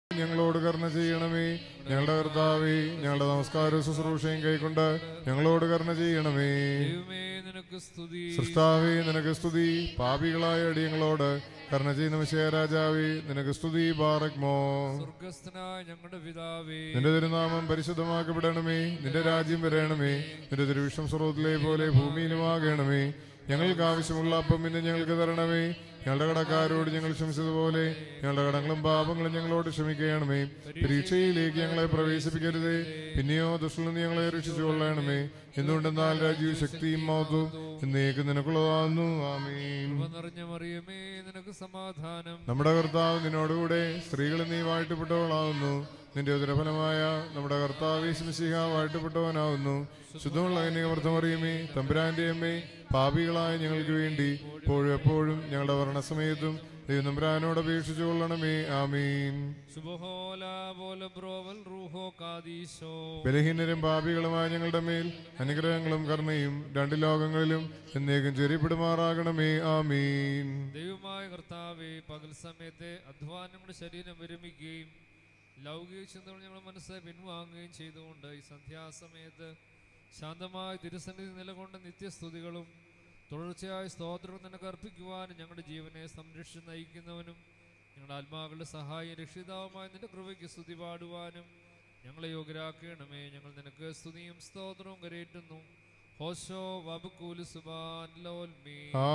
ഞങ്ങളോട് കരുണ ചെയ്യണമേ ഞങ്ങളുടെ കർത്താവേ ഞങ്ങളുടെ നമസ്കാരവും ശുശ്രൂഷയും കൈക്കൊണ്ട് ഞങ്ങളോട് കരുണ ചെയ്യണമേ ദൈവമേ നിനക്ക് സ്തുതി സൃഷ്ടാവേ നിനക്ക് സ്തുതി പാപികളായ അടിയങ്ങളോട് കരുണ ചെയ്യുന്ന വിഷയ രാജാവേ നിനക്ക് സ്തുതി ബാറക്മോ സ്വർഗസ്ഥനായ ഞങ്ങളുടെ പിതാവേ നിന്റെ തിരുനാമം പരിശുദ്ധമാക്കപ്പെടണമേ നിന്റെ രാജ്യം വരണമേ നിന്റെ തിരുവിഷം സ്രോതിലെ പോലെ ഭൂമിയിലുമാകണമേ ഞങ്ങൾക്ക് ആവശ്യമുള്ള അപ്പം ഇന്ന് ഞങ്ങൾക്ക് തരണമേ ഞങ്ങളുടെ കടക്കാരോട് ഞങ്ങൾ ക്ഷമിച്ചതുപോലെ ഞങ്ങളുടെ കടങ്ങളും പാപങ്ങളും ഞങ്ങളോട് ക്ഷമിക്കണമേ പരീക്ഷയിലേക്ക് ഞങ്ങളെ പ്രവേശിപ്പിക്കരുതേ പിന്നെയോ ദുഷ്ടൽ നിന്ന് ഞങ്ങളെ രക്ഷിച്ചു കൊള്ളണമേ എന്തുകൊണ്ടെന്നാൽ രാജ്യവും ശക്തിയും മഹത്വവും എന്നേക്ക് നിനക്കുള്ളതാകുന്നു ആമീൻ കൃപ നിറഞ്ഞ മറിയമേ നിനക്ക് സമാധാനം നമ്മുടെ കർത്താവ് നിന്നോടുകൂടെ സ്ത്രീകൾ നീ വാഴ്ത്തപ്പെട്ടവളാവുന്നു നിന്റെ ഉദരഫലമായ നമ്മുടെ കർത്താവ് ശിമസിഹ വാഴ്ത്തപ്പെട്ടവനാവുന്നു ശുദ്ധമുള്ള കന്യകമൃത്തമറിയമേ തമ്പുരാന്റെ അമ്മേ പാപികളായ ഞങ്ങൾക്ക് വേണ്ടി ഇപ്പോഴും എപ്പോഴും ഞങ്ങളുടെ ഭരണസമയത്തും ദൈവം തമ്പുരാനോട് അപേക്ഷിച്ചു കൊള്ളണമേ ആമീൻ ശുഭഹോല പോലെ ബ്രോവൽ റൂഹോ കാദീശോ ബലഹീനരും പാപികളുമായ ഞങ്ങളുടെ മേൽ അനുഗ്രഹങ്ങളും കരുണയും രണ്ട് ലോകങ്ങളിലും എന്നേക്കും ചെറിയപ്പെടുമാറാകണമേ ആമീൻ ദൈവമായ കർത്താവെ പകൽ സമയത്തെ അധ്വാനം നമ്മുടെ ശരീരം വിരമിക്കുകയും ലൗകിക ചിന്തകൾ ഞങ്ങളുടെ മനസ്സ് പിൻവാങ്ങുകയും ചെയ്തുകൊണ്ട് ഈ സന്ധ്യാസമയത്ത് ശാന്തമായ തിരുസന്നിധി നിലകൊണ്ട് നിത്യസ്തുതികളും തുടർച്ചയായ സ്തോത്രവും നിനക്ക് അർപ്പിക്കുവാനും ഞങ്ങളുടെ ജീവനെ സംരക്ഷിച്ച് നയിക്കുന്നവനും ഞങ്ങളുടെ ആത്മാക്കളുടെ സഹായം രക്ഷിതാവുമായ നിന്റെ കൃപയ്ക്ക് സ്തുതി പാടുവാനും ഞങ്ങളെ യോഗ്യരാക്കണമേ ഞങ്ങൾ നിനക്ക് സ്തുതിയും സ്തോത്രവും കരയേറ്റുന്നു ഹോശോ വബുക്കൂലു സുബാൻ ലോൽമീ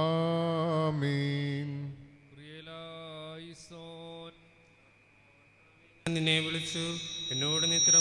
ആമീൻ കുറിയലായിസോൻ നിന്നെ വിളിച്ചു എന്നോട് നിത്രം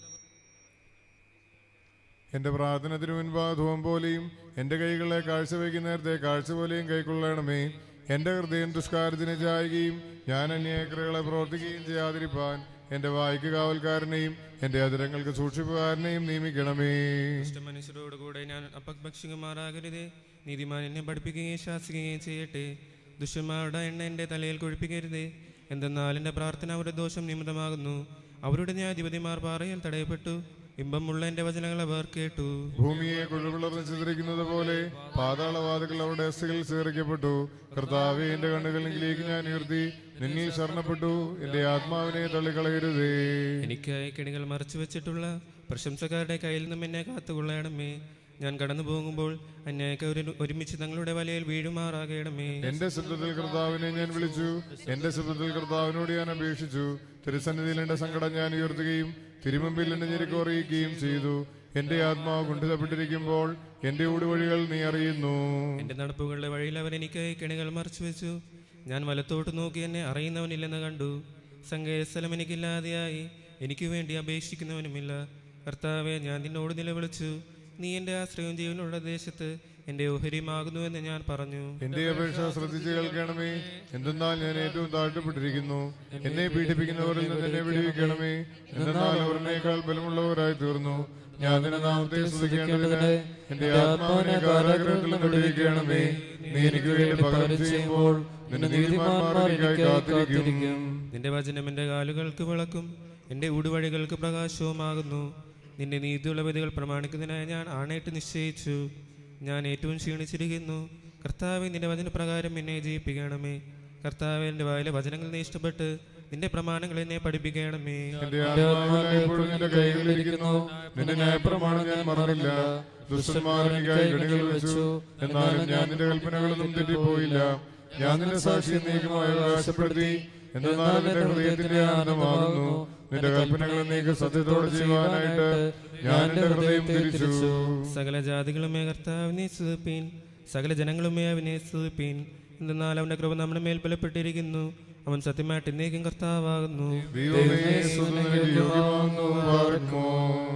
എന്റെ പ്രാർത്ഥന തിരുമുൻപാധവും പോലെയും എന്റെ കൈകളെ കാഴ്ചവെക്കുന്ന നേരത്തെ കാഴ്ച പോലെയും കൈക്കൊള്ളണമേ എന്റെ ഹൃദയം ദുഷ്കാരത്തിന് ചായുകയും ഞാൻ അന്യായക്രികളെ പ്രവർത്തിക്കുകയും ചെയ്യാതിരിപ്പാൻ എന്റെ വായിക്ക് കാവൽക്കാരനെയും എന്റെ അതിരങ്ങൾക്ക് സൂക്ഷിപ്പുകാരനെയും നിയമിക്കണമേ മനുഷ്യരോട് കൂടെ ഞാൻ അപഭക്ഷിക്കുമാറാകരുതേ നീതിമാൻ എന്നെ പഠിപ്പിക്കുകയും ശാസിക്കുകയും ചെയ്യട്ടെ ദുഷ്യന്മാരുടെ എണ്ണ എൻ്റെ തലയിൽ കൊഴിപ്പിക്കരുതേ എന്തെന്നാൽ എൻ്റെ പ്രാർത്ഥന അവരുടെ ദോഷം നിമിത്തമാകുന്നു അവരുടെ ന്യായാധിപതിമാർ പാറയിൽ തടയപ്പെട്ടു ഇമ്പമുള്ള എൻ്റെ വചനങ്ങൾ അവർ കേട്ടു ഭൂമിയെ കുഴവിളർന്ന് ചിതറിക്കുന്നത് പോലെ പാതാളവാതികൾ അവരുടെ അസ്ഥികളിൽ ചേറിക്കപ്പെട്ടു കർത്താവെ എന്റെ കണ്ണുകളിലേക്ക് ഞാൻ ഉയർത്തി നിന്നിൽ ശരണപ്പെട്ടു എന്റെ ആത്മാവിനെ തള്ളിക്കളയരുതേ എനിക്കായി കെണികൾ മറച്ചു വെച്ചിട്ടുള്ള പ്രശംസക്കാരുടെ കയ്യിൽ നിന്നും എന്നെ കാത്തുകൊള്ളണമേ ഞാൻ കടന്നു പോകുമ്പോൾ അന്യായക്കാർ ഒരുമിച്ച് തങ്ങളുടെ വലയിൽ വീഴുമാറാകണമേ എന്റെ ശബ്ദത്തിൽ കർത്താവിനെ ഞാൻ വിളിച്ചു എന്റെ ശബ്ദത്തിൽ കർത്താവിനോട് ഞാൻ അപേക്ഷിച്ചു തിരുസന്നിധിയിൽ എന്റെ സങ്കടം ഞാൻ ഉയർത്തുകയും തിരുമുമ്പിൽ എന്നെ ഞെരുക്കം അറിയിക്കുകയും ചെയ്തു എന്റെ ആത്മാവ് കുണ്ഠിതപ്പെട്ടിരിക്കുമ്പോൾ എന്റെ ഊടുവഴികൾ നീ അറിയുന്നു എന്റെ നടപ്പുകളുടെ വഴിയിൽ അവൻ എനിക്കായി കെണികൾ മറച്ചു വെച്ചു ഞാൻ വലത്തോട്ട് നോക്കി എന്നെ അറിയുന്നവനില്ലെന്ന് കണ്ടു സങ്കേതസ്ഥലം എനിക്കില്ലാതെയായി എനിക്ക് വേണ്ടി അപേക്ഷിക്കുന്നവനുമില്ല കർത്താവെ ഞാൻ നിന്നോട് നിലവിളിച്ചു നീ എൻ്റെ ആശ്രയം ജീവനുള്ള ദേശത്ത് എൻ്റെ ഓഹരിയുമാകുന്നുവെന്ന് ഞാൻ പറഞ്ഞു എന്റെ അപേക്ഷ ശ്രദ്ധിച്ച് കേൾക്കണമേ എന്തെന്നാൽ ഞാൻ ഏറ്റവും താഴ്ത്തപ്പെട്ടിരിക്കുന്നു എന്നെ പീഡിപ്പിക്കുന്നവരിൽ നിന്ന് എന്നെ വിടുവിക്കണമേ എന്തെന്നാൽ അവർ എന്നേക്കാൾ ബലമുള്ളവരായി തീർന്നു ഞാൻ നിന്റെ നാമത്തെ സ്തുതിക്കേണ്ടതിന് എന്റെ ആത്മാവിനെ കാരാഗ്രഹത്തിൽ നിന്ന് വിടുവിക്കണമേ നീ എനിക്ക് വേണ്ടി പകരം ചെയ്യുമ്പോൾ നിന്റെ നീതിമാന്മാർ എനിക്കായി കാത്തിരിക്കും നിന്റെ വചനം എൻ്റെ കാലുകൾക്ക് വിളക്കും എൻ്റെ ഊടുവഴികൾക്ക് പ്രകാശവുമാകുന്നു നിന്റെ നീതിയുള്ള വിധികൾ പ്രമാണിക്കുന്നതിനായി ഞാൻ ആണയിട്ട് നിശ്ചയിച്ചു ഞാൻ ഏറ്റവും ക്ഷീണിച്ചിരിക്കുന്നു കർത്താവെ നിന്റെ വചനപ്രകാരം എന്നെ ജയിപ്പിക്കണമേ കർത്താവെ എൻ്റെ വായിലെ വചനങ്ങൾ നീ ഇഷ്ടപ്പെട്ട് നിന്റെ പ്രമാണങ്ങൾ എന്നെ പഠിപ്പിക്കണമേ എന്റെ ആത്മാവിൽ എപ്പോഴും നിന്റെ കൈകളിലിരിക്കുന്നു നിന്റെ ന്യായപ്രമാണം ഞാൻ മറന്നില്ല ദുഷ്ടന്മാർ എനിക്കായി ഗണികൾ വെച്ചു എന്നാലും ഞാൻ നിന്റെ കൽപ്പനകളൊന്നും തെറ്റിപ്പോയില്ല ഞാൻ നിന്റെ സാക്ഷി നീക്കമായി അവകാശപ്പെടുത്തി എന്നാൽ നിന്റെ ഹൃദയത്തിന്റെ ആനന്ദമാകുന്നു നിന്റെ കൽപ്പനകൾ നീക്ക് സത്യത്തോടെ ചെയ്യുവാനായിട്ട് ഞാൻ എന്റെ ഹൃദയം തിരിച്ചു സകല ജാതികളുമേ കർത്താവിനെ സ്തുതിപ്പീൻ സകല ജനങ്ങളുമേ അവനെ സ്തുതിപ്പീൻ എന്തെന്നാൽ അവന്റെ കൃപ നമ്മുടെ മേൽ ബലപ്പെട്ടിരിക്കുന്നു അവൻ സത്യമായിട്ട് എന്നേക്കും കർത്താവാകുന്നു ദൈവമേ സ്തുതി നിനക്ക് യോഗ്യമാകുന്നു പാർക്കുമോ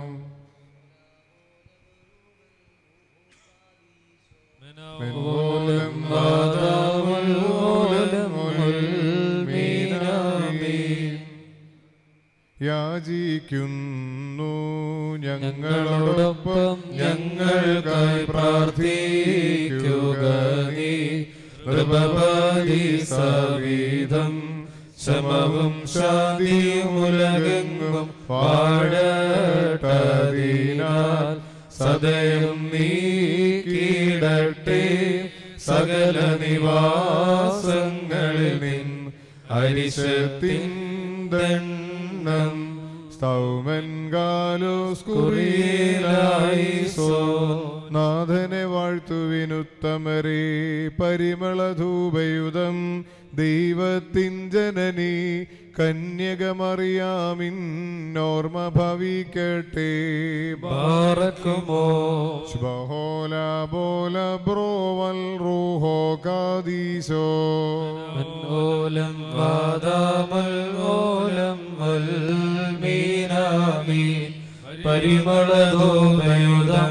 മെൻമൂലം വാദാമുൽ മൂലമുൽ മീനാമീൻ. യാചിക്കുന്നു ഞങ്ങളോടൊപ്പം ഞങ്ങൾക്കായി പ്രാർത്ഥിക്കുക നീ നൃപപതി സവിധം ശമവും ശാന്തിയും ഉലകെങ്ങും പാടട്ടതിനാൽ സദയം നീക്കിടട്ടെ സകല നിവാസങ്ങളിൽ നിൻ അരിശത്തിൻ ദണ്ഡ വന്നം സ്തൗമൻ കാലോസ് കുറിയിലായിസോ. നാഥനെ വാഴ്ത്തുവിനുത്തമരേ പരിമളധൂപയുധം ദൈവത്തിൻ ജനനി കന്യകമറിയാമിന്നോർമ്മ ഭവിക്കട്ടെ ബാറക്കുമോ ശുഭഹോല ബോല ബ്രോവൽ റൂഹോ കാദീശോ ഓലം വാദാമൽ ഓലം വൽമീനാമീൻ പരിമളധൂമയുധം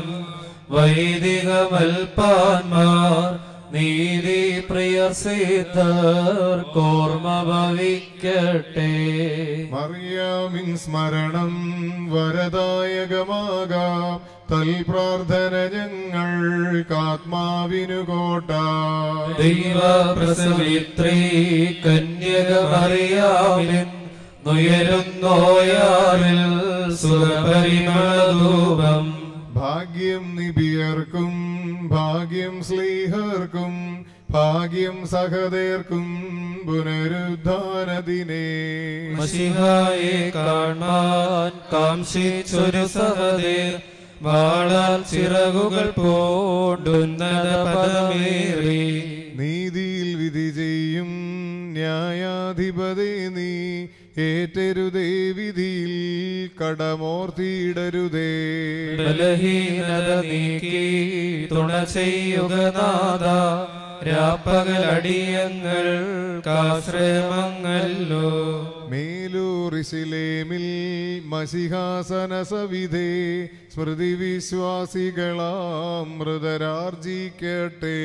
വൈദികമൽപാന്മാർ നീതി പ്രിയർ സിദ്ധർ കോർമ്മ ഭവിക്കട്ടെ മറിയാമിൻ സ്മരണം വരദായകമാകാം തൽപ്രാർത്ഥന ഞങ്ങൾക്കാത്മാവിനു കോട്ട ദൈവ പ്രസവിത്രീ കന്യകമറിയാമിൻ നുയരുന്നോയാറിൽ സുഖപരിമളധൂപം ഭാഗ്യം നിബിയർക്കും ഭാഗ്യം സ്ലീഹർക്കും ഭാഗ്യം സഹദേർക്കും പുനരുദ്ധാനദിനേ മഷിഹായെ കാണാൻ കാംക്ഷിച്ചൊരു സഹദേർ വാളാൽ ചിറകുകൾ പൂണ്ടുന്നത പദമേറി നീതിയിൽ വിധി ചെയ്യും ന്യായാധിപതേ നീ ഏറ്റരുതേ വിധിയിൽ കടമോർത്തിയിടരുതേ ബലഹീനത നീക്കി തുണ ചെയ്യുക നാഥ രാപ്പകലടിയങ്ങൾ കാശ്രയമങ്ങല്ലോ മേലൂറിശിലേമിൽ മസിഹാസന സവിധേ സ്മൃതി വിശ്വാസികളാം മൃതരാർജിക്കട്ടെ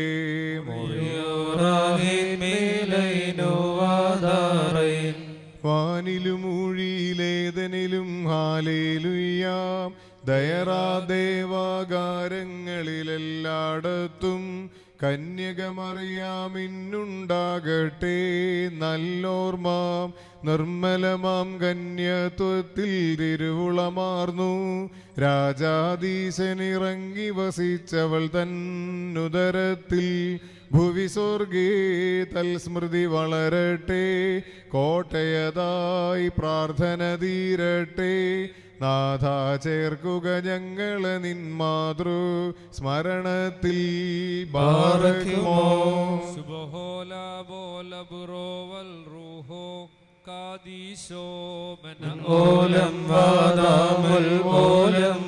മേലൈനുവാദാറൈൻ വാനിലും ഊഴിയിലേതനിലും ഹാലേലുയ്യാം ദയറാ ദേവാകാരങ്ങളിലെല്ലായിടത്തും കന്യകമറിയാമിന്നുണ്ടാകട്ടെ നല്ലോർമാം നിർമ്മലമാം കന്യത്വത്തിൽ തിരുവുളമാർന്നു രാജാധീശനിറങ്ങി വസിച്ചവൾ തന്നുദരത്തിൽ ഭുവി സ്വർഗേ തൽസ്മൃതി വളരട്ടെ കോട്ടയതായി പ്രാർത്ഥന തീരട്ടെ നാഥ ചേർക്കുക ഞങ്ങളെ നിൻ മാതൃ സ്മരണത്തിൽ ബാറക്കുമോ സുബഹോല ബോല ബുറോവൽ റൂഹോ കാദീശോ മെന ഓലം വാദാമുൽ ഓലം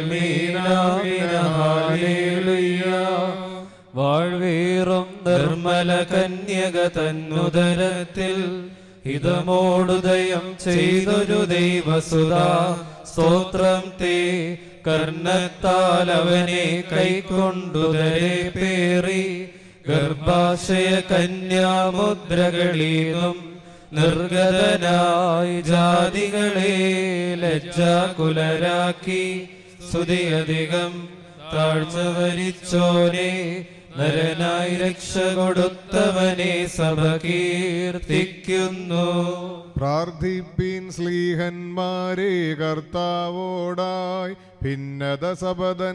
വൽമീനാമിനാലേലുയ്യ വാഴ്വീറും നിർമ്മല കന്യക തന്നുദരത്തിൽ ഹിതമോടുദയം ചെയ്തൊരു ദൈവസുതാ സ്തോത്രം തേ കർണത്താൽ അവനെ കൈക്കൊണ്ടുദരെ പേറി ഗർഭാശയ കന്യാമുദ്രകളീന്നും നിർഗതനായി ജാതികളെ ലജ്ജാകുലരാക്കി സ്തുതിയധികം താഴ്ച വരിച്ചോനെ നരനായി രക്ഷ കൊടുത്തവനെ സഭ കീർത്തിക്കുന്നു പ്രാർത്ഥിപ്പിൻ സ്ലീഹന്മാരെ കർത്താവോടായി ഭിന്നത സപതൻ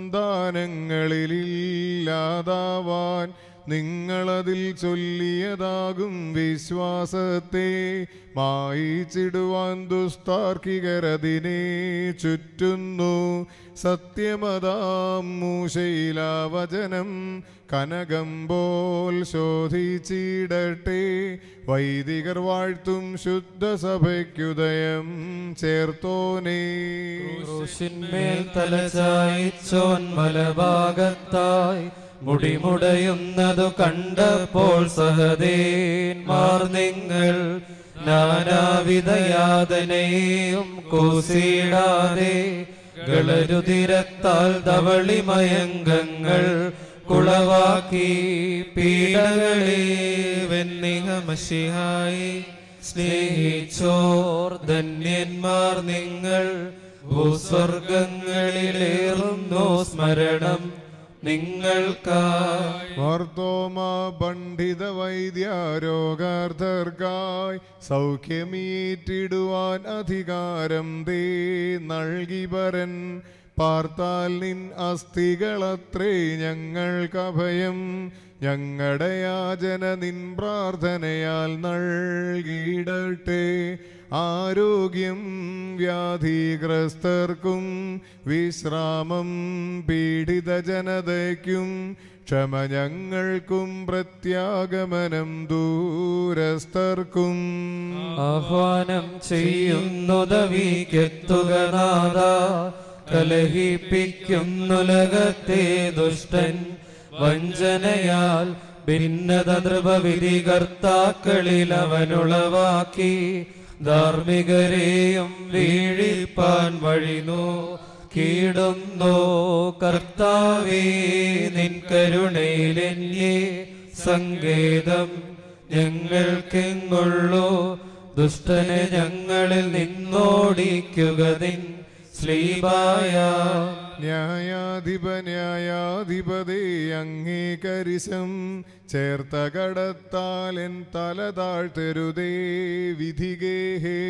സന്താനങ്ങളിലില്ലാതാവാൻ നിങ്ങളതിൽ ചൊല്ലിയതാകും വിശ്വാസത്തെ മായിച്ചിടുവാൻ ദുസ്താർക്കികരതിനെ ചുറ്റുന്നു സത്യമതാം മൂശയിലാവചനം കനകം പോൽ ശോധിച്ചിടട്ടെ വൈദികർ വാഴ്ത്തും ശുദ്ധ സഭയ്ക്കുദയം ചേർത്തോനേ ക്രൂശിന്മേൽ തലചായിച്ചോൻ മലഭാഗത്തായി മുടിമുടയുന്നതു കണ്ടപ്പോൾ സഹദേന്മാർ നിങ്ങൾ നാനാവിധയാതനയും കൂസിടാതെ ഗളരുതിരത്താൽ ധവളിമയങ്കങ്ങൾ കുളവാക്കി പീഡകളെ വെന്നിഹമഷിഹായി സ്നേഹിച്ചോർ ധന്യന്മാർ നിങ്ങൾ ഭൂസ്വർഗങ്ങളിലേറുന്നു സ്മരണം നിങ്ങൾക്കായി വാർത്തോമ പണ്ഡിത വൈദ്യ രോഗാർത്ഥർക്കായി സൗഖ്യമീറ്റിടുവാൻ അധികാരം തേ നൽകി പരൻ പാർത്താൽ നിൻ അസ്ഥികളത്രേ ഞങ്ങൾക്കഭയം ഞങ്ങളുടെ യാചന നിൻ പ്രാർത്ഥനയാൽ നൽകിയിടട്ടെ ആരോഗ്യം വ്യാധിഗ്രസ്തർക്കും വിശ്രാമം പീഡിത ജനതയ്ക്കും ക്ഷമ ഞങ്ങൾക്കും പ്രത്യാഗമനം ദൂരസ്ഥർക്കും ആഹ്വാനം ചെയ്യുന്നുദവിക്കെത്തുക നാഥ കലഹിപ്പിക്കുന്നുലകത്തെ ദുഷ്ടൻ വഞ്ചനയാൽ ഭിന്നത നൃപവിധികർത്താക്കളിൽ അവനുളവാക്കി ധാർമ്മികരെയും വീഴിപ്പാൻ വഴിനോ കീടുന്നോ കർത്താവേ നിൻ കരുണയിലെന്നെ സങ്കേതം ഞങ്ങൾക്കെങ്ങുള്ളൂ ദുഷ്ടനെ ഞങ്ങളിൽ നിന്നോടിക്കുക നിൻ സ്ലീബായ ന്യായാധിപ ന്യായാധിപതേ അങ്ങേകരിശം ചേർത്ത കടത്താലെൻ തല താഴ്ത്തരുതേ വിധികേഹേ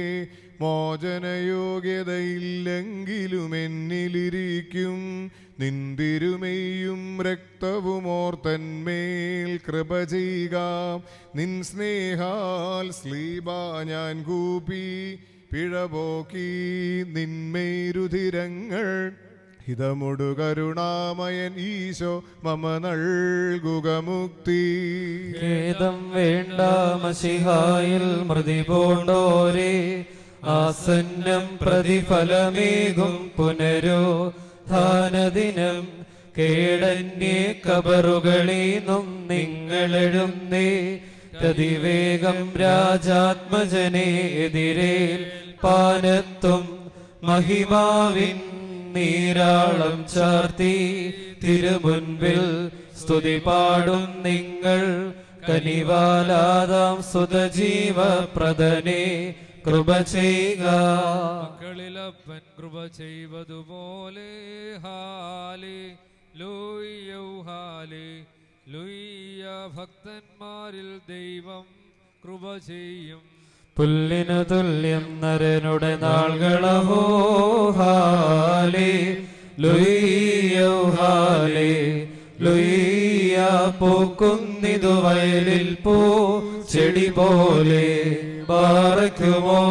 മോചനയോഗ്യതയില്ലെങ്കിലും എന്നിലിരിക്കും നിന്തിരുമെയ്യും രക്തവും ഓർത്തന്മേൽ കൃപ ചെയ്യുക നിൻ സ്നേഹാൽ സ്ലീബ ഞാൻ കൂപ്പി പിഴപോക്കി നിന്മേരുധിരങ്ങൾ ഹിതമൊടു കരുണാമയൻ ഈശോ മമ നൽകുക മുക്തി ഖേദം വേണ്ട മഷിഹായിൽ മൃതി പോണ്ടോരേ ആസന്നം പ്രതിഫലമേകും പുനരോ ധാനദിനം കേടന്യേ കബറുകളീന്നും നിങ്ങളെഴുന്നേ പ്രതിവേഗം രാജാത്മജനെ എതിരേൽ പാനത്തും മഹിമാവിൻ നീരാളം ചാർത്തി തിരുമുൻപിൽ സ്തുതി പാടും നിങ്ങൾ കനിവാലാതാം സുതജീവപ്രദനെ കൃപ ചെയ്യുക മക്കളിലപ്പൻ കൃപ ചെയ്വതുപോലെ ഹാലി ലൂയ്യൗ ഹാലി ലൂയ്യ ഭക്തന്മാരിൽ ദൈവം കൃപ ചെയ്യും പുല്ലിനു തുല്യം നരനുടെ നാളുകളഹോ ഹാലേ ലുയ്യോ ഹാലേ ലുയ്യ പൂക്കുന്നിതു വയലിൽ പൂ ചെടി പോലെ പാറയ്ക്കുമോ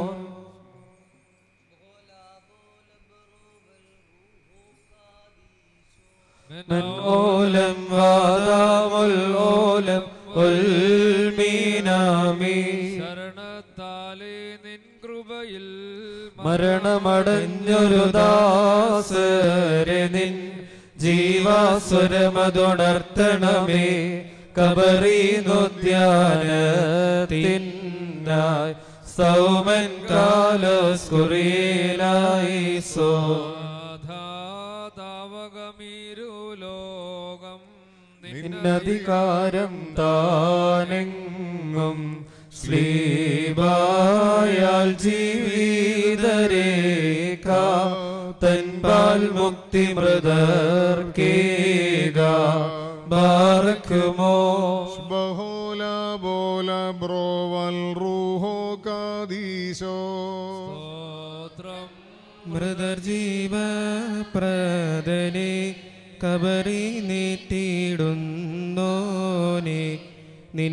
من ഓലം വാദാമുൽ ഓലം ഉൽമീനാമി ശരണത്താലേ നിൻ കൃപയിൽ മരണമടഞ്ഞൊരു ദാസരെ നിൻ ജീവാസുരമതുണർത്തണമേ കബറീനുദ്യാനത്തിനായി സൗമൻ കാലസ്കുറിയിലായി സോ താവകമീരു ലോകം നിന്നധികാരം താനെങ്ങും ശ്ലീബായാൽ ജീവിതരേഖ തൻപാൽ മുക്തി മൃതർക്കേക ബാറക്കുമോ ബഹോല ബോല ബ്രോവൽ റൂഹോ കാദീശോ സ്തോത്രം മൃദർ ജീവ പ്രദനെ കബറി നീട്ടിയിടുന്നോനെ നിൻ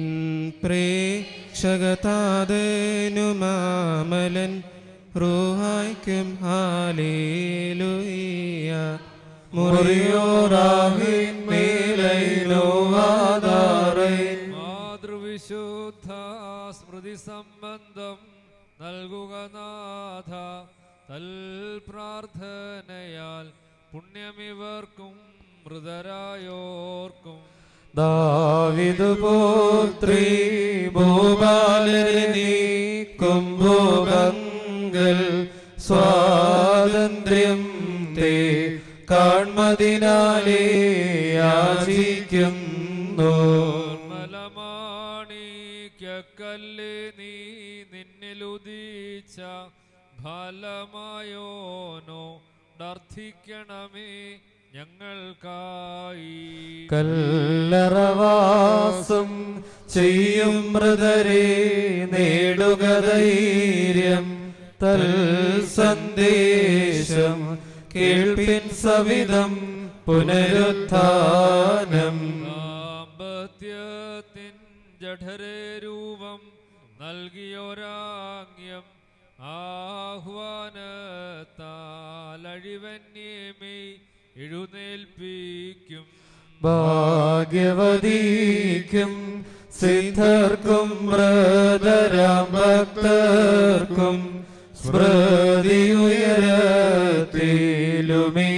പ്രേക്ഷകതാതനുമാമലൻ റൂഹായ്ക്കും ഹാലേലുയ്യ മുറിയോറാഹിൻ മേലൈനോ ആധാരൈ മാതൃവിശുദ്ധ സ്മൃതി സംബന്ധം നൽകുക നാഥ തൽ പ്രാർത്ഥനയാൽ പുണ്യമിവർക്കും മൃതരായോർക്കും ദാവിദു പുത്രി ഭൂപാലനെ കുംഭോഗങ്ങൾ സ്വാതന്ത്ര്യം തേ കാൺമതിനാലേ യാചിക്കുന്നു മലമാണിക്കല്ലേ നീ നിന്നിലുദീച്ച ഫലമായോനോ പ്രാർത്ഥിക്കണമേ ഞങ്ങൾക്കായി കല്ലറവാസം ചെയ്യും മൃതരെ നേടുക ധൈര്യം തൽ സന്ദേശം കേൾപ്പിൻ സവിധം പുനരുത്ഥാനം ദാമ്പത്യത്തിൻ ജഠരേ രൂപം നൽകിയൊരാംഗ്യം ആഹ്വാനത്താലഴിവന്യമേ എഴുന്നേൽപ്പിക്കും ഭാഗ്യവതിക്കും സിദ്ധർക്കും മൃതരാം ഭക്തർക്കും സ്മൃതിയുയരത്തിലുമീ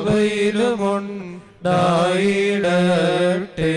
സഭയിലുമുണ്ടായിടട്ടെ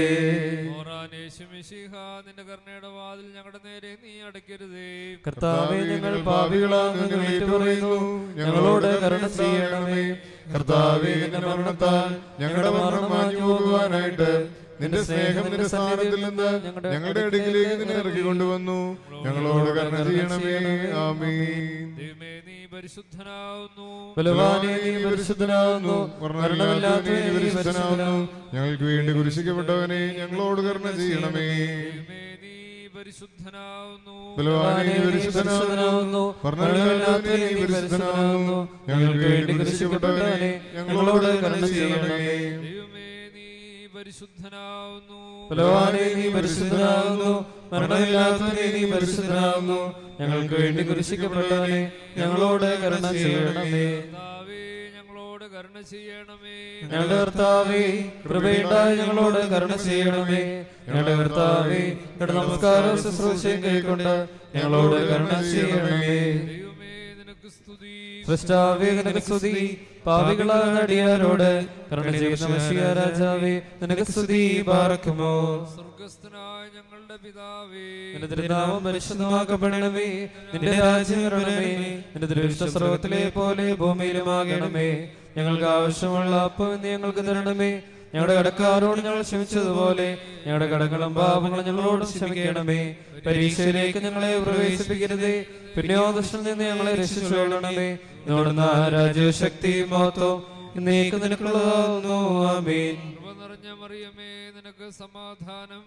ഓറാനേശുമിശിഹ നിന്റെ കരുണയുടെ വാതിൽ ഞങ്ങളുടെ നേരെ നീ അടയ്ക്കരുതേ കർത്താവെ ഞങ്ങൾ പാപികളാണെന്ന് ഏറ്റുപറയുന്നു ഞങ്ങളോട് കരുണ ചെയ്യണമേ കർത്താവേ നിന്റെ മരണത്താൽ ഞങ്ങളുടെ മരണം മാഞ്ഞു പോകുവാനായിട്ട് നിന്റെ സ്നേഹം നിന്റെ സ്ഥാനത്തിൽ നിന്ന് ഞങ്ങളുടെ അടുക്കിലേക്ക് നിന്നെ ഇറക്കി കൊണ്ടുവന്നു ഞങ്ങളോട് കരുണ ചെയ്യണമേ ആമീൻ ദൈവമേ നീ പരിശുദ്ധനാവുന്നു ബലവാനെ നീ പരിശുദ്ധനാകുന്നു മരണമില്ലാത്തവനെ നീ പരിശുദ്ധനാകുന്നു ഞങ്ങൾക്ക് വേണ്ടി കുരിശിക്കപ്പെട്ടവനെ ഞങ്ങളോട് കരുണ ചെയ്യണമേ ദൈവമേ നീ പരിശുദ്ധനാവുന്നു ബലവാനെ നീ പരിശുദ്ധനാകുന്നു മരണമില്ലാത്തവനെ നീ പരിശുദ്ധനാകുന്നു ഞങ്ങൾക്ക് വേണ്ടി കുരിശിക്കപ്പെട്ടവനെ ഞങ്ങളോട് കരുണ ചെയ്യണമേ ദൈവമേ നീ പരിശുദ്ധനാവുന്നു ബലവാനെ നീ പരിശുദ്ധനാകുന്നു മരണമില്ലാത്തവനെ നീ പരിശുദ്ധനാകുന്നു ഞങ്ങൾക്ക് വേണ്ടി കുരിശിക്കപ്പെട്ടവനെ ഞങ്ങളോട് കരുണ ചെയ്യണമേ കർത്താവേ ഞങ്ങളോട് കരുണ ചെയ്യണമേ ഞങ്ങളുടെ കർത്താവേ കൃപയുണ്ടായി ഞങ്ങളോട് കരുണ ചെയ്യണമേ ഞങ്ങളുടെ കർത്താവേ ഞങ്ങളുടെ നമസ്കാരം ശുശ്രൂഷയും കൈക്കൊണ്ട് ഞങ്ങളോട് കരുണ ചെയ്യണമേ ദൈവമേ നിനക്ക് സ്തുതി സൃഷ്ടാവേ നിനക്ക് സ്തുതി പാപികളായ നടിയാരോട് കരുണ ചെയ്യുന്ന മഷിയ രാജാവേ നിനക്ക് സ്തുതി പാർക്കുമോ സ്വർഗസ്ഥനായ ഞങ്ങളുടെ പിതാവേ നിന്റെ തിരുനാമം പരിശുദ്ധമാക്കപ്പെടണമേ നിന്റെ രാജ്യം വരണമേ നിന്റെ ദൃഷ്ട സർവത്തിലെ പോലെ ഭൂമിയിലുമാകണമേ ഞങ്ങൾക്ക് ആവശ്യമുള്ള അപ്പം ഇന്ന് ഞങ്ങൾക്ക് തരണമേ ഞങ്ങളുടെ കടക്കാരോട് ഞങ്ങൾ ക്ഷമിച്ചതുപോലെ ഞങ്ങളുടെ കടങ്ങളും പാപങ്ങളും ഞങ്ങളോട് ക്ഷമിക്കണമേ പരീക്ഷയിലേക്ക് ഞങ്ങളെ പ്രവേശിപ്പിക്കരുതേ പിന്നെയോ ദുഷ്ടനിൽ നിന്ന് ഞങ്ങളെ രക്ഷിച്ചുകൊള്ളണമേ നോടുന്ന രാജ്യശക്തി മഹത്വം ഇന്നേക്ക് നിനക്കുള്ളതാകുന്നു ആമീൻ കൃപ നിറഞ്ഞ മറിയമേ നിനക്ക് സമാധാനം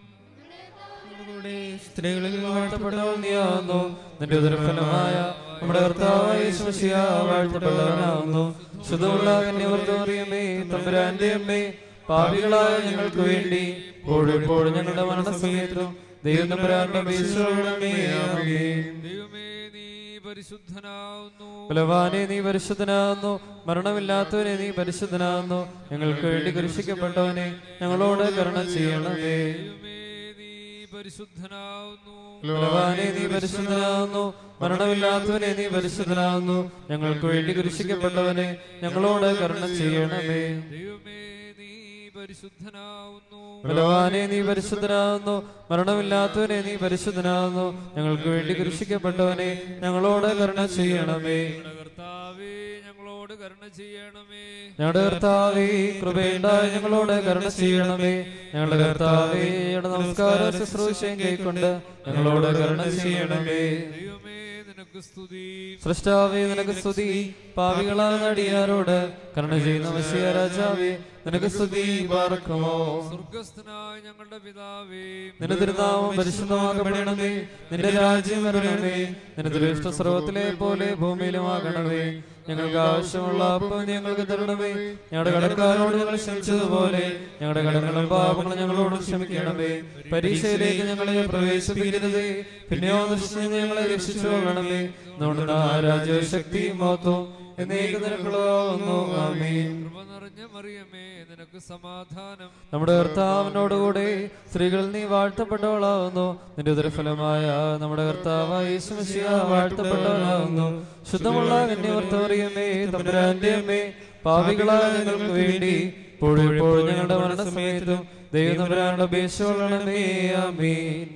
കൂടെ സ്ത്രീകളിൽ വാഴ്ത്തപ്പെട്ടവൾ നീയാകുന്നു നിന്റെ ഉദരഫലമായ നമ്മുടെ കർത്താവായ യേശുമിശിഹ വാഴ്ത്തപ്പെട്ടവനാകുന്നു ശുദ്ധമുള്ള കന്യവർത്തറിയമേ തമ്പുരാന്റെ അമ്മേ പാപികളായ ഞങ്ങൾക്ക് വേണ്ടി ഓടിപ്പോഴും ഞങ്ങളുടെ മരണസമയത്തും ദൈവം തമ്പുരാന്റെ അപേക്ഷകളെ ആമേൻ ദൈവമേ നീ പരിശുദ്ധനാവുന്നു ബലവാനെ നീ പരിശുദ്ധനാകുന്നു മരണമില്ലാത്തവനെ നീ പരിശുദ്ധനാകുന്നു ഞങ്ങൾക്ക് വേണ്ടി കുരിശിക്കപ്പെട്ടവനെ ഞങ്ങളോട് കരുണ ചെയ്യണമേ ദൈവമേ നീ പരിശുദ്ധനാവുന്നു ബലവാനെ നീ പരിശുദ്ധനാകുന്നു മരണമില്ലാത്തവനെ നീ പരിശുദ്ധനാകുന്നു ഞങ്ങൾക്ക് വേണ്ടി കുരിശിക്കപ്പെട്ടവനെ ഞങ്ങളോട് കരുണ ചെയ്യണമേ ദൈവമേ നീ പരിശുദ്ധനാവുന്നു ബലവാനെ നീ പരിശുദ്ധനാകുന്നു മരണമില്ലാത്തവനെ നീ പരിശുദ്ധനാകുന്നു ഞങ്ങൾക്ക് വേണ്ടി കുരിശിക്കപ്പെട്ടവനെ ഞങ്ങളോട് കരുണ ചെയ്യണമേ ഞങ്ങളുടെ കർത്താവേ ഞങ്ങളോട് കരുണ ചെയ്യണമേ ഞങ്ങളുടെ കർത്താവേ കൃപയുണ്ടായി ഞങ്ങളോട് കരുണ ചെയ്യണമേ ഞങ്ങളുടെ കർത്താവേ ഞങ്ങളുടെ നമസ്കാര ശുശ്രൂഷയും കൈക്കൊണ്ട് ഞങ്ങളോട് കരുണ ചെയ്യണമേ ദൈവമേ നിനക്ക് സ്തുതി സൃഷ്ടാവേ നിനക്ക് സ്തുതി പാവികളായ നടിയാരോട് കരുണ ചെയ്യുന്ന മസിയ രാജാവേ നിനക്ക് സ്തുതി പാർക്കുമോ സ്വർഗസ്ഥനായ ഞങ്ങളുടെ പിതാവേ നിന്റെ തിരുനാമം പരിശുദ്ധമാക്കപ്പെടണമേ നിന്റെ രാജ്യം വരണമേ നിന്റെ ദൃഷ്ട സർവത്തിലെ പോലെ ഭൂമിയിലുമാകണമേ ഞങ്ങൾക്ക് ആവശ്യമുള്ള അപ്പം നീ ഞങ്ങൾക്ക് തരണമേ ഞങ്ങളുടെ കടക്കാരോട് ഞങ്ങൾ ക്ഷമിച്ചതുപോലെ ഞങ്ങളുടെ കടങ്ങളും പാപങ്ങളും ഞങ്ങളോട് ക്ഷമിക്കണമേ പരീക്ഷയിലേക്ക് ഞങ്ങളെ പ്രവേശിപ്പിക്കരുതേ പിന്നെയോ ദൃഷ്ടി ഞങ്ങളെ രക്ഷിച്ചു കൊള്ളണമേ നമ്മുടെ രാജ്യശക്തി മഹത്വം എന്നേക്ക് നിനക്കുള്ളതാകുന്നു ആമീൻ കൃപ നിറഞ്ഞ മറിയമേ നിനക്ക് സമാധാനം നമ്മുടെ കർത്താവിനോടുകൂടെ സ്ത്രീകളിൽ നീ വാഴ്ത്തപ്പെട്ടവളാകുന്നു നിന്റെ ഉദരഫലമായ നമ്മുടെ കർത്താവ് യേശുമിശിഹ വാഴ്ത്തപ്പെട്ടവനാകുന്നു ശുദ്ധമുള്ള കന്യവർത്തറിയമേ തമ്പുരാന്റെ അമ്മേ പാപികളായ ഞങ്ങൾക്ക് വേണ്ടി ഇപ്പോഴും ഞങ്ങളുടെ മരണസമയത്തും ദൈവം തമ്പുരാനുടെ അപേക്ഷ കൊള്ളണമേ ആമീൻ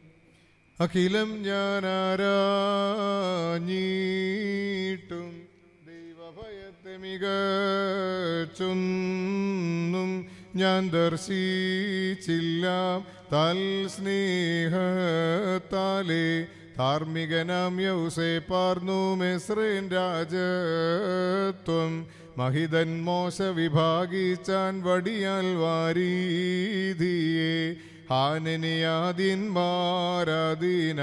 അഖിലം ഞാൻ ആരാഞ്ഞീട്ടും ദൈവഭയത്തെ മികച്ചൊന്നും ഞാൻ ദർശിച്ചില്ല തൽ സ്നേഹത്താലേ ധാർമ്മികനാം യൗസേ പാർന്നു മെസ്രേൻ രാജത്വം മഹിതൻ മോശ വിഭാഗിച്ചാൻ വടിയാൽ വാരീതിയെ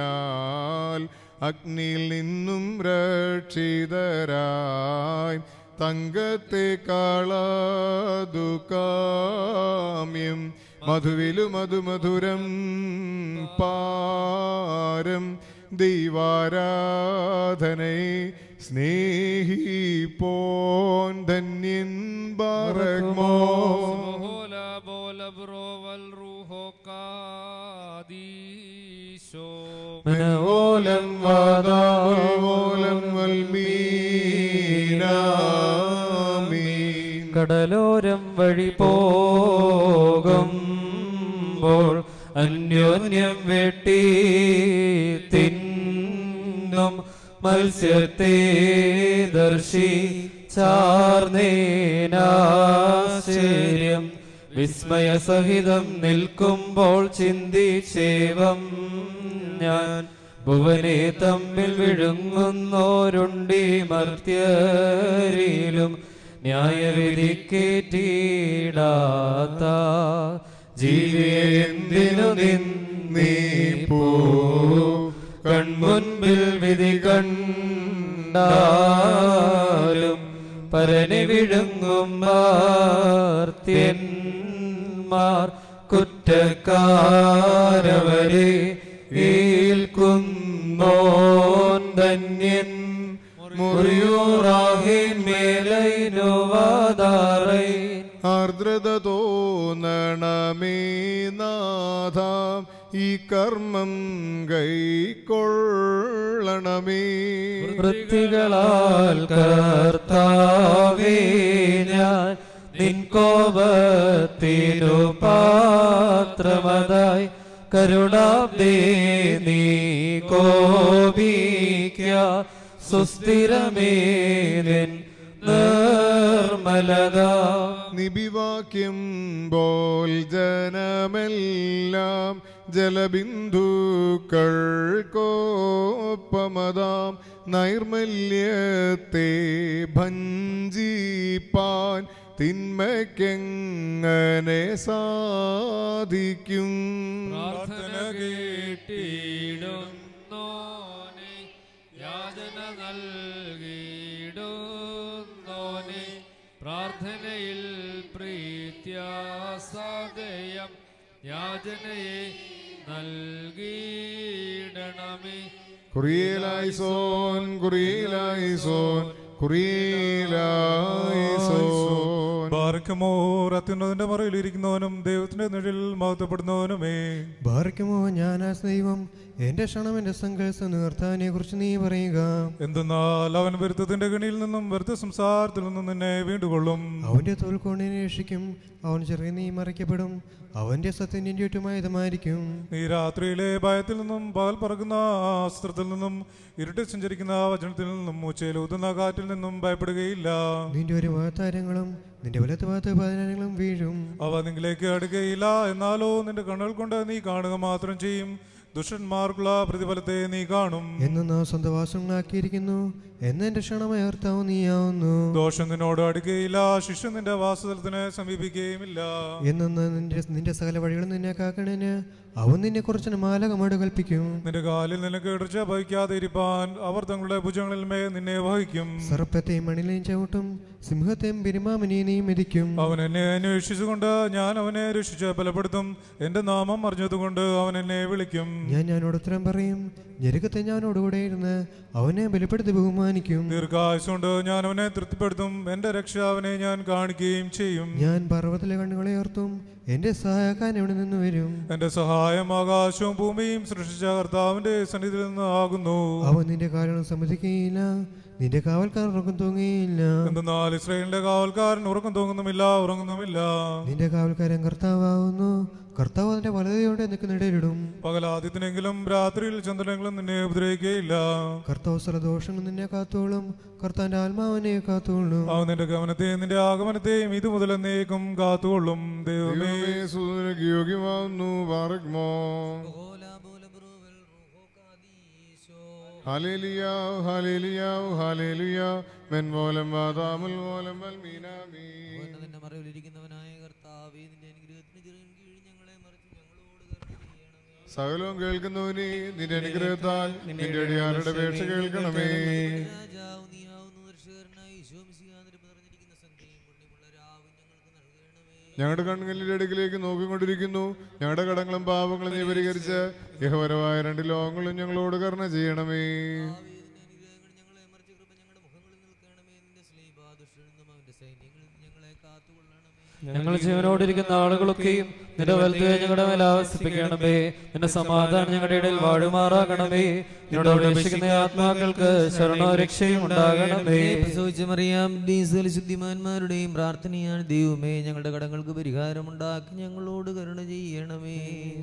ഹാനനിയാദിന്മാരതിനാൽ അഗ്നിയിൽ നിന്നും രക്ഷിതരായി തങ്കത്തെ കാളാതു കാമ്യം മധുവിലു മധുമധുരം പാരം ദൈവാരാധനയെ സ്നേഹിപ്പോൻ ധന്യൻ ബാറഗ്മോ Hola, bola, bro, val, ruho, kadisho. മനോലം വാദാവോലം വൽമീനാമീൻ കടലോരം വഴി പോകുമ്പോൾ അന്യോന്യം വെട്ടി തിന്നും മത്സ്യത്തെ ദർശി ചാർന്നേനാശ്ചര്യം വിസ്മയസഹിതം നിൽക്കുമ്പോൾ ചിന്തിച്ചേവം ഞാൻ ഭുവനെ തമ്മിൽ വിഴുങ്ങുന്നോരുണ്ടി മർത്യരിലും ന്യായവിധിക്കേറ്റിടാത്ത ജീവിയെന്തിനു നിന്നീപ്പോ കൺമുൻപിൽ വിധി കണ്ടാലും പരനെ വിഴുങ്ങും മാർത്യന്മാർ കുറ്റക്കാരവരെ ഏൽക്കുന്നോൻ ധന്യൻ മുറിയൂറാഹിൻ മേലൈനുവാദാറൈ ആർദ്രത തോന്നണമേ നാഥ ഈ കർമ്മം കൈക്കൊള്ളണമേ വൃത്തികളാൽ കർത്താവേ ഞാൻ നിൻ കോപത്തിനു പാത്രമതായി കരുണാബ്ദേ നീ കോപിക്ക സുസ്ഥിരമേ നിൻ നിർമ്മലത നിബിവാക്യം പോൽ ജനമെല്ലാം ജലബിന്ദുക്കൾക്കൊപ്പമതാം നൈർമല്യത്തെ ഭഞ്ജിപ്പാൻ തിന്മയ്ക്കെങ്ങനെ സാധിക്കും പ്രാർത്ഥന കേട്ടിടുന്നോനെ യാചന നൽകിയിടുന്നോനെ പ്രാർത്ഥനയിൽ പ്രീത്യാസദയം യാചനയെ നൽകിയിടണമേ കുറിയലായിസോൻ കുറിയലായിസോൻ കുറിയലായിസോൻ ബാർക്കമോർ അത്യുന്നതിന്റെ മറയിലിരിക്കുന്നവനും ദൈവത്തിന്റെ നിഴലിൽ മഹത്വപ്പെടുന്നവനുമേ ഭാർക്കുമോ ഞാനാസ് ദൈവം എന്റെ ക്ഷണം എന്റെ സങ്കൽസം നിർത്താനെ കുറിച്ച് നീ പറയുക എന്തെന്നാൽ അവൻ വരുത്തത്തിന്റെ കണിയിൽ നിന്നും വെറുത്ത സംസാരത്തിൽ നിന്നും നിന്നെ വീണ്ടുകൊള്ളും അവന്റെ തോൽക്കോണിനെ രക്ഷിക്കും അവൻ ചെറിയ നീ മറയ്ക്കപ്പെടും അവന്റെ സത്യം നിന്റെ ചുറ്റുമായതുമായിരിക്കും നീ രാത്രിയിലെ ഭയത്തിൽ നിന്നും പകൽ പറക്കുന്ന അസ്ത്രത്തിൽ നിന്നും ഇരുട്ടിൽ സഞ്ചരിക്കുന്ന വചനത്തിൽ നിന്നും മൂച്ചയിൽ ഊതുന്ന കാറ്റിൽ നിന്നും ഭയപ്പെടുകയില്ല നിന്റെ ഒരു വാതാരങ്ങളും നിന്റെ വലത്ത് ഭാഗത്ത് പതിനാരങ്ങളും വീഴും അവ നിങ്ങളിലേക്ക് അടുക്കുകയില്ല എന്നാലോ നിന്റെ കണ്ണുകൾ കൊണ്ട് നീ കാണുക മാത്രം ചെയ്യും ദുഷ്ടന്മാർക്കുള്ള പ്രതിഫലത്തെ നീ കാണും എന്ന് നാം സ്വന്തം വാസങ്ങളാക്കിയിരിക്കുന്നു എന്ന് എന്റെ ക്ഷണമായ കർത്താവ് നീയാവുന്നു ദോഷം നിന്നോട് അടുക്കുകയില്ല ശിശു നിന്റെ വാസസ്ഥലത്തിന് സമീപിക്കുകയുമില്ല എന്ന് നിന്റെ നിന്റെ സകല വഴികളും നിന്നെ കാക്കണേന് അവൻ നിന്നെ കുറച്ചിന് മാലകമാട് കൽപ്പിക്കും നിന്റെ കാലിൽ നിനക്ക് ഇടർച്ച വഹിക്കാതെ ഇരിപ്പാൻ അവർ തങ്ങളുടെ ഭുജങ്ങളിൽ മേ നിന്നെ വഹിക്കും സർപ്പത്തെയും മണിലെയും ചവിട്ടും സിംഹത്തെയും പെരുമാമനെയും നീ മെതിക്കും അവൻ എന്നെ അന്വേഷിച്ചുകൊണ്ട് ഞാൻ അവനെ രക്ഷിച്ച് ബലപ്പെടുത്തും എന്റെ നാമം അറിഞ്ഞതുകൊണ്ട് അവൻ എന്നെ വിളിക്കും ഞാൻ ഞാനോട് ഉത്തരം പറയും ഞെരുക്കത്തെ ഞാനോടുകൂടെ ഇരുന്ന് അവനെ ബലപ്പെടുത്തി ബഹുമാനിക്കും ദീർഘായുസുകൊണ്ട് ഞാൻ അവനെ തൃപ്തിപ്പെടുത്തും എന്റെ രക്ഷ അവനെ ഞാൻ കാണിക്കുകയും ചെയ്യും ഞാൻ പർവ്വതത്തിലെ കണ്ണുകളെ ഉയർത്തും എന്റെ സഹായക്കാൻ എവിടെ നിന്ന് വരും എന്റെ സഹായം ആകാശവും ഭൂമിയും സൃഷ്ടിച്ച കർത്താവിന്റെ സന്നിധിയിൽ നിന്ന് ആകുന്നു അവൻ നിന്റെ കാലുകൾ സമ്മതിക്കുകയില്ല നിന്റെ കാവൽക്കാർ ഉറക്കം തൂങ്ങുകയില്ല എന്തെന്നാൽ ഇസ്രായേലിന്റെ കാവൽക്കാരൻ ഉറക്കം തൂങ്ങുന്നുമില്ല ഉറങ്ങുന്നുമില്ല നിന്റെ കാവൽക്കാരൻ കർത്താവാകുന്നു കർത്താവ് അതിന്റെ വലതയോടെ നിൽക്കുന്നിടയിലിടും പകലാദിത്യനെങ്കിലും രാത്രിയിൽ ചന്ദ്രനെങ്കിലും നിന്നെ ഉപദ്രവിക്കുകയില്ല കർത്താവ് സർദോഷങ്ങൾ നിന്നെ കാത്തോളും കർത്താന്റെ ആത്മാവിനെ കാത്തോളും അവൻ നിന്റെ ഗമനത്തെയും നിന്റെ ആഗമനത്തെയും ഇത് മുതൽ എന്നേക്കും കാത്തുകൊള്ളും ദൈവമേ ദൈവമേ സൂചനയ്ക്ക് യോഗ്യമാവുന്നു പാറഗ്മോ ഹല്ലേലൂയാവ് ഹല്ലേലൂയാവ് ഹല്ലേലൂയാ മെൻമോലം വാദാമുൽ മോലം വൽമീനാമീ നിന്റെ മറവിലിരിക്കുന്നവനായ കർത്താവേ നിന്റെ അനുഗ്രഹത്തിന് ചിറകിൻ കീഴിൽ ഞങ്ങളെ മറിച്ച് ഞങ്ങളോട് കരുണ ചെയ്യണമേ സകലവും കേൾക്കുന്നവനെ നിന്റെ അനുഗ്രഹത്താൽ നിന്റെ അടിയാരുടെ അപേക്ഷ കേൾക്കണമേ രാജാവ് നീയാവുന്നു രക്ഷകരനായ ഈശോ മിശിഹാ നിന്റെ ഞങ്ങളുടെ കണ്ണുകളിലെ അടുക്കിലേക്ക് നോക്കിക്കൊണ്ടിരിക്കുന്നു ഞങ്ങളുടെ കടങ്ങളും പാപങ്ങളും നീ പരിഹരിച്ച് യഹപരമായ രണ്ട് ലോകങ്ങളും ഞങ്ങളോട് കരുണ ചെയ്യണമേ ഞങ്ങളെ മറിച്ച് കൃപ ഞങ്ങളുടെ മുഖങ്ങളിൽ നിൽക്കണമേ നിന്റെ സ്ലീബാ ദുഷ്ടനിൽ നിന്നും അവന്റെ സൈന്യങ്ങളിൽ നിന്നും ഞങ്ങളെ കാത്തുകൊള്ളണമേ ഞങ്ങൾ ജീവനോടിരിക്കുന്ന ആളുകളൊക്കെയും നിന്റെ വലുത് ഞങ്ങളുടെ മേൽ ആവസിപ്പിക്കണമേ നിന്റെ സമാധാനം ഞങ്ങളുടെ ഇടയിൽ വാഴുമാറാകണമേ നിന്നോട് അപേക്ഷിക്കുന്ന ആത്മാക്കൾക്ക് ശരണോ രക്ഷയും ഉണ്ടാകണമേ പ്രസവിച്ചമറിയാം ഡീസൽ ശുദ്ധിമാന്മാരുടെയും പ്രാർത്ഥനയാണ് ദൈവമേ ഞങ്ങളുടെ കടങ്ങൾക്ക് പരിഹാരമുണ്ടാക്കി ഞങ്ങളോട് കരുണ ചെയ്യണമേ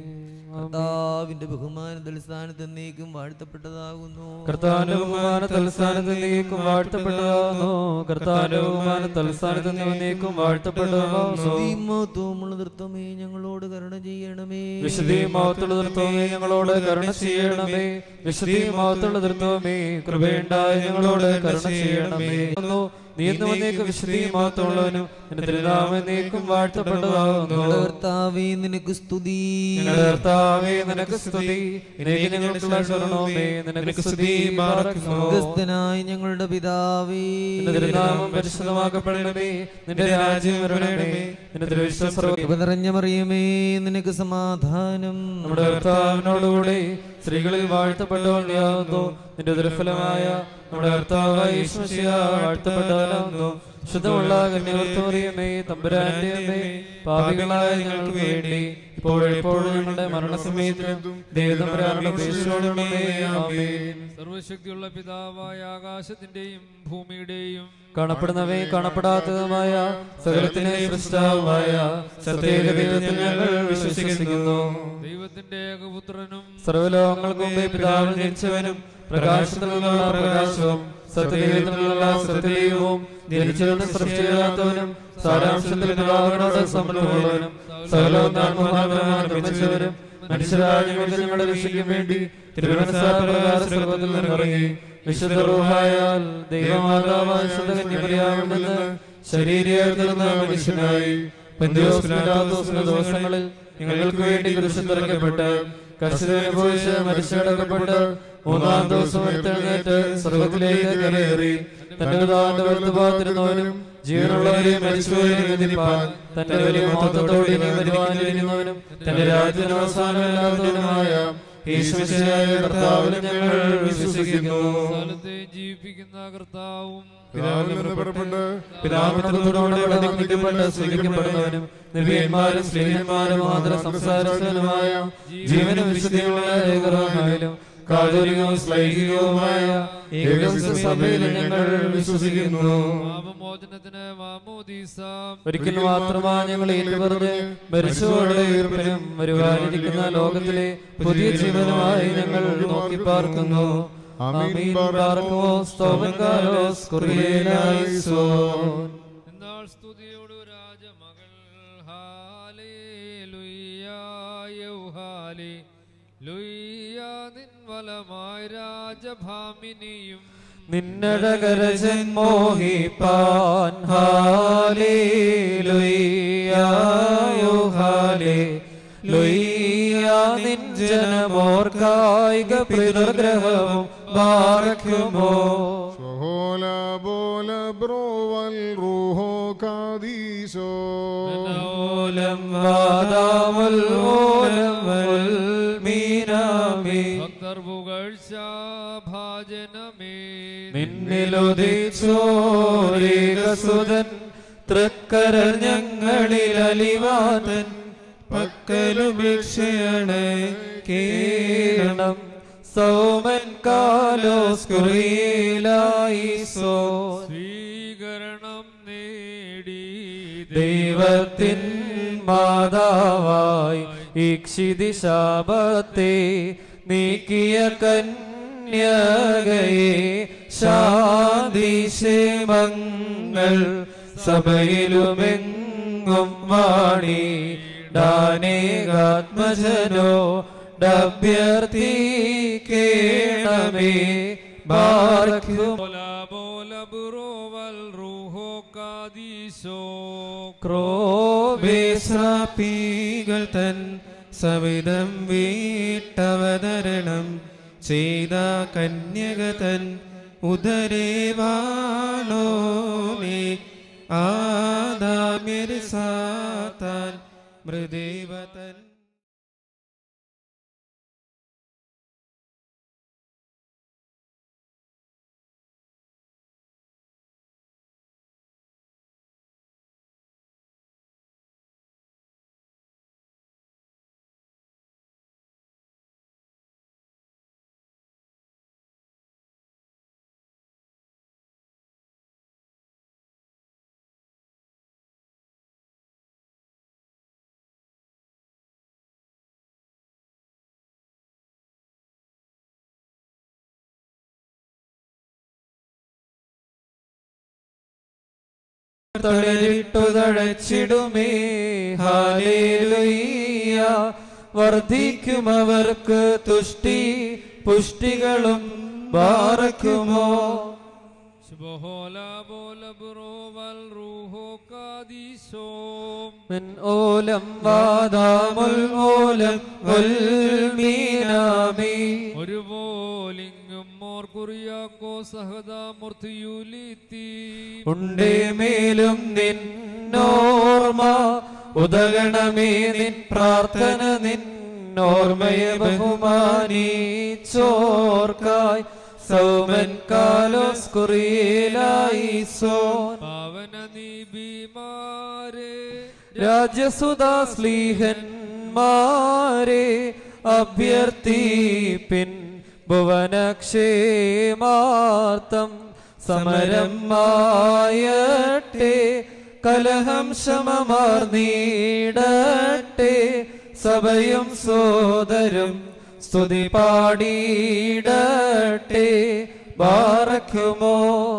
കർത്താവിന്റെ ബഹുമാന തലസ്ഥാനത്ത് എന്നേക്കും വാഴ്ത്തപ്പെട്ടതാകുന്നു കർത്താവിന്റെ ബഹുമാന തലസ്ഥാനത്ത് നീക്കും വാഴ്ത്തപ്പെട്ടതാകുന്നു കർത്താവിന്റെ ബഹുമാന തലസ്ഥാനത്ത് നീക്കും വാഴ്ത്തപ്പെട്ടതാകുന്നു വിശുദ്ധിയും മഹത്വമുള്ള നൃത്തമേ ഞങ്ങളോട് കരുണ ചെയ്യണമേ വിശുദ്ധിയും മഹത്തുള്ള നൃത്തമേ ഞങ്ങളോട് കരുണ ചെയ്യണമേ വിശുദ്ധിയും മഹത്തുള്ള നൃത്തമേ കൃപയുണ്ടായി ഞങ്ങളോട് കരുണ ചെയ്യണമേ നീ എന്ന് വന്നേക്ക് വിശുദ്ധിയും മഹത്വമുള്ളവനും എന്റെ തിരുനാമം നീക്കും വാഴ്ത്തപ്പെട്ടതാകുന്നു ഞങ്ങളുടെ കർത്താവേ നിനക്ക് സ്തുതി ഞങ്ങളുടെ കർത്താവേ നിനക്ക് സ്തുതി ഇനേക്ക് ഞങ്ങൾക്കുള്ള ശരണമേ നിനക്ക് സ്തുതി പാർക്കുന്നു സ്വർഗസ്ഥനായ ഞങ്ങളുടെ പിതാവേ നിന്റെ തിരുനാമം പരിശുദ്ധമാക്കപ്പെടണമേ നിന്റെ രാജ്യം വരണമേ നിന്റെ തിരുവിശ്വസർവ കൃപ നിറഞ്ഞ മറിയമേ നിനക്ക് സമാധാനം നമ്മുടെ കർത്താവിനോടുകൂടി സ്ത്രീകളിൽ വാഴ്ത്തപ്പെട്ടവൾ നീയാകുന്നു നിന്റെ ദുരഫലമായ നമ്മുടെ കർത്താവായ ഈശ്വശിയ വാഴ്ത്തപ്പെട്ടവനാകുന്നു ശുദ്ധമുള്ള കന്യവർത്തോറിയമേ തമ്പുരാന്റെ അമ്മേ പാപികളായ ഞങ്ങൾക്ക് വേണ്ടി ഇപ്പോഴെപ്പോഴും ഞങ്ങളുടെ മരണസമയത്തും ദേവതമ്പുരാനുള്ള അപേക്ഷയോടുമേ ആമേൻ സർവശക്തിയുള്ള പിതാവായ ആകാശത്തിന്റെയും ഭൂമിയുടെയും കാണപ്പെടുന്നവയും കാണപ്പെടാത്തതുമായ സകലത്തിനെ സൃഷ്ടാവുമായ സത്യദൈവത്തിൽ ഞങ്ങൾ വിശ്വസിക്കുന്നു ദൈവത്തിന്റെ ഏകപുത്രനും സർവലോകങ്ങൾക്ക് മുമ്പേ പിതാവിൽ ജനിച്ചവനും പ്രകാശത്തിലുള്ള പ്രകാശവും സത്യദൈവത്തിലുള്ള സത്യദൈവവും ജനിച്ചവനും സൃഷ്ടിയില്ലാത്തവനും സാരാംശത്തിൽ പിതാവിനോട് സമൃദ്ധമുള്ളവനും സകലവും നിർമ്മിച്ചവരും മനുഷ്യരായ ഞങ്ങൾക്ക് ഞങ്ങളുടെ രക്ഷയ്ക്കും വേണ്ടി തിരുവനന്തപുരം സർവത്തിൽ നിന്നിറങ്ങി വിശുദ്ധ റൂഹായാൽ ദൈവമാതാവായ ശുദ്ധകന്യമറിയാവുന്ന ശരീരയായി തീർന്ന മനുഷ്യനായി പെന്തയോസ് പിലാത്തോസിന്റെ ദിവസങ്ങളിൽ ഞങ്ങൾക്ക് വേണ്ടി കുരിശിറക്കപ്പെട്ട് കർശനനുഭവിച്ച് മരിച്ചടക്കപ്പെട്ട് മൂന്നാം ദിവസം എടുത്തെഴുന്നേറ്റ് സ്വർഗത്തിലേക്ക് കരയേറി തന്റെ പിതാവിന്റെ വലതുഭാഗത്തിരുന്നവനും ജീവനുള്ളവരെ മരിച്ചുപോയി നിന്ദിപ്പാൻ തന്റെ വലിയ മഹത്വത്തോടെ ഇനി വരുവാനിരിക്കുന്നവനും തന്റെ രാജ്യത്തിന് അവസാനമില്ലാത്തവനുമായ യേശുവിശിഹായ കർത്താവിനെ ഞങ്ങൾ വിശ്വസിക്കുന്നു സ്ഥലത്തെയും ജീവിപ്പിക്കുന്ന കർത്താവും പിതാവിൽ നിന്ന് പുറപ്പെട്ട് പിതാവിനോടുകൂടെ വധിക്കപ്പെട്ട് സ്വീകരിക്കപ്പെടുന്നവനും നബിയന്മാരും സ്ത്രീയന്മാരും മാതൃ സംസാരിച്ചവനുമായ ജീവനും വിശുദ്ധിയുള്ള ഏകറാമായാലും കാതോലികവും ശ്ലൈഹികവുമായ ഏകവിശുദ്ധ സഭയിൽ ഞങ്ങൾ വിശ്വസിക്കുന്നു പാപമോചനത്തിന് മാമോദീസ ഒരിക്കൽ മാത്രമാ ഞങ്ങൾ ഏറ്റുപറഞ്ഞ് മരിച്ചവരുടെ ഉയർപ്പിനും വരുവാനിരിക്കുന്ന ലോകത്തിലെ പുതിയ ജീവനുമായി ഞങ്ങൾ നോക്കി പാർക്കുന്നു ആമീൻ പാർക്കുമോ സ്തോമൻ കാലോസ് കുറിയേലായിസോൻ എന്നാൽ സ്തുതിയോടു രാജമകൾ ഹാലേ ലുയ്യായൗ ഹാലേ ലുയ്യ നിൻവലമായ രാജഭാമിനിയും നിന്നഴകരജൻ മോഹിപ്പാൻ ഹാലേ ലുയ്യായോ ഹാലേ ലുയ്യ നിൻ ജനമോർക്കായിക പിതൃഗ്രഹവും ബാറക്കുമോ സ്വഹോല ബോല ബ്രോവൽ റൂഹോ കാദീശോ ഓലം വാദാവൽ ഓലം വൽ മീനാമി ഭക്തർ പുകഴ്ച ഭാജനമേ നിന്നിലുദിച്ചോരേകസുതൻ തൃക്കര ഞങ്ങളിൽ അലിവാതൻ പക്കലുപേക്ഷയാണ് കേരണം സൗമൻ കാലോസ് കുറിയിലായിസോ സ്വീകരണം നേടി ദൈവത്തിൻ മാതാവായി ഈക്ഷിതി ശാപത്തെ നീക്കിയ കന്യകയെ ശാന്തിശേമങ്ങൾ സഭയിലുമെങ്ങും വാണി ഡാനേകാത്മജനോ ഡഭ്യർത്ഥിക്കേണമേ ബാർക്കും ബോല ബോല ബുറോവൽ റൂഹോ കാദീശോ ക്രോബേശ്രാപ്പികൾ തൻ സവിധം വീട്ടവതരണം ചെയ്ത കന്യക തൻ ഉദരേവാണോ നീ ആദാമ്യർ സാത്ത മൃദേവതൻ തളരിട്ടു തഴച്ചിടുമേ ഹാലേലുയ്യ വർദ്ധിക്കും അവർക്ക് തുഷ്ടി പുഷ്ടികളും ബാറക്കുമോ ശുഭഹോല ബോല ബുറോവൽ റൂഹോ കാദീശോം من ഓലം വാദാമുൽ ഓലം മീനാമി ഒരു പോലിങ്ങും മോർ കുറിയാക്കോ സഹദാ മൂർത്തിയുലീത്തി ഉണ്ടേ മേലും നിന്നോർമ്മ ഉദകണമേ നിൻ പ്രാർത്ഥന നിന്നോർമ്മയെ ബഹുമാനിച്ചോർക്കായി സൗമൻ കാലോസ് കുറിയിലായിസോൻ പാവന നീബിമാരെ രാജസുതാ സ്ലീഹന്മാരെ അഭ്യർത്ഥിപ്പിൻ ഭുവനക്ഷേമാർത്ഥം സമരം മായട്ടെ കലഹം ശമമാർന്നീടട്ടെ സഭയും സോദരും സ്തുതി പാടിയിടട്ടെ ബാറക്കുമോ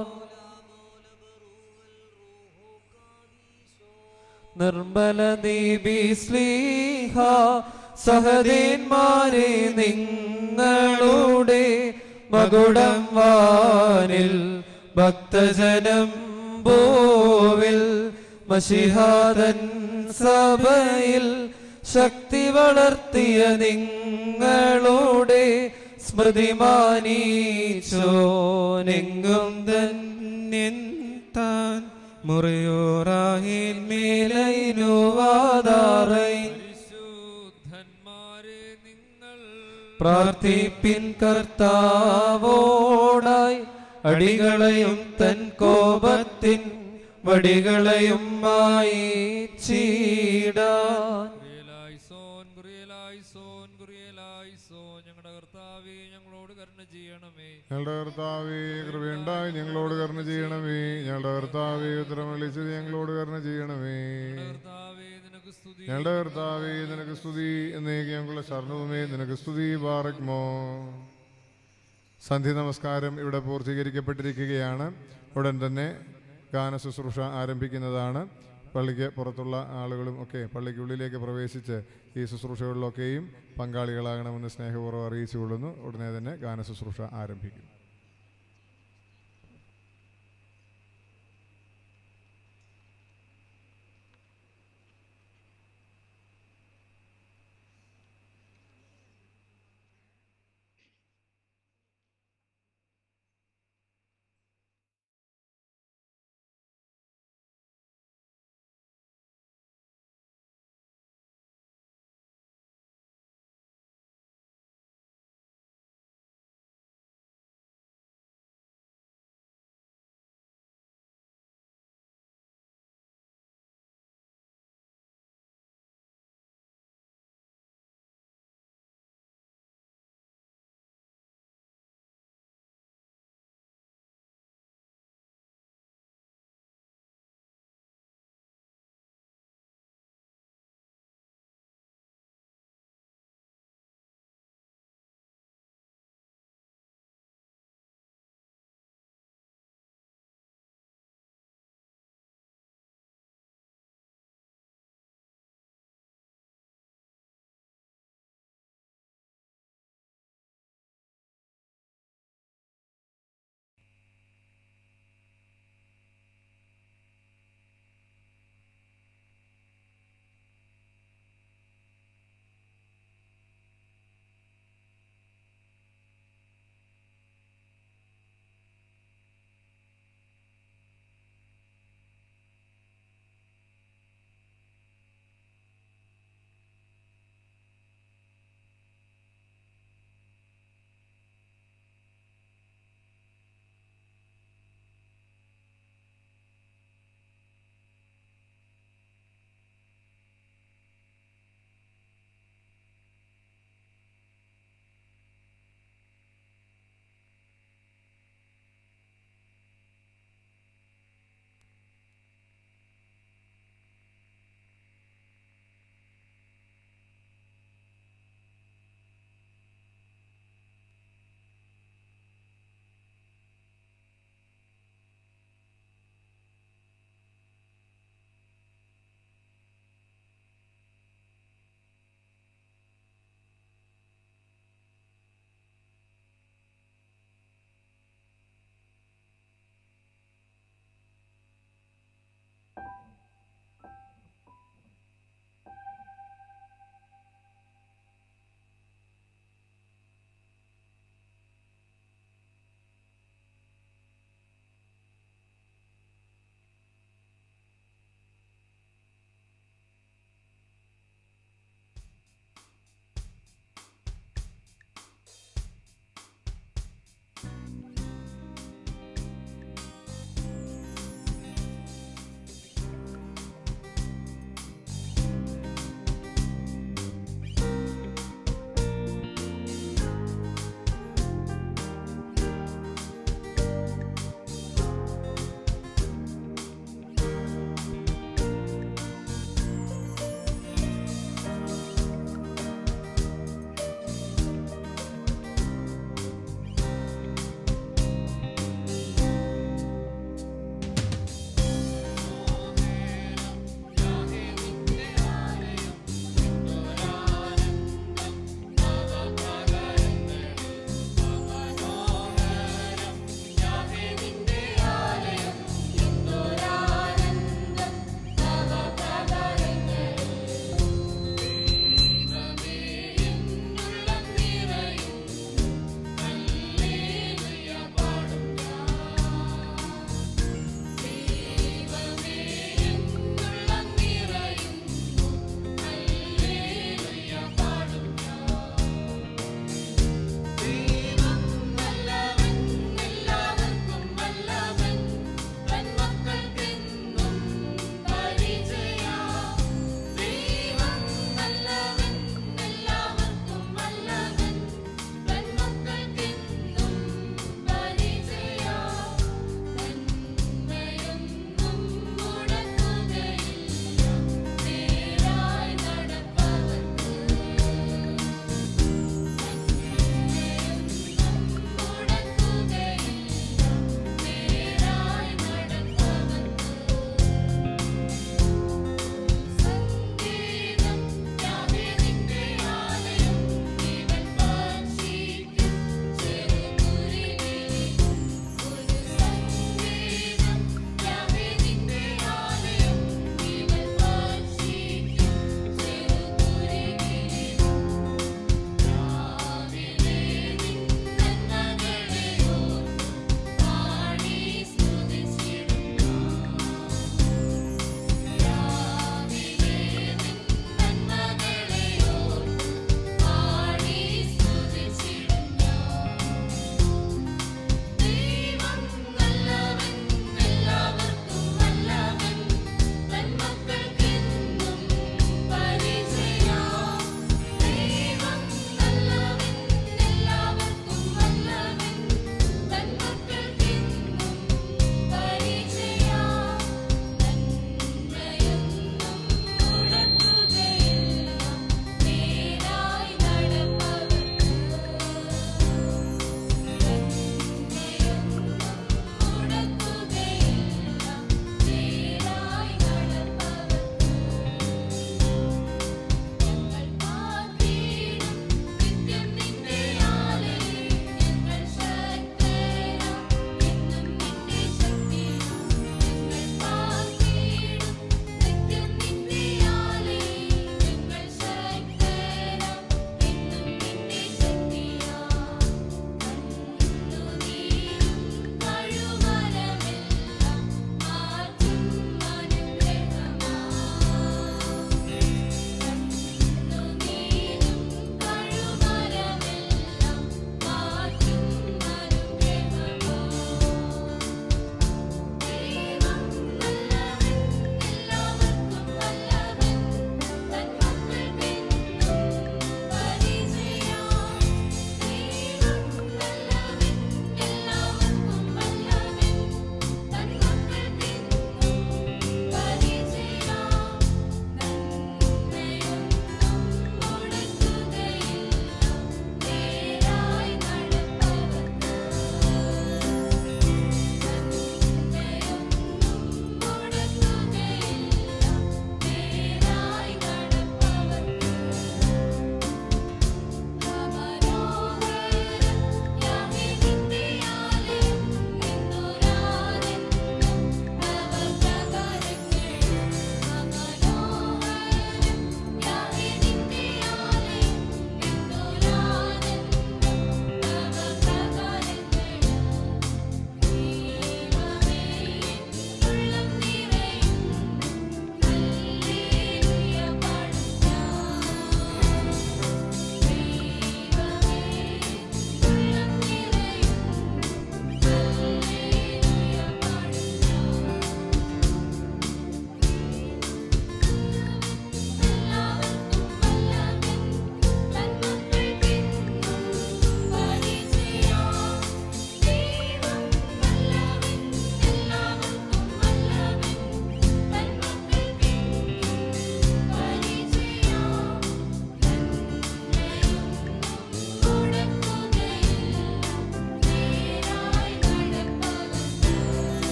നിർമ്മല ദീപി സ്ലീഹ സഹദേന്മാരെ നിങ്ങളുടെ മകുടം വാനിൽ ഭക്തജനം ഭൂവിൽ മഷിഹാദൻ സഭയിൽ ശക്തി വളർത്തിയ നിങ്ങളുടെ സ്മൃതി മാനീച്ചോ നെങ്കും ധന്യൻ താൻ മുറിയോറാഹിൽ മേലൈനുവാദാറൈ പരിശുദ്ധന്മാരെ നിങ്ങൾ പ്രാർത്ഥിപ്പിൻ കർത്താവോടായി അടികളെയും തൻ കോപത്തിൻ വടികളെയും മായി ചീടാൻ കുറിയലായിസോൻ കുറിയലായിസോൻ കുറിയലായിസോൻ ഞങ്ങളുടെ കർത്താവേ ഞങ്ങളോട് കരുണ ചെയ്യണമേ ഞങ്ങളുടെ കർത്താവേ കൃപയുണ്ടായി ഞങ്ങളോട് കരുണ ചെയ്യണമേ ഞങ്ങളുടെ കർത്താവേ ഉത്തരം വിളിച്ചത് ഞങ്ങളോട് കരുണ ചെയ്യണമേ ഞങ്ങളുടെ കർത്താവേ നിനക്ക് സ്തുതി ഞങ്ങളുടെ കർത്താവേ നിനക്ക് സ്തുതി എന്നേക്ക് ഞങ്ങളുടെ ശരണവുമേ നിനക്ക് സ്തുതി ബാറക്മോ സന്ധ്യ നമസ്കാരം ഇവിടെ പൂർത്തീകരിക്കപ്പെട്ടിരിക്കുകയാണ് ഉടൻ തന്നെ ഗാന ശുശ്രൂഷ ആരംഭിക്കുന്നതാണ് പള്ളിക്ക് പുറത്തുള്ള ആളുകളും ഒക്കെ പള്ളിക്കുള്ളിലേക്ക് പ്രവേശിച്ച് ഈ ശുശ്രൂഷകളിലൊക്കെയും പങ്കാളികളാകണമെന്ന് സ്നേഹപൂർവ്വം അറിയിച്ചുകൊള്ളുന്നു ഉടനെ തന്നെ ഗാന ശുശ്രൂഷ ആരംഭിക്കും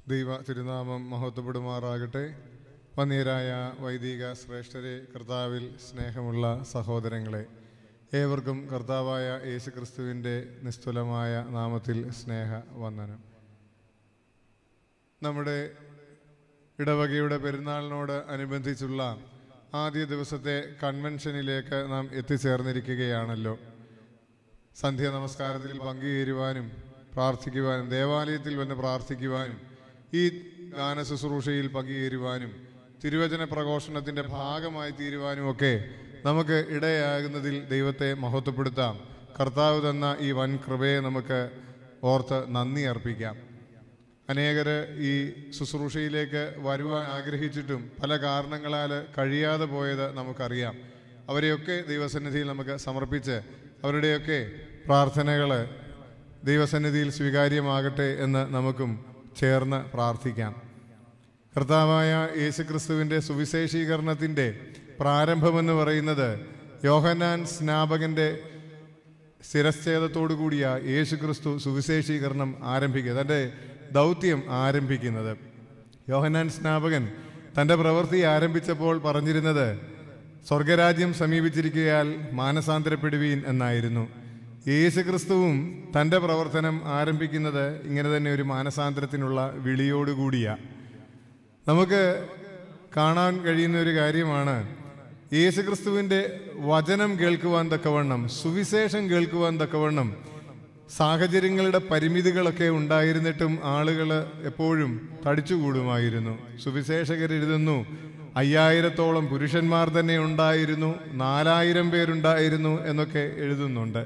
ദൈവ തിരുനാമം മഹത്വപ്പെടുമാറാകട്ടെ വന്യരായ വൈദിക ശ്രേഷ്ഠരെ കർത്താവിൽ സ്നേഹമുള്ള സഹോദരങ്ങളെ ഏവർക്കും കർത്താവായ യേശു ക്രിസ്തുവിൻ്റെ നിസ്തുലമായ നാമത്തിൽ സ്നേഹ വന്ദനം നമ്മുടെ ഇടവകയുടെ പെരുന്നാളിനോട് അനുബന്ധിച്ചുള്ള ആദ്യ ദിവസത്തെ കൺവെൻഷനിലേക്ക് നാം എത്തിച്ചേർന്നിരിക്കുകയാണല്ലോ സന്ധ്യ നമസ്കാരത്തിൽ പങ്കുചേരുവാനും പ്രാർത്ഥിക്കുവാനും ദേവാലയത്തിൽ വന്ന് പ്രാർത്ഥിക്കുവാനും ഈ ഗാന ശുശ്രൂഷയിൽ പങ്കുചേരുവാനും തിരുവചന പ്രഘോഷണത്തിൻ്റെ ഭാഗമായി തീരുവാനും ഒക്കെ നമുക്ക് ഇടയാകുന്നതിൽ ദൈവത്തെ മഹത്വപ്പെടുത്താം കർത്താവ് തന്ന ഈ വൻ കൃപയെ നമുക്ക് ഓർത്ത് നന്ദി അർപ്പിക്കാം അനേകർ ഈ ശുശ്രൂഷയിലേക്ക് വരുവാൻ ആഗ്രഹിച്ചിട്ടും പല കാരണങ്ങളാൽ കഴിയാതെ പോയത് നമുക്കറിയാം അവരെയൊക്കെ ദൈവസന്നിധിയിൽ നമുക്ക് സമർപ്പിച്ച് അവരുടെയൊക്കെ പ്രാർത്ഥനകൾ ദൈവസന്നിധിയിൽ സ്വീകാര്യമാകട്ടെ എന്ന് നമുക്കും ചേർന്ന് പ്രാർത്ഥിക്കാം കർത്താവായ യേശുക്രിസ്തുവിൻ്റെ സുവിശേഷീകരണത്തിൻ്റെ പ്രാരംഭമെന്ന് പറയുന്നത് യോഹന്നാൻ സ്നാപകൻ്റെ സ്ഥിരച്ഛേദത്തോടു കൂടിയ യേശുക്രിസ്തു സുവിശേഷീകരണം ആരംഭിക്കുക തൻ്റെ ദൗത്യം ആരംഭിക്കുന്നത് യോഹന്നാൻ സ്നാപകൻ തൻ്റെ പ്രവൃത്തി ആരംഭിച്ചപ്പോൾ പറഞ്ഞിരുന്നത് സ്വർഗരാജ്യം സമീപിച്ചിരിക്കയാൽ മാനസാന്തരപ്പെടുവീൻ എന്നായിരുന്നു യേശുക്രിസ്തുവും തൻ്റെ പ്രവർത്തനം ആരംഭിക്കുന്നത് ഇങ്ങനെ തന്നെ ഒരു മാനസാന്തരത്തിനുള്ള വിളിയോടുകൂടിയാണ് നമുക്ക് കാണാൻ കഴിയുന്ന ഒരു കാര്യമാണ് യേശുക്രിസ്തുവിൻ്റെ വചനം കേൾക്കുവാൻ തക്കവണ്ണം സുവിശേഷം കേൾക്കുവാൻ തക്കവണ്ണം സാഹചര്യങ്ങളുടെ പരിമിതികളൊക്കെ ഉണ്ടായിരുന്നിട്ടും ആളുകൾ എപ്പോഴും തടിച്ചുകൂടുമായിരുന്നു സുവിശേഷകർ എഴുതുന്നു അയ്യായിരത്തോളം പുരുഷന്മാർ തന്നെ ഉണ്ടായിരുന്നു നാലായിരം പേരുണ്ടായിരുന്നു എന്നൊക്കെ എഴുതുന്നുണ്ട്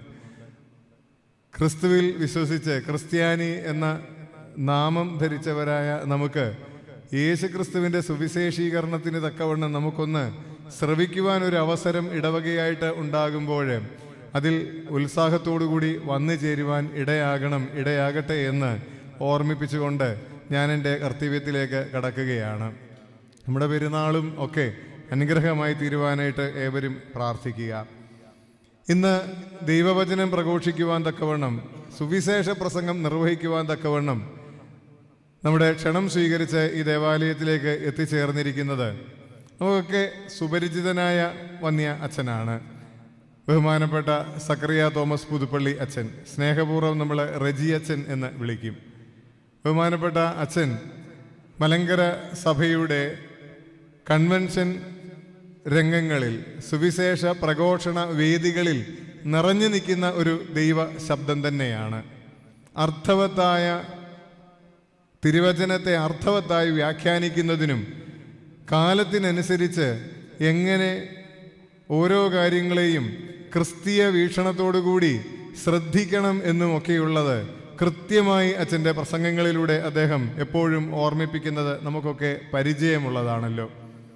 ക്രിസ്തുവിൽ വിശ്വസിച്ച് ക്രിസ്ത്യാനി എന്ന നാമം ധരിച്ചവരായ നമുക്ക് യേശുക്രിസ്തുവിൻ്റെ സുവിശേഷീകരണത്തിന് തക്കവണ്ണം നമുക്കൊന്ന് ശ്രവിക്കുവാൻ ഒരു അവസരം ഇടവകയായിട്ട് ഉണ്ടാകുമ്പോൾ അതിൽ ഉത്സാഹത്തോടുകൂടി വന്നു ചേരുവാൻ ഇടയാകണം ഇടയാകട്ടെ എന്ന് ഓർമ്മിപ്പിച്ചുകൊണ്ട് ഞാൻ എൻ്റെ കർത്തവ്യത്തിലേക്ക് കടക്കുകയാണ് നമ്മുടെ പെരുന്നാളും ഒക്കെ അനുഗ്രഹമായി തീരുവാനായിട്ട് ഏവരും പ്രാർത്ഥിക്കുക ഇന്ന് ദൈവവചനം പ്രഘോഷിക്കുവാൻ തക്കവണ്ണം സുവിശേഷ പ്രസംഗം നിർവഹിക്കുവാൻ തക്കവണ്ണം നമ്മുടെ ക്ഷണം സ്വീകരിച്ച് ഈ ദേവാലയത്തിലേക്ക് എത്തിച്ചേർന്നിരിക്കുന്നത് നമുക്കൊക്കെ സുപരിചിതനായ വന്യ അച്ഛനാണ് ബഹുമാനപ്പെട്ട സക്രിയ തോമസ് പുതുപ്പള്ളി അച്ഛൻ സ്നേഹപൂർവ്വം നമ്മൾ റെജി അച്ഛൻ എന്ന് വിളിക്കും ബഹുമാനപ്പെട്ട അച്ഛൻ മലങ്കര സഭയുടെ കൺവെൻഷൻ രംഗങ്ങളിൽ സുവിശേഷ പ്രഘോഷണ വേദികളിൽ നിറഞ്ഞു നിൽക്കുന്ന ഒരു ദൈവ ശബ്ദം തന്നെയാണ് അർത്ഥവത്തായ തിരുവചനത്തെ അർത്ഥവത്തായി വ്യാഖ്യാനിക്കുന്നതിനും കാലത്തിനനുസരിച്ച് എങ്ങനെ ഓരോ കാര്യങ്ങളെയും ക്രിസ്തീയ വീക്ഷണത്തോടുകൂടി ശ്രദ്ധിക്കണം എന്നുമൊക്കെയുള്ളത് കൃത്യമായി അച്ഛൻ്റെ പ്രസംഗങ്ങളിലൂടെ അദ്ദേഹം എപ്പോഴും ഓർമ്മിപ്പിക്കുന്നത് നമുക്കൊക്കെ പരിചയമുള്ളതാണല്ലോ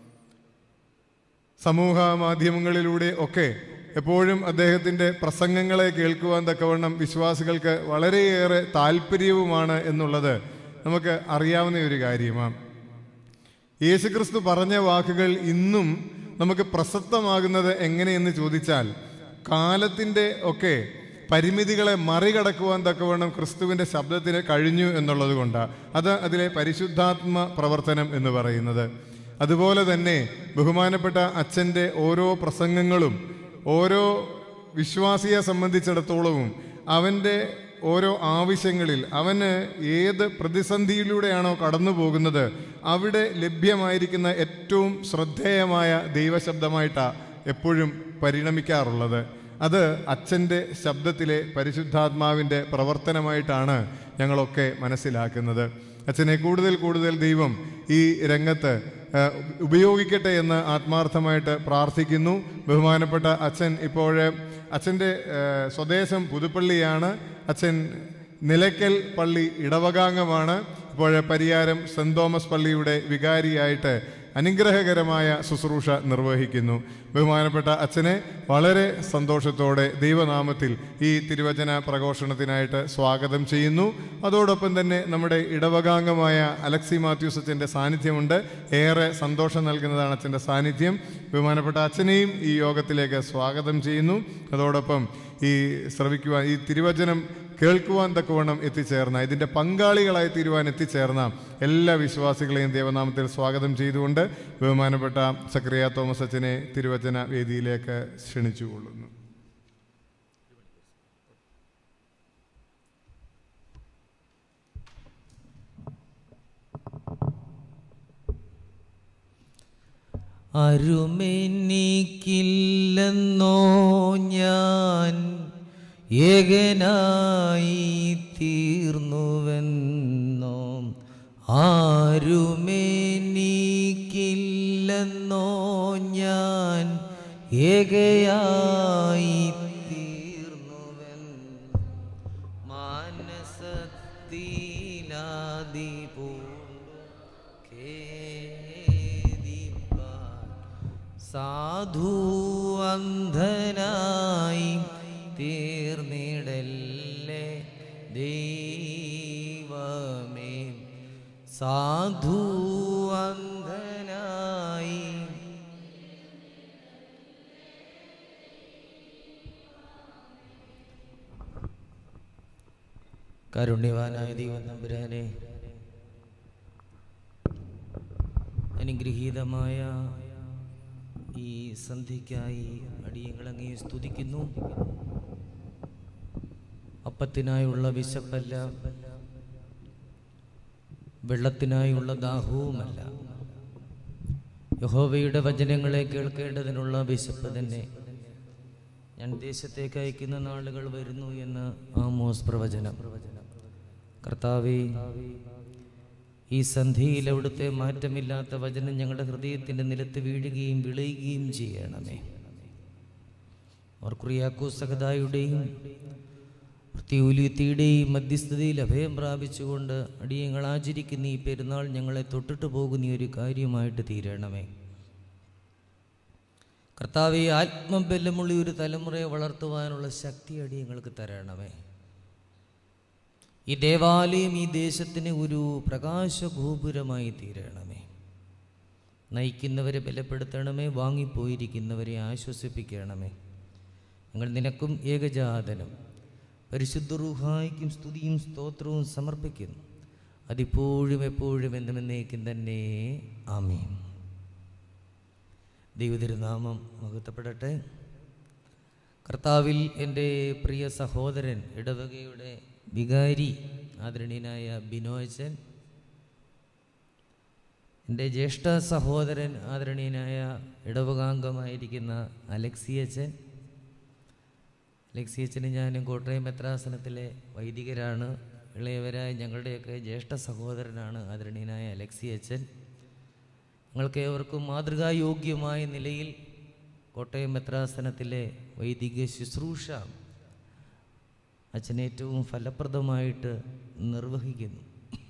സമൂഹ മാധ്യമങ്ങളിലൂടെ ഒക്കെ എപ്പോഴും അദ്ദേഹത്തിൻ്റെ പ്രസംഗങ്ങളെ കേൾക്കുവാൻ തക്കവണ്ണം വിശ്വാസികൾക്ക് വളരെയേറെ താല്പര്യവുമാണ് എന്നുള്ളത് നമുക്ക് അറിയാവുന്ന ഒരു കാര്യമാണ് യേശുക്രിസ്തു പറഞ്ഞ വാക്കുകൾ ഇന്നും നമുക്ക് പ്രസക്തമാകുന്നത് എങ്ങനെയെന്ന് ചോദിച്ചാൽ കാലത്തിൻ്റെ ഒക്കെ പരിമിതികളെ മറികടക്കുവാൻ തക്കവണ്ണം ക്രിസ്തുവിൻ്റെ ശബ്ദത്തിന് കഴിഞ്ഞു എന്നുള്ളത് കൊണ്ടാണ് അത് അതിലെ പരിശുദ്ധാത്മ പ്രവർത്തനം എന്ന് പറയുന്നത് അതുപോലെ തന്നെ ബഹുമാനപ്പെട്ട അച്ഛൻ്റെ ഓരോ പ്രസംഗങ്ങളും ഓരോ വിശ്വാസിയെ സംബന്ധിച്ചിടത്തോളവും അവൻ്റെ ഓരോ ആവശ്യങ്ങളിൽ അവന് ഏത് പ്രതിസന്ധിയിലൂടെയാണോ കടന്നു പോകുന്നത് അവിടെ ലഭ്യമായിരിക്കുന്ന ഏറ്റവും ശ്രദ്ധേയമായ ദൈവശബ്ദമായിട്ടാണ് എപ്പോഴും പരിണമിക്കാറുള്ളത് അത് അച്ഛൻ്റെ ശബ്ദത്തിലെ പരിശുദ്ധാത്മാവിൻ്റെ പ്രവർത്തനമായിട്ടാണ് ഞങ്ങളൊക്കെ മനസ്സിലാക്കുന്നത് അച്ഛനെ കൂടുതൽ കൂടുതൽ ദൈവം ഈ രംഗത്ത് ആ, ഉപയോഗിക്കട്ടെ എന്ന് ആത്മാർത്ഥമായിട്ട് പ്രാർത്ഥിക്കുന്നു ബഹുമാനപ്പെട്ട അച്ഛൻ ഇപ്പോൾ അച്ഛൻ്റെ ആ, സ്വദേശം പുതുപ്പള്ളിയാണ് അച്ഛൻ നിലയ്ക്കൽ പള്ളി ഇടവകാംഗമാണ് ഇപ്പോൾ പരിയാരം സെന്റ് തോമസ് പള്ളിയുടെ വികാരിയായിട്ട് അനുഗ്രഹകരമായ ശുശ്രൂഷ നിർവഹിക്കുന്നു ബഹുമാനപ്പെട്ട അച്ഛനെ വളരെ സന്തോഷത്തോടെ ദൈവനാമത്തിൽ ഈ തിരുവചന പ്രഘോഷണത്തിനായിട്ട് സ്വാഗതം ചെയ്യുന്നു അതോടൊപ്പം തന്നെ നമ്മുടെ ഇടവകാംഗമായ അലക്സി മാത്യൂസ് അച്ഛൻ്റെ സാന്നിധ്യമുണ്ട് ഏറെ സന്തോഷം നൽകുന്നതാണ് അച്ഛൻ്റെ സാന്നിധ്യം ബഹുമാനപ്പെട്ട അച്ഛനെയും ഈ യോഗത്തിലേക്ക് സ്വാഗതം ചെയ്യുന്നു അതോടൊപ്പം ഈ ശ്രവിക്കുവാൻ ഈ തിരുവചനം കേൾക്കുവാൻ തക്കവണ്ണം എത്തിച്ചേർന്ന ഇതിൻ്റെ പങ്കാളികളായി തീരുവാൻ എത്തിച്ചേർന്ന എല്ലാ വിശ്വാസികളെയും ദേവനാമത്തിൽ സ്വാഗതം ചെയ്തുകൊണ്ട് ബഹുമാനപ്പെട്ട സക്രിയ തോമസ് അച്ഛനെ തിരുവചന വേദിയിലേക്ക് ക്ഷണിച്ചുകൊള്ളുന്നു അരുമെനിക്കില്ലെന്നോ ഞാൻ ഏകനായി തീർന്നുവെന്നോ ആരുമെനിക്കില്ലെന്നോ ഞാൻ ഏകയായി തീർന്നുവെന്നോ മാനസത്തിലാതി പൂണ്ടു ഖേദിപ്പാൻ സാധു അന്ധനായി തീർന്നിടല്ലേ ദൈവമേ സാധു അന്ധനായി കാരുണ്യവാനായ ദൈവം നമ്പുരാനെ അനുഗ്രഹീതമായ ഈ സന്ധ്യയ്ക്കായി അടിയങ്ങളങ്ങേ സ്തുതിക്കുന്നു അപ്പത്തിനായുള്ള വിശപ്പല്ല വെള്ളത്തിനായുള്ള ദാഹവുമല്ല യഹോവയുടെ വചനങ്ങളെ കേൾക്കേണ്ടതിനുള്ള വിശപ്പ് തന്നെ ഞാൻ ദേശത്തേക്ക് അയക്കുന്ന നാളുകൾ വരുന്നു എന്ന് ആമോസ് പ്രവചനം കർത്താവേ ഈ സന്ധിയിൽ അവിടുത്തെ മാറ്റമില്ലാത്ത വചനം ഞങ്ങളുടെ ഹൃദയത്തിൻ്റെ നിലത്ത് വീഴുകയും വിളയുകയും ചെയ്യണമേ അവർ കുറിയാക്കോ സഹദായുടെയും പ്രത്യൂലിയത്തിയുടെയും മധ്യസ്ഥതയിൽ അഭയം പ്രാപിച്ചുകൊണ്ട് അടിയങ്ങൾ ആചരിക്കുന്ന ഈ പെരുന്നാൾ ഞങ്ങളെ തൊട്ടിട്ട് പോകുന്ന ഈ ഒരു കാര്യമായിട്ട് തീരണമേ കർത്താവെ ആത്മബലമുള്ള ഒരു തലമുറയെ വളർത്തുവാനുള്ള ശക്തി അടിയങ്ങൾക്ക് തരണമേ ഈ ദേവാലയം ഈ ദേശത്തിന് ഒരു പ്രകാശഗോപുരമായി തീരണമേ നയിക്കുന്നവരെ ബലപ്പെടുത്തണമേ വാങ്ങിപ്പോയിരിക്കുന്നവരെ ആശ്വസിപ്പിക്കണമേ ഞങ്ങൾ നിനക്കും ഏകജാതനും പരിശുദ്ധ റൂഹായിക്കും സ്തുതിയും സ്തോത്രവും സമർപ്പിക്കുന്നു അതിപ്പോഴും എപ്പോഴും എന്നും എന്നേക്കും തന്നെ ആമീൻ ദൈവതിരുനാമം മഹത്വപ്പെടട്ടെ കർത്താവിൽ എൻ്റെ പ്രിയ സഹോദരൻ ഇടവകയുടെ വികാരി ആദരണീയനായ ബിനോയച്ചൻ എൻ്റെ ജ്യേഷ്ഠ സഹോദരൻ ആദരണീയനായ ഇടവകാംഗമായിരിക്കുന്ന അലക്സിയച്ചൻ അലക്സിയച്ചന് ഞാനും കോട്ടയം മെത്രാസനത്തിലെ വൈദികരാണ് ഇളയവരായ ഞങ്ങളുടെയൊക്കെ ജ്യേഷ്ഠ സഹോദരനാണ് ആദരണീയനായ അലക്സിയച്ചൻ ഞങ്ങൾക്ക് ഏവർക്കും മാതൃകായോഗ്യമായ നിലയിൽ കോട്ടയം മെത്രാസനത്തിലെ വൈദിക ശുശ്രൂഷ അച്ഛൻ ഏറ്റവും ഫലപ്രദമായിട്ട് നിർവഹിക്കുന്നു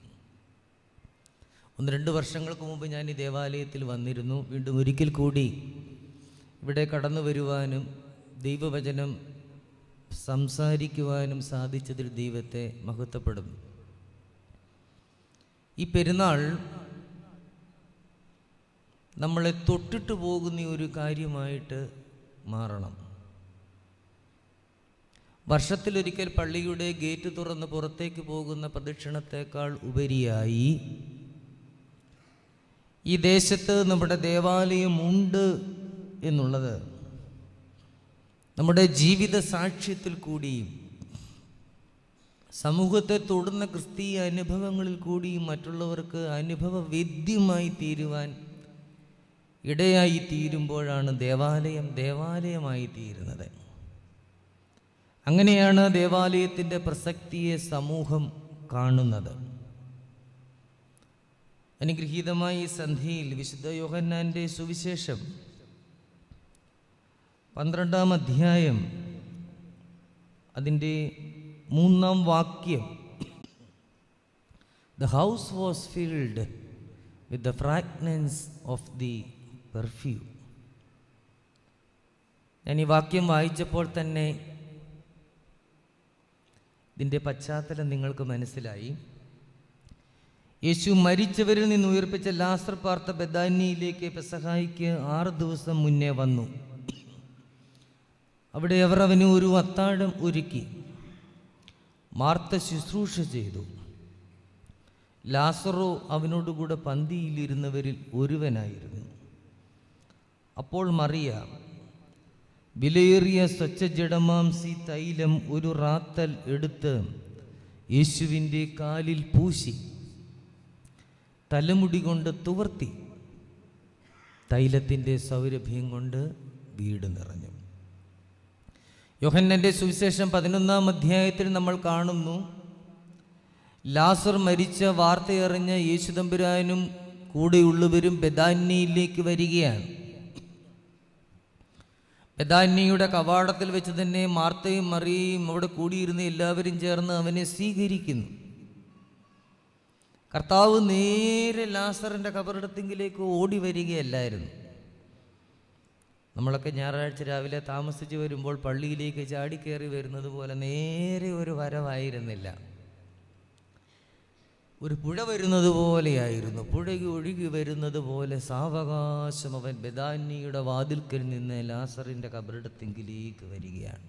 ഒന്ന് രണ്ട് വർഷങ്ങൾക്ക് മുമ്പ് ഞാൻ ഈ ദേവാലയത്തിൽ വന്നിരുന്നു വീണ്ടും ഒരിക്കൽ കൂടി ഇവിടെ കടന്നു വരുവാനും ദൈവവചനം സംസാരിക്കുവാനും സാധിച്ചതിൽ ദൈവത്തെ മഹത്വപ്പെടുന്നു ഈ പെരുന്നാൾ നമ്മളെ തൊട്ടിട്ട് പോകുന്ന ഒരു കാര്യമായിട്ട് മാറണം വർഷത്തിലൊരിക്കൽ പള്ളിയുടെ ഗേറ്റ് തുറന്ന് പുറത്തേക്ക് പോകുന്ന പ്രദക്ഷിണത്തേക്കാൾ ഉപരിയായി ഈ ദേശത്ത് നമ്മുടെ ദേവാലയമുണ്ട് എന്നുള്ളത് നമ്മുടെ ജീവിത സാക്ഷ്യത്തിൽ കൂടിയും സമൂഹത്തെ തൊടുന്ന ക്രിസ്തീയ അനുഭവങ്ങളിൽ കൂടിയും മറ്റുള്ളവർക്ക് അനുഭവവേദ്യമായി തീരുവാൻ ഇടയായി തീരുമ്പോഴാണ് ദേവാലയം ദേവാലയമായി തീരുന്നത് അങ്ങനെയാണ് ദേവാലയത്തിൻ്റെ പ്രസക്തിയെ സമൂഹം കാണുന്നത് അനുഗ്രഹീതമായ ഈ സന്ധ്യയിൽ വിശുദ്ധ യോഹന്നാൻ്റെ സുവിശേഷം പന്ത്രണ്ടാം അധ്യായം അതിൻ്റെ മൂന്നാം വാക്യം the house was filled with the fragrance of the perfume ഞാൻ ഈ വാക്യം വായിച്ചപ്പോൾ തന്നെ ഇതിൻ്റെ പശ്ചാത്തലം നിങ്ങൾക്ക് മനസ്സിലായി യേശു മരിച്ചവരിൽ നിന്ന് ഉയർപ്പിച്ച ലാസർ പാർത്ത ബദാനിയിലേക്ക് പെസഹായിക്ക് ആറ് ദിവസം മുന്നേ വന്നു അവിടെ അവർ അവന് ഒരു അത്താഴം ഒരുക്കി മാർത്ത ശുശ്രൂഷ ചെയ്തു ലാസറോ അവനോടുകൂടെ പന്തിയിലിരുന്നവരിൽ ഒരുവനായിരുന്നു അപ്പോൾ മറിയ വിലയേറിയ സ്വച്ഛജടമാംസി തൈലം ഒരു റാത്തൽ എടുത്ത് യേശുവിൻ്റെ കാലിൽ പൂശി തലമുടി കൊണ്ട് തുവർത്തി തൈലത്തിൻ്റെ സൗരഭ്യം കൊണ്ട് വീട് നിറഞ്ഞു യോഹന്നൻ്റെ സുവിശേഷം പതിനൊന്നാം അധ്യായത്തിൽ നമ്മൾ കാണുന്നു ലാസർ മരിച്ച വാർത്തയറിഞ്ഞ യേശുദമ്പുരാനും കൂടെയുള്ളവരും ബദാന്യയിലേക്ക് വരികയാണ് ബദാന്യയുടെ കവാടത്തിൽ വെച്ച് തന്നെ മാർത്തയും മറിയയും അവിടെ കൂടിയിരുന്ന എല്ലാവരും ചേർന്ന് അവനെ സ്വീകരിക്കുന്നു കർത്താവ് നേരെ ലാസറിൻ്റെ കബറിടത്തെങ്കിലേക്ക് ഓടി വരികയല്ലായിരുന്നു നമ്മളൊക്കെ ഞായറാഴ്ച രാവിലെ താമസിച്ച് വരുമ്പോൾ പള്ളിയിലേക്ക് ചാടിക്കയറി വരുന്നത് പോലെ നേരെ ഒരു വരവായിരുന്നില്ല ഒരു പുഴ വരുന്നത് പോലെയായിരുന്നു പുഴകി ഒഴുകി വരുന്നത് പോലെ സാവകാശം അവൻ ബദാനിയുടെ വാതിൽക്കൽ നിന്ന് ലാസറിൻ്റെ കബറിടത്തെങ്കിലേക്ക് വരികയാണ്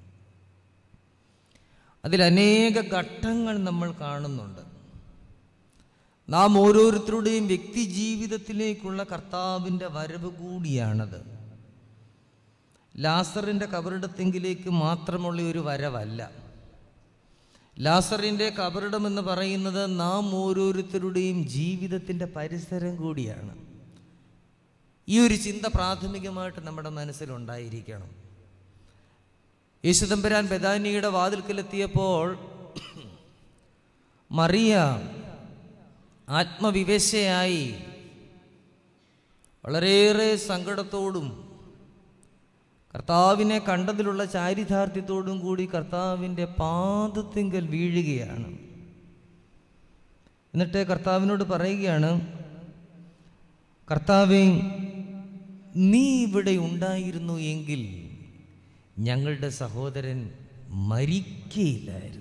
അതിൽ അനേക ഘട്ടങ്ങൾ നമ്മൾ കാണുന്നുണ്ട് നാം ഓരോരുത്തരുടെയും വ്യക്തി ജീവിതത്തിലേക്കുള്ള കർത്താവിൻ്റെ വരവ് കൂടിയാണത് ലാസറിൻ്റെ കബറിടത്തെങ്കിലേക്ക് മാത്രമുള്ള ഒരു വരവല്ല ലാസറിൻ്റെ കബറിടം എന്ന് പറയുന്നത് നാം ഓരോരുത്തരുടെയും ജീവിതത്തിൻ്റെ പരിസരം കൂടിയാണ് ഈ ഒരു ചിന്ത പ്രാഥമികമായിട്ട് നമ്മുടെ മനസ്സിലുണ്ടായിരിക്കണം യേശുദമ്പരാൻ ബദാനിയുടെ വാതിൽക്കലെത്തിയപ്പോൾ മറിയ ആത്മവിവശയായി വളരെയേറെ സങ്കടത്തോടും കർത്താവിനെ കണ്ടതിലുള്ള ചാരിതാർത്ഥ്യത്തോടും കൂടി കർത്താവിൻ്റെ പാദത്തിങ്കൽ വീഴുകയാണ് എന്നിട്ട് കർത്താവിനോട് പറയുകയാണ് കർത്താവെ നീ ഇവിടെ ഉണ്ടായിരുന്നു എങ്കിൽ ഞങ്ങളുടെ സഹോദരൻ മരിക്കയില്ലായിരുന്നു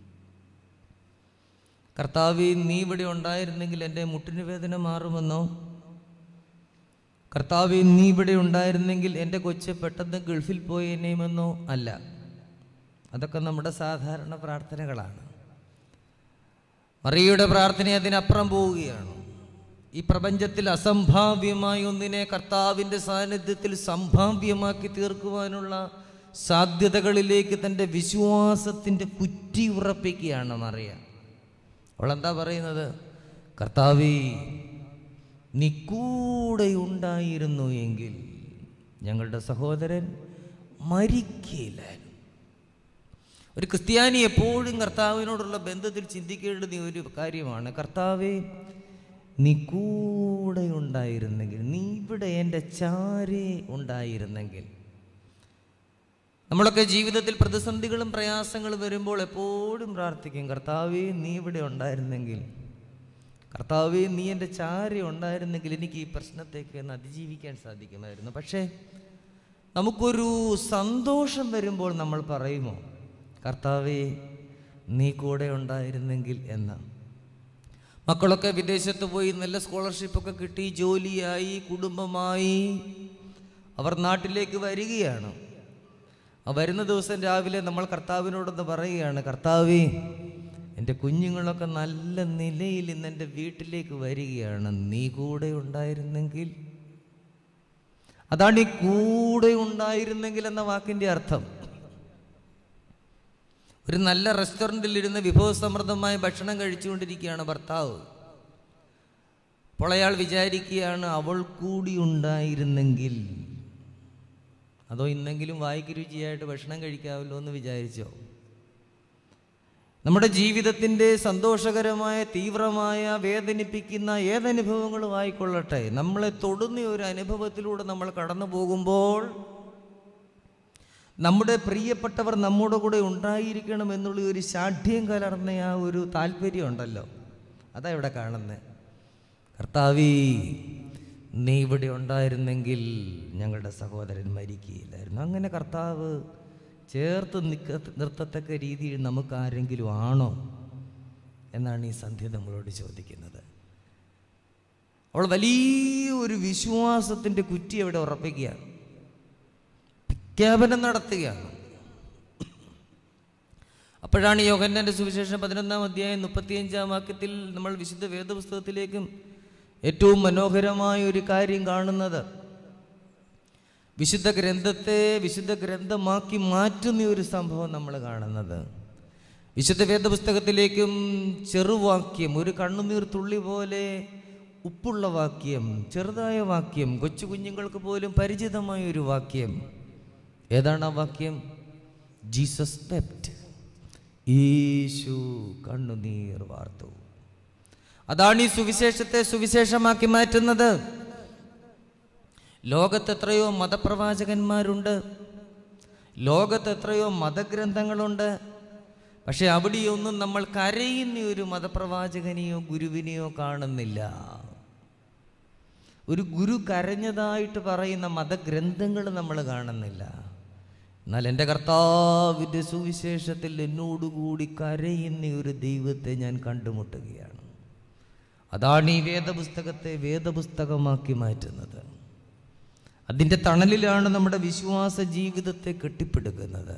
കർത്താവെ നീ ഇവിടെ ഉണ്ടായിരുന്നെങ്കിൽ എൻ്റെ മുട്ടിന് വേദന മാറുമെന്നോ കർത്താവെ നീ ഇവിടെ ഉണ്ടായിരുന്നെങ്കിൽ എൻ്റെ കൊച്ച് പെട്ടെന്ന് ഗൾഫിൽ പോയേനെയുമെന്നോ അല്ല അതൊക്കെ നമ്മുടെ സാധാരണ പ്രാർത്ഥനകളാണ് മറിയയുടെ പ്രാർത്ഥന അതിനപ്പുറം പോവുകയാണ് ഈ പ്രപഞ്ചത്തിൽ അസംഭാവ്യമായ ഒന്നിനെ കർത്താവിൻ്റെ സാന്നിധ്യത്തിൽ സംഭാവ്യമാക്കി തീർക്കുവാനുള്ള സാധ്യതകളിലേക്ക് തൻ്റെ വിശ്വാസത്തിൻ്റെ കുറ്റി ഉറപ്പിക്കുകയാണ് മറിയ അവളെന്താ പറയുന്നത് കർത്താവേ നീ കൂടെ ഉണ്ടായിരുന്നു എങ്കിൽ ഞങ്ങളുടെ സഹോദരൻ മരിക്കില്ലായിരുന്നു ഒരു ക്രിസ്ത്യാനി എപ്പോഴും കർത്താവിനോടുള്ള ബന്ധത്തിൽ ചിന്തിക്കേണ്ടുന്ന ഒരു കാര്യമാണ് കർത്താവെ നീ കൂടെ ഉണ്ടായിരുന്നെങ്കിൽ നീ ഇവിടെ എൻ്റെ ചാരെ ഉണ്ടായിരുന്നെങ്കിൽ നമ്മളൊക്കെ ജീവിതത്തിൽ പ്രതിസന്ധികളും പ്രയാസങ്ങളും വരുമ്പോൾ എപ്പോഴും പ്രാർത്ഥിക്കും കർത്താവേ നീ ഇവിടെ ഉണ്ടായിരുന്നെങ്കിൽ കർത്താവേ നീ എൻ്റെ ചാര ഉണ്ടായിരുന്നെങ്കിൽ എനിക്ക് ഈ പ്രശ്നത്തേക്ക് ഒന്ന് അതിജീവിക്കാൻ സാധിക്കുമായിരുന്നു പക്ഷേ നമുക്കൊരു സന്തോഷം വരുമ്പോൾ നമ്മൾ പറയുമോ കർത്താവേ നീ കൂടെ ഉണ്ടായിരുന്നെങ്കിൽ എന്ന് മക്കളൊക്കെ വിദേശത്ത് പോയി നല്ല സ്കോളർഷിപ്പൊക്കെ കിട്ടി ജോലിയായി കുടുംബമായി അവർ നാട്ടിലേക്ക് വരികയാണ് ആ വരുന്ന ദിവസം രാവിലെ നമ്മൾ കർത്താവിനോടൊന്ന് പറയുകയാണ് കർത്താവേ എൻ്റെ കുഞ്ഞുങ്ങളൊക്കെ നല്ല നിലയിൽ ഇന്ന് എൻ്റെ വീട്ടിലേക്ക് വരികയാണ് നീ കൂടെ ഉണ്ടായിരുന്നെങ്കിൽ അതാണ് ഈ കൂടെ ഉണ്ടായിരുന്നെങ്കിൽ എന്ന വാക്കിൻ്റെ അർത്ഥം ഒരു നല്ല റെസ്റ്റോറൻറ്റിൽ ഇരുന്ന് വിഭവസമൃദ്ധമായ ഭക്ഷണം കഴിച്ചുകൊണ്ടിരിക്കുകയാണ് ഭർത്താവ് അപ്പോൾ അയാൾ വിചാരിക്കുകയാണ് അവൾ കൂടി ഉണ്ടായിരുന്നെങ്കിൽ അതോ ഇന്നെങ്കിലും വായിക്ക് രുചിയായിട്ട് ഭക്ഷണം കഴിക്കാമല്ലോ എന്ന് വിചാരിച്ചോ നമ്മുടെ ജീവിതത്തിൻ്റെ സന്തോഷകരമായ തീവ്രമായ വേദനിപ്പിക്കുന്ന ഏതനുഭവങ്ങളും ആയിക്കൊള്ളട്ടെ നമ്മളെ തൊടുന്ന ഒരു അനുഭവത്തിലൂടെ നമ്മൾ കടന്നു പോകുമ്പോൾ നമ്മുടെ പ്രിയപ്പെട്ടവർ നമ്മുടെ കൂടെ ഉണ്ടായിരിക്കണം എന്നുള്ള ഒരു ശാഠ്യം കലർന്ന ആ ഒരു താല്പര്യം ഉണ്ടല്ലോ അതാ ഇവിടെ കാണുന്നത് കർത്താവീ നീ ഇവിടെ ഉണ്ടായിരുന്നെങ്കിൽ ഞങ്ങളുടെ സഹോദരൻ മരിക്കുകയില്ലായിരുന്നു അങ്ങനെ കർത്താവ് ചേർത്ത് നിൽക്ക നിർത്തത്തക്ക രീതിയിൽ നമുക്ക് ആരെങ്കിലും ആണോ എന്നാണ് ഈ സന്ധ്യ നമ്മളോട് ചോദിക്കുന്നത് അവൾ വലിയ ഒരു വിശ്വാസത്തിൻ്റെ കുറ്റി അവിടെ ഉറപ്പിക്കുകയാണ് പ്രഖ്യാപനം നടത്തുകയാണ് അപ്പോഴാണ് യോഹന്നാന്റെ സുവിശേഷം പതിനൊന്നാം അധ്യായം മുപ്പത്തിയഞ്ചാം വാക്യത്തിൽ നമ്മൾ വിശുദ്ധ വേദപുസ്തകത്തിലേക്കും ഏറ്റവും മനോഹരമായ ഒരു കാര്യം കാണുന്നത് വിശുദ്ധ ഗ്രന്ഥത്തെ വിശുദ്ധ ഗ്രന്ഥമാക്കി മാറ്റുന്ന ഒരു സംഭവം നമ്മൾ കാണുന്നത് വിശുദ്ധ വേദപുസ്തകത്തിലേക്കും ചെറുവാക്യം ഒരു കണ്ണുനീർ തുള്ളി പോലെ ഉപ്പുള്ള വാക്യം ചെറുതായ വാക്യം കൊച്ചു കുഞ്ഞുങ്ങൾക്ക് പോലും പരിചിതമായ ഒരു വാക്യം ഏതാണ് ആ വാക്യം ജീസസ് വെപ്റ്റ് യേശു കണ്ണുനീർ വാർത്തു അതാണ് ഈ സുവിശേഷത്തെ സുവിശേഷമാക്കി മാറ്റുന്നത് ലോകത്ത് എത്രയോ മതപ്രവാചകന്മാരുണ്ട് ലോകത്ത് എത്രയോ മതഗ്രന്ഥങ്ങളുണ്ട് പക്ഷെ അവിടെയൊന്നും നമ്മൾ കരയുന്ന ഒരു മതപ്രവാചകനെയോ ഗുരുവിനെയോ കാണുന്നില്ല ഒരു ഗുരു കരഞ്ഞതായിട്ട് പറയുന്ന മതഗ്രന്ഥങ്ങൾ നമ്മൾ കാണുന്നില്ല എന്നാൽ എൻ്റെ കർത്താവിൻ്റെ സുവിശേഷത്തിൽ എന്നോടുകൂടി കരയുന്ന ഒരു ദൈവത്തെ ഞാൻ കണ്ടുമുട്ടുകയാണ് അതാണ് ഈ വേദപുസ്തകത്തെ വേദപുസ്തകമാക്കി മാറ്റുന്നത് അതിൻ്റെ തണലിലാണ് നമ്മുടെ വിശ്വാസ ജീവിതത്തെ കെട്ടിപ്പടുക്കുന്നത്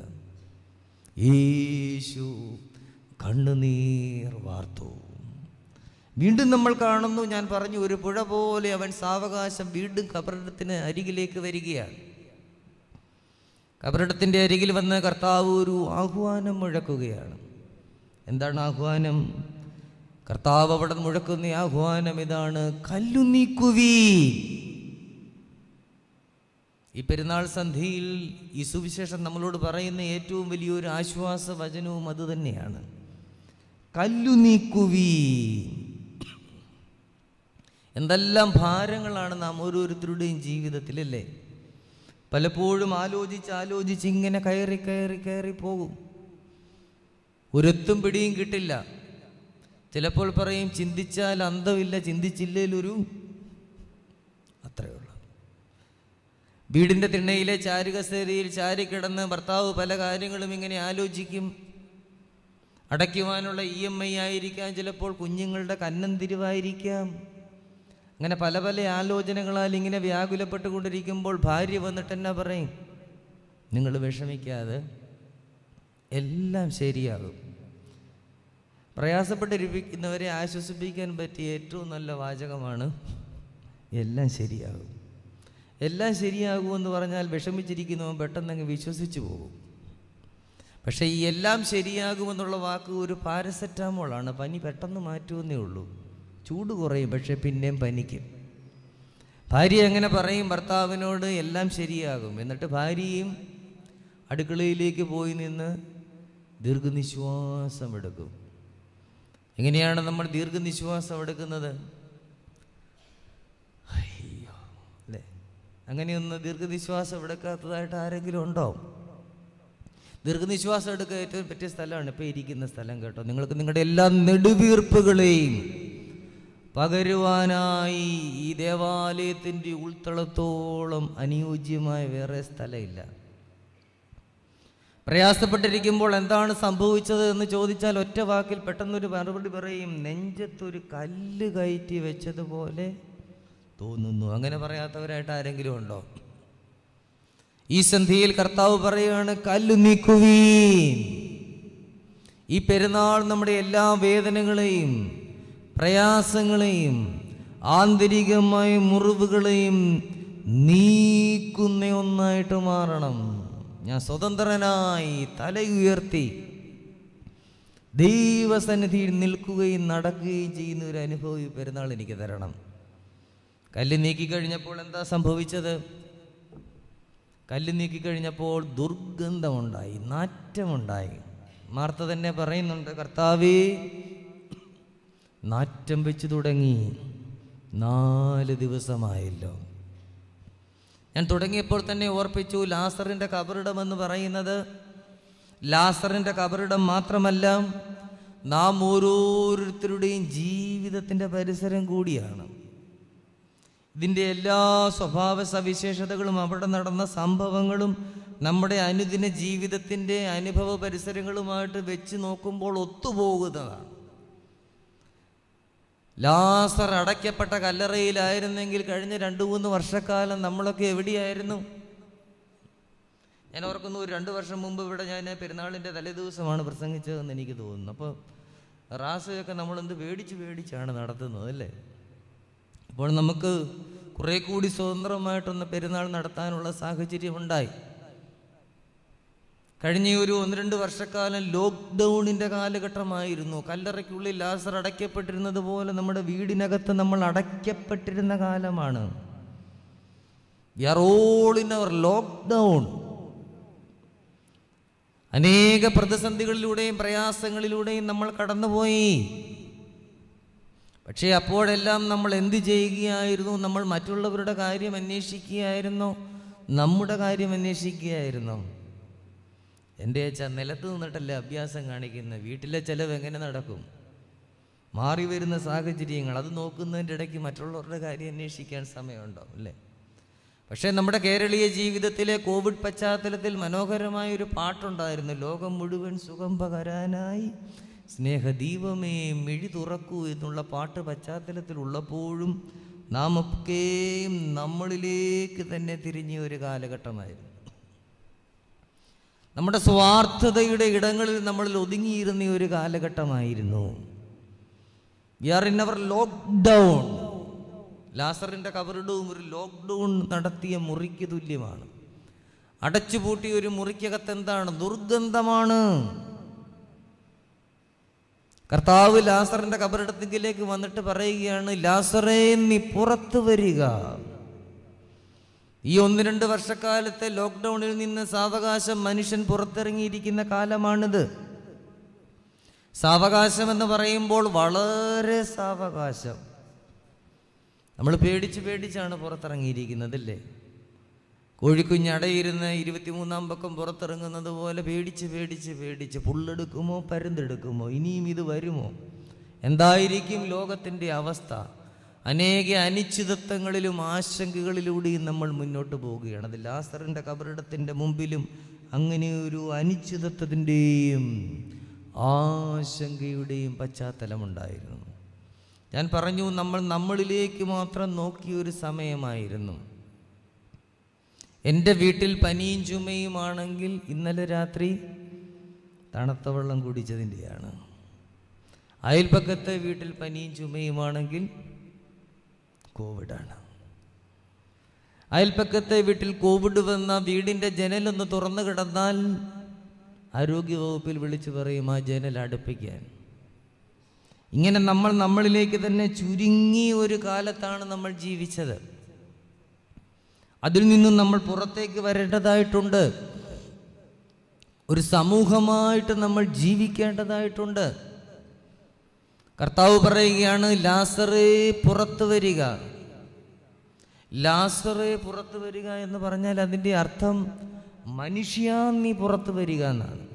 യേശു കണ്ണുനീർ വാർത്തു വീണ്ടും നമ്മൾ കാണുന്നു ഞാൻ പറഞ്ഞു ഒരു പുഴ പോലെ അവൻ സാവകാശം വീണ്ടും കബറിടത്തിന് അരികിലേക്ക് വരികയാണ് കബറിടത്തിൻ്റെ അരികിൽ വന്ന് കർത്താവ് ഒരു ആഹ്വാനം മുഴക്കുകയാണ് എന്താണ് ആഹ്വാനം കർത്താവ് അവിടെ മുഴക്കുന്ന ഈ ആഹ്വാനം ഇതാണ് കല്ലു നീക്കുവീ ഈ പെരുന്നാൾ സന്ധിയിൽ ഈ സുവിശേഷം നമ്മളോട് പറയുന്ന ഏറ്റവും വലിയൊരു ആശ്വാസ വചനവും അത് തന്നെയാണ് കല്ലു നീക്കുവീ എന്തെല്ലാം ഭാരങ്ങളാണ് നാം ഓരോരുത്തരുടെയും ജീവിതത്തിൽ അല്ലേ പലപ്പോഴും ആലോചിച്ച് ആലോചിച്ച് ഇങ്ങനെ കയറി കയറി കയറി പോകും ഒരെത്തും പിടിയും കിട്ടില്ല ചിലപ്പോൾ പറയും ചിന്തിച്ചാൽ അന്തമില്ല ചിന്തിച്ചില്ലേലൊരു അത്രയേ ഉള്ളൂ വീടിൻ്റെ തിണ്ണയിലെ ചാരുകസേരയിൽ ചാരിക്കിടന്ന് ഭർത്താവ് പല കാര്യങ്ങളും ഇങ്ങനെ ആലോചിക്കും അടയ്ക്കുവാനുള്ള ഇ എം ഐ ആയിരിക്കാം ചിലപ്പോൾ കുഞ്ഞുങ്ങളുടെ കന്നം തിരിവായിരിക്കാം അങ്ങനെ പല പല ആലോചനകളാൽ ഇങ്ങനെ വ്യാകുലപ്പെട്ടുകൊണ്ടിരിക്കുമ്പോൾ ഭാര്യ വന്നിട്ട് എന്നാ പറയും നിങ്ങൾ വിഷമിക്കാതെ എല്ലാം ശരിയാകും പ്രയാസപ്പെട്ടിരിക്കുന്നവരെ ആശ്വസിപ്പിക്കാൻ പറ്റിയ ഏറ്റവും നല്ല വാചകമാണ് എല്ലാം ശരിയാകും എല്ലാം ശരിയാകുമെന്ന് പറഞ്ഞാൽ വിഷമിച്ചിരിക്കുന്നവൻ പെട്ടെന്നങ്ങ് വിശ്വസിച്ചു പോകും പക്ഷേ ഈ എല്ലാം ശരിയാകുമെന്നുള്ള വാക്ക് ഒരു പാരസെറ്റാമോളാണ് പനി പെട്ടെന്ന് മാറ്റുമെന്നേ ഉള്ളൂ ചൂട് കുറയും പക്ഷെ പിന്നെയും പനിക്കും ഭാര്യ എങ്ങനെ പറയും ഭർത്താവിനോട് എല്ലാം ശരിയാകും എന്നിട്ട് ഭാര്യയും അടുക്കളയിലേക്ക് പോയി നിന്ന് ദീർഘനിശ്വാസം എടുക്കും എങ്ങനെയാണ് നമ്മൾ ദീർഘനിശ്വാസം എടുക്കുന്നത് അയ്യോ അല്ലേ അങ്ങനെയൊന്ന് ദീർഘനിശ്വാസം എടുക്കാത്തതായിട്ട് ആരെങ്കിലും ഉണ്ടോ ദീർഘനിശ്വാസം എടുക്കാൻ ഏറ്റവും പറ്റിയ സ്ഥലമാണ് ഇപ്പോൾ ഇരിക്കുന്ന സ്ഥലം കേട്ടോ നിങ്ങൾക്ക് നിങ്ങളുടെ എല്ലാ നെടുവീർപ്പുകളെയും പകരുവാനായി ഈ ദേവാലയത്തിൻ്റെ ഉൾത്തളത്തോളം അനുയോജ്യമായ വേറെ സ്ഥലമില്ല പ്രയാസപ്പെട്ടിരിക്കുമ്പോൾ എന്താണ് സംഭവിച്ചത് എന്ന് ചോദിച്ചാൽ ഒറ്റ വാക്കിൽ പെട്ടെന്നൊരു മറുപടി പറയും നെഞ്ചത്തൊരു കല്ല് കയറ്റി വെച്ചതുപോലെ തോന്നുന്നു അങ്ങനെ പറയാത്തവരായിട്ട് ആരെങ്കിലും ഉണ്ടോ ഈ സന്ധിയിൽ കർത്താവ് പറയുകയാണ് കല്ല് നീക്കുവീൻ ഈ പെരുന്നാൾ നമ്മുടെ എല്ലാ വേദനകളെയും പ്രയാസങ്ങളെയും ആന്തരികമായ മുറിവുകളെയും നീക്കുന്ന ഒന്നായിട്ട് മാറണം ഞാൻ സ്വതന്ത്രനായി തലയുയർത്തി ദൈവസന്നിധിയിൽ നിൽക്കുകയും നടക്കുകയും ചെയ്യുന്ന ഒരു അനുഭവം ഈ പെരുന്നാൾ എനിക്ക് തരണം കല്ല് നീക്കിക്കഴിഞ്ഞപ്പോൾ എന്താ സംഭവിച്ചത് കല്ല് നീക്കിക്കഴിഞ്ഞപ്പോൾ ദുർഗന്ധമുണ്ടായി നാറ്റമുണ്ടായി മാർത്ത തന്നെ പറയുന്നുണ്ട് കർത്താവേ നാറ്റം വെച്ച് തുടങ്ങി നാല് ദിവസമായല്ലോ ഞാൻ തുടങ്ങിയപ്പോൾ തന്നെ ഓർപ്പിച്ചു ലാസറിൻ്റെ കബറിടം എന്ന് പറയുന്നത് ലാസറിൻ്റെ കബറിടം മാത്രമല്ല നാം ഓരോരുത്തരുടെയും ജീവിതത്തിൻ്റെ പരിസരം കൂടിയാണ് ഇതിൻ്റെ എല്ലാ സ്വഭാവ സവിശേഷതകളും അവിടെ നടന്ന സംഭവങ്ങളും നമ്മുടെ അനുദിന ജീവിതത്തിൻ്റെ അനുഭവ പരിസരങ്ങളുമായിട്ട് വെച്ച് നോക്കുമ്പോൾ ഒത്തുപോകുന്നതാണ് ലാസർ അടയ്ക്കപ്പെട്ട കല്ലറയിലായിരുന്നെങ്കിൽ കഴിഞ്ഞ രണ്ട് മൂന്ന് വർഷക്കാലം നമ്മളൊക്കെ എവിടെയായിരുന്നു ഞാൻ ഓർക്കുന്നു ഒരു രണ്ട് വർഷം മുമ്പ് ഇവിടെ ഞാൻ പെരുന്നാളിൻ്റെ തലേദിവസമാണ് പ്രസംഗിച്ചതെന്ന് എനിക്ക് തോന്നുന്നു അപ്പോൾ റാസയൊക്കെ നമ്മളെന്ത് പേടിച്ച് പേടിച്ചാണ് നടത്തുന്നത് അല്ലേ അപ്പോൾ നമുക്ക് കുറേ കൂടി സ്വതന്ത്രമായിട്ടൊന്ന് പെരുന്നാൾ നടത്താനുള്ള സാഹചര്യം ഉണ്ടായി കഴിഞ്ഞ ഒരു ഒന്ന് രണ്ട് വർഷക്കാലം ലോക്ക്ഡൗണിൻ്റെ കാലഘട്ടമായിരുന്നു കല്ലറയ്ക്കുള്ളിൽ ലാസർ അടയ്ക്കപ്പെട്ടിരുന്നത് പോലെ നമ്മുടെ വീടിനകത്ത് നമ്മൾ അടയ്ക്കപ്പെട്ടിരുന്ന കാലമാണ് we are all in our lockdown അനേക പ്രതിസന്ധികളിലൂടെയും പ്രയാസങ്ങളിലൂടെയും നമ്മൾ കടന്നുപോയി പക്ഷേ അപ്പോഴെല്ലാം നമ്മൾ എന്ത് ചെയ്യുകയായിരുന്നു നമ്മൾ മറ്റുള്ളവരുടെ കാര്യം അന്വേഷിക്കുകയായിരുന്നു നമ്മുടെ കാര്യം അന്വേഷിക്കുകയായിരുന്നു എൻ്റെ അച്ഛ നിലത്ത് നിന്നിട്ടല്ലേ അഭ്യാസം കാണിക്കുന്നത് വീട്ടിലെ ചിലവ് എങ്ങനെ നടക്കും മാറി വരുന്ന സാഹചര്യങ്ങൾ അത് നോക്കുന്നതിൻ്റെ ഇടയ്ക്ക് മറ്റുള്ളവരുടെ കാര്യം അന്വേഷിക്കാൻ സമയമുണ്ടോ അല്ലേ പക്ഷേ നമ്മുടെ കേരളീയ ജീവിതത്തിലെ കോവിഡ് പശ്ചാത്തലത്തിൽ മനോഹരമായ ഒരു പാട്ടുണ്ടായിരുന്നു ലോകം മുഴുവൻ സുഖം പകരാനായി സ്നേഹദീപമേ മിഴി തുറക്കൂ എന്നുള്ള പാട്ട് പശ്ചാത്തലത്തിലുള്ളപ്പോഴും നാം ഒക്കെയും നമ്മളിലേക്ക് തന്നെ തിരിഞ്ഞ ഒരു കാലഘട്ടമായിരുന്നു നമ്മുടെ സ്വാർത്ഥതയുടെ ഇടങ്ങളിൽ നമ്മളിൽ ഒതുങ്ങിയിരുന്ന ഒരു കാലഘട്ടമായിരുന്നു we are in our lockdown ലാസറിൻ്റെ കബറിടവും ഒരു ലോക്ക്ഡൗൺ നടത്തിയ മുറിക്ക് തുല്യമാണ് അടച്ചുപൂട്ടിയ ഒരു മുറിക്കകത്ത് എന്താണ് ദുർഗന്ധമാണ് കർത്താവ് ലാസറിന്റെ കബറിടത്തിലേക്ക് വന്നിട്ട് പറയുകയാണ് ലാസറേ നീ പുറത്തു വരിക ഈ ഒന്ന് രണ്ട് വർഷക്കാലത്തെ ലോക്ക്ഡൗണിൽ നിന്ന് സാവകാശം മനുഷ്യൻ പുറത്തിറങ്ങിയിരിക്കുന്ന കാലമാണിത് സാവകാശം എന്ന് പറയുമ്പോൾ വളരെ സാവകാശം നമ്മൾ പേടിച്ച് പേടിച്ചാണ് പുറത്തിറങ്ങിയിരിക്കുന്നത് അല്ലേ കോഴിക്കുഞ്ഞ് അടയിരുന്ന് ഇരുപത്തിമൂന്നാം പക്കം പുറത്തിറങ്ങുന്നത് പോലെ പേടിച്ച് പേടിച്ച് പേടിച്ച് പുള്ളെടുക്കുമോ പരുന്തെടുക്കുമോ ഇനിയും ഇത് വരുമോ എന്തായിരിക്കും ലോകത്തിൻ്റെ അവസ്ഥ അനേക അനിശ്ചിതത്വങ്ങളിലും ആശങ്കകളിലൂടെയും നമ്മൾ മുന്നോട്ട് പോവുകയാണ് അത് ലാസറിൻ്റെ കബറിടത്തിൻ്റെ മുമ്പിലും അങ്ങനെ ഒരു അനിശ്ചിതത്വത്തിൻ്റെയും ആശങ്കയുടെയും പശ്ചാത്തലമുണ്ടായിരുന്നു ഞാൻ പറഞ്ഞു നമ്മൾ നമ്മളിലേക്ക് മാത്രം നോക്കിയ ഒരു സമയമായിരുന്നു എൻ്റെ വീട്ടിൽ പനിയും ചുമയുമാണെങ്കിൽ ഇന്നലെ രാത്രി തണുത്ത വെള്ളം കുടിച്ചതിൻ്റെയാണ് അയൽപ്പക്കത്തെ വീട്ടിൽ പനിയും ചുമയുമാണെങ്കിൽ കോവിഡാണ് അയൽപ്പക്കത്തെ വീട്ടിൽ കോവിഡ് വന്ന വീടിൻ്റെ ജനലൊന്ന് തുറന്നു കിടന്നാൽ ആരോഗ്യവകുപ്പിൽ വിളിച്ചു പറയും ആ ജനൽ അടുപ്പിക്കാൻ ഇങ്ങനെ നമ്മൾ നമ്മളിലേക്ക് തന്നെ ചുരുങ്ങിയ ഒരു കാലത്താണ് നമ്മൾ ജീവിച്ചത് അതിൽ നിന്നും നമ്മൾ പുറത്തേക്ക് വരേണ്ടതായിട്ടുണ്ട് ഒരു സമൂഹമായിട്ട് നമ്മൾ ജീവിക്കേണ്ടതായിട്ടുണ്ട് കർത്താവ് പറയുകയാണ് ലാസറേ പുറത്തു വരിക ലാസറേ പുറത്തു വരിക എന്ന് പറഞ്ഞാൽ അതിൻ്റെ അർത്ഥം മനുഷ്യ നീ പുറത്തു വരിക എന്നാണ്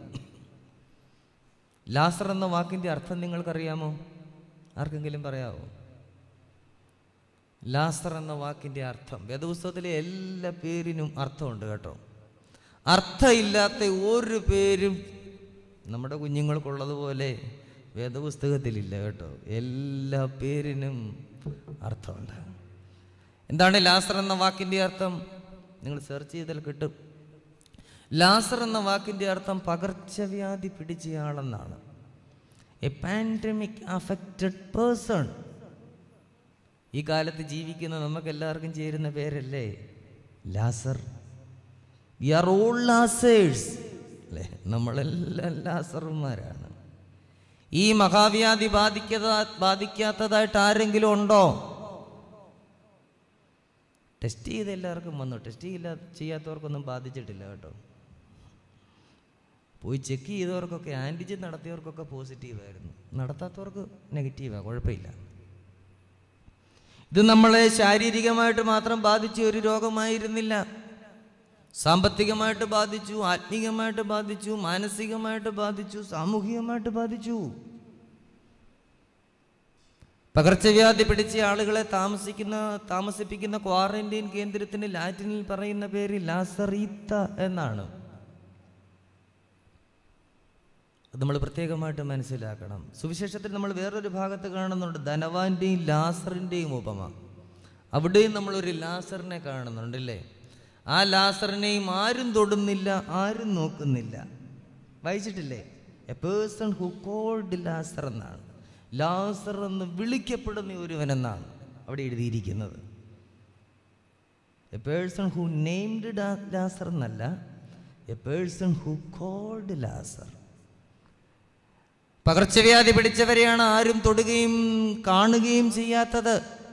ലാസർ എന്ന വാക്കിൻ്റെ അർത്ഥം നിങ്ങൾക്കറിയാമോ ആർക്കെങ്കിലും പറയാമോ ലാസർ എന്ന വാക്കിൻ്റെ അർത്ഥം വേദപുസ്തകത്തിലെ എല്ലാ പേരിനും അർത്ഥമുണ്ട് കേട്ടോ അർത്ഥമില്ലാത്ത ഒരു പേരും നമ്മുടെ കുഞ്ഞുങ്ങൾക്കുള്ളതുപോലെ വേദപുസ്തകത്തിലില്ല കേട്ടോ എല്ലാ പേരിനും അർത്ഥമുണ്ട് എന്താണ് ലാസർ എന്ന വാക്കിൻ്റെ അർത്ഥം നിങ്ങൾ സെർച്ച് ചെയ്താൽ കിട്ടും ലാസർ എന്ന വാക്കിൻ്റെ അർത്ഥം പകർച്ചവ്യാധി പിടിച്ചയാളെന്നാണ് എ പാൻഡമിക് അഫക്റ്റഡ് പേഴ്സൺ ഈ കാലത്ത് ജീവിക്കുന്ന നമുക്ക് എല്ലാവർക്കും ചേരുന്ന പേരല്ലേ ലാസർ വി ആർ ഓൾ ലാസേഴ്സ് അല്ലേ നമ്മളെല്ലാം ലാസർമാരാണ് ഈ മഹാവ്യാധി ബാധിക്കാത്ത ബാധിക്കാത്തതായിട്ട് ആരെങ്കിലും ഉണ്ടോ ടെസ്റ്റ് ചെയ്ത് എല്ലാവർക്കും വന്നു ടെസ്റ്റ് ചെയ്യില്ല ചെയ്യാത്തവർക്കൊന്നും ബാധിച്ചിട്ടില്ല കേട്ടോ പോയി ചെക്ക് ചെയ്തവർക്കൊക്കെ ആൻറ്റിജൻ നടത്തിയവർക്കൊക്കെ പോസിറ്റീവായിരുന്നു നടത്താത്തവർക്ക് നെഗറ്റീവാണ് കുഴപ്പമില്ല ഇത് നമ്മളെ ശാരീരികമായിട്ട് മാത്രം ബാധിച്ച ഒരു രോഗമായിരുന്നില്ല സാമ്പത്തികമായിട്ട് ബാധിച്ചു ആത്മീയമായിട്ട് ബാധിച്ചു മാനസികമായിട്ട് ബാധിച്ചു സാമൂഹികമായിട്ട് ബാധിച്ചു പകർച്ചവ്യാധി പിടിച്ച ആളുകളെ താമസിക്കുന്ന താമസിപ്പിക്കുന്ന ക്വാറന്റൈൻ കേന്ദ്രത്തിന് ലാറ്റിനിൽ പറയുന്ന പേര് ലാസറീത്ത എന്നാണ് അത് നമ്മൾ പ്രത്യേകമായിട്ട് മനസ്സിലാക്കണം സുവിശേഷത്തിൽ നമ്മൾ വേറൊരു ഭാഗത്ത് കാണുന്നുണ്ട് ധനവാന്റെയും ലാസറിൻ്റെയും ഉപമ അവിടെയും നമ്മളൊരു ലാസറിനെ കാണുന്നുണ്ടല്ലേ ആ ലാസറിനെയും ആരും തൊടുന്നില്ല ആരും നോക്കുന്നില്ല വായിച്ചിട്ടില്ലേ a person who called Lazar എന്നാണ് ലാസർ എന്ന് വിളിക്കപ്പെടുന്ന ഒരുവനെന്നാണ് അവിടെ എഴുതിയിരിക്കുന്നത് a person who named Lazar എന്നല്ല a person who called Lazar പകർച്ചവ്യാധി പിടിച്ചവരെയാണ് ആരും തൊടുകയും കാണുകയും ചെയ്യാത്തത്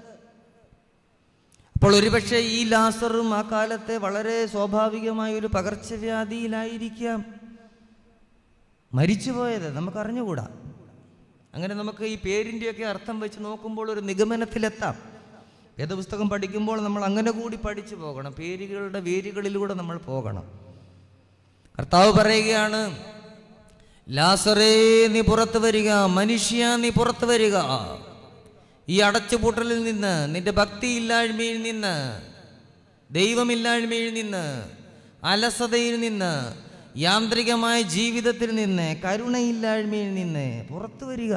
അപ്പോൾ ഒരുപക്ഷെ ഈ ലാസറും ആ കാലത്തെ വളരെ സ്വാഭാവികമായ ഒരു പകർച്ചവ്യാധിയിലായിരിക്കാം മരിച്ചുപോയത് നമുക്ക് അറിഞ്ഞുകൂടാ അങ്ങനെ നമുക്ക് ഈ പേരിൻ്റെയൊക്കെ അർത്ഥം വെച്ച് നോക്കുമ്പോൾ ഒരു നിഗമനത്തിലെത്താം വേദപുസ്തകം പഠിക്കുമ്പോൾ നമ്മൾ അങ്ങനെ കൂടി പഠിച്ചു പോകണം പേരുകളുടെ വേരുകളിലൂടെ നമ്മൾ പോകണം കർത്താവ് പറയുകയാണ് ലാസറേ നീ പുറത്തു വരിക മനുഷ്യ നീ പുറത്തു വരിക ഈ അടച്ചുപൂട്ടലിൽ നിന്ന് നിന്റെ ഭക്തിയില്ലായ്മയിൽ നിന്ന് ദൈവമില്ലായ്മയിൽ നിന്ന് അലസതയിൽ നിന്ന് യാന്ത്രികമായ ജീവിതത്തിൽ നിന്ന് കരുണയില്ലായ്മയിൽ നിന്ന് പുറത്തു വരിക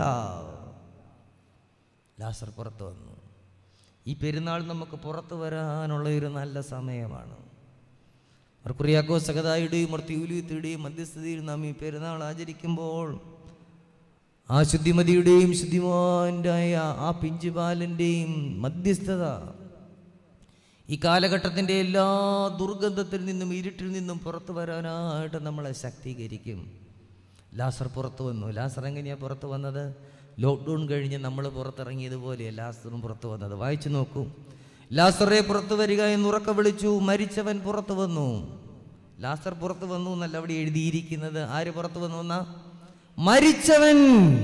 ലാസർ പുറത്തു വന്നു ഈ പെരുന്നാൾ നമുക്ക് പുറത്തു വരാനുള്ള ഒരു നല്ല സമയമാണ് മർക്കുറിയാക്കോ സഗതായുടെയും മർത്തിയുലിയത്തിയുടെയും മധ്യസ്ഥതയിൽ നാം ഈ പെരുന്നാൾ ആചരിക്കുമ്പോൾ ആ ശുദ്ധിമതിയുടെയും ശുദ്ധിമാൻ്റായ ആ പിഞ്ചുപാലൻ്റെയും മധ്യസ്ഥത ഈ കാലഘട്ടത്തിൻ്റെ എല്ലാ ദുർഗന്ധത്തിൽ നിന്നും ഇരുട്ടിൽ നിന്നും പുറത്തു വരാനായിട്ട് നമ്മളെ ശക്തീകരിക്കും ലാസർ പുറത്തു വന്നു ലാസർ എങ്ങനെയാണ് പുറത്തു വന്നത് ലോക്ക്ഡൗൺ കഴിഞ്ഞ് നമ്മൾ പുറത്തിറങ്ങിയതുപോലെയാണ് ലാസറും പുറത്തു വന്നത് വായിച്ചു നോക്കൂ ലാസറെ പുറത്തു വരിക എന്ന് ഉറക്ക വിളിച്ചു മരിച്ചവൻ പുറത്തു വന്നു ലാസർ പുറത്തു വന്നു എന്നല്ല അവിടെ എഴുതിയിരിക്കുന്നത് ആര് പുറത്തു വന്നു എന്നാ മരിച്ചവൻ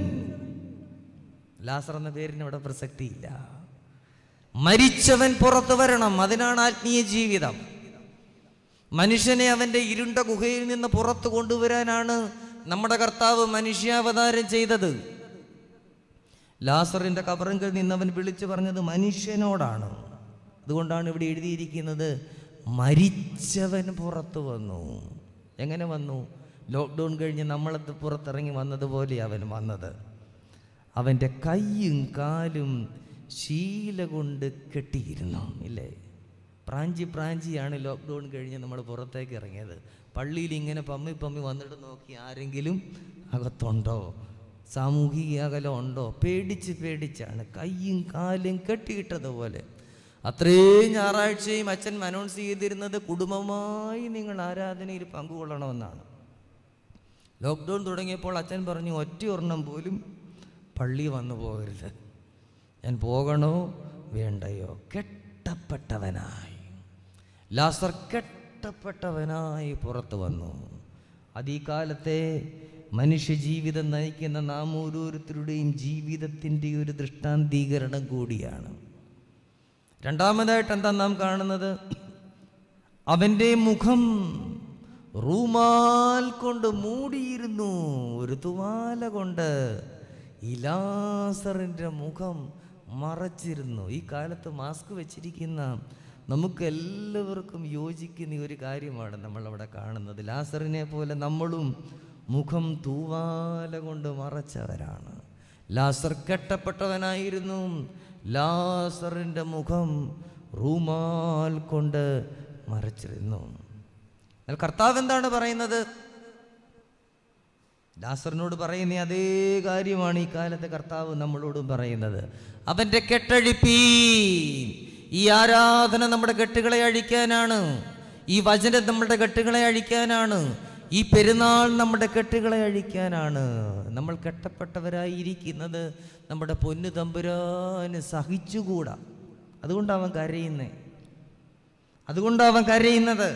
ലാസർ എന്ന പേരിന് ഇവിടെ പ്രസക്തിയില്ല മരിച്ചവൻ പുറത്തു വരണം അതിനാണ് ആത്മീയ ജീവിതം മനുഷ്യനെ അവന്റെ ഇരുണ്ട ഗുഹയിൽ നിന്ന് പുറത്തു കൊണ്ടുവരാനാണ് നമ്മുടെ കർത്താവ് മനുഷ്യാവതാരം ചെയ്തത് ലാസറിന്റെ കബറിങ്കിൽ നിന്ന് അവൻ വിളിച്ചു പറഞ്ഞത് മനുഷ്യനോടാണ് അതുകൊണ്ടാണ് ഇവിടെ എഴുതിയിരിക്കുന്നത് മരിച്ചവൻ പുറത്തു വന്നു എങ്ങനെ വന്നു ലോക്ക്ഡൗൺ കഴിഞ്ഞ് നമ്മളത് പുറത്തിറങ്ങി വന്നതുപോലെ അവൻ വന്നത് അവൻ്റെ കൈയും കാലും ശീല കൊണ്ട് കെട്ടിയിരുന്നു ഇല്ലേ പ്രാഞ്ചി പ്രാഞ്ചിയാണ് ലോക്ക്ഡൗൺ കഴിഞ്ഞ് നമ്മൾ പുറത്തേക്ക് ഇറങ്ങിയത് പള്ളിയിൽ ഇങ്ങനെ പമ്മി പമ്മി വന്നിട്ട് നോക്കി ആരെങ്കിലും അകത്തുണ്ടോ സാമൂഹിക അകലം ഉണ്ടോ പേടിച്ച് പേടിച്ചാണ് കൈയും കാലും കെട്ടിയിട്ടതുപോലെ അത്രയും ഞായറാഴ്ചയും അച്ഛൻ അനൗൺസ് ചെയ്തിരുന്നത് കുടുംബമായി നിങ്ങൾ ആരാധനയിൽ പങ്കുകൊള്ളണമെന്നാണ് ലോക്ക്ഡൗൺ തുടങ്ങിയപ്പോൾ അച്ഛൻ പറഞ്ഞു ഒറ്റ ഒരെണ്ണം പോലും പള്ളി വന്നു പോകരുത് ഞാൻ പോകണോ വേണ്ടയോ കെട്ടപ്പെട്ടവനായി ലാസർ കെട്ടപ്പെട്ടവനായി പുറത്തു വന്നു അത് ഈ കാലത്തെ മനുഷ്യജീവിതം നയിക്കുന്ന നാം ഓരോരുത്തരുടെയും ജീവിതത്തിൻ്റെ ഒരു ദൃഷ്ടാന്തീകരണം കൂടിയാണ് രണ്ടാമതായിട്ട് എന്താ നാം കാണുന്നത് അവൻ്റെ മുഖം റൂമാൽ കൊണ്ട് മൂടിയിരുന്നു ഒരു തുവാല കൊണ്ട് ഈ ലാസറിൻ്റെ മുഖം മറച്ചിരുന്നു ഈ കാലത്ത് മാസ്ക് വെച്ചിരിക്കുന്ന നമുക്ക് എല്ലാവർക്കും യോജിക്കുന്ന ഈ ഒരു കാര്യമാണ് നമ്മളവിടെ കാണുന്നത് ലാസറിനെ പോലെ നമ്മളും മുഖം തൂവാല കൊണ്ട് മറച്ചവരാണ് ലാസർ കെട്ടപ്പെട്ടവനായിരുന്നു ലാസറിൻ്റെ മുഖം റൂമാൽ കൊണ്ട് മറച്ചിരുന്നു എന്നാൽ കർത്താവ് എന്താണ് പറയുന്നത് ലാസറിനോട് പറയുന്ന അതേ കാര്യമാണ് ഈ കാലത്തെ കർത്താവ് നമ്മളോടും പറയുന്നത് അവന്റെ കെട്ടഴിപ്പീ ഈ ആരാധന നമ്മുടെ കെട്ടുകളെ അഴിക്കാനാണ് ഈ വചനം നമ്മുടെ കെട്ടുകളെ അഴിക്കാനാണ് ഈ പെരുന്നാൾ നമ്മുടെ കെട്ടുകളെ അഴിക്കാനാണ് നമ്മൾ കെട്ടപ്പെട്ടവരായിരിക്കുന്നത് നമ്മുടെ പൊന്നു തമ്പുരാന് സഹിച്ചുകൂടാ അതുകൊണ്ടാണ് അവൻ കരയുന്നേ അതുകൊണ്ടാണ് അവൻ കരയുന്നത്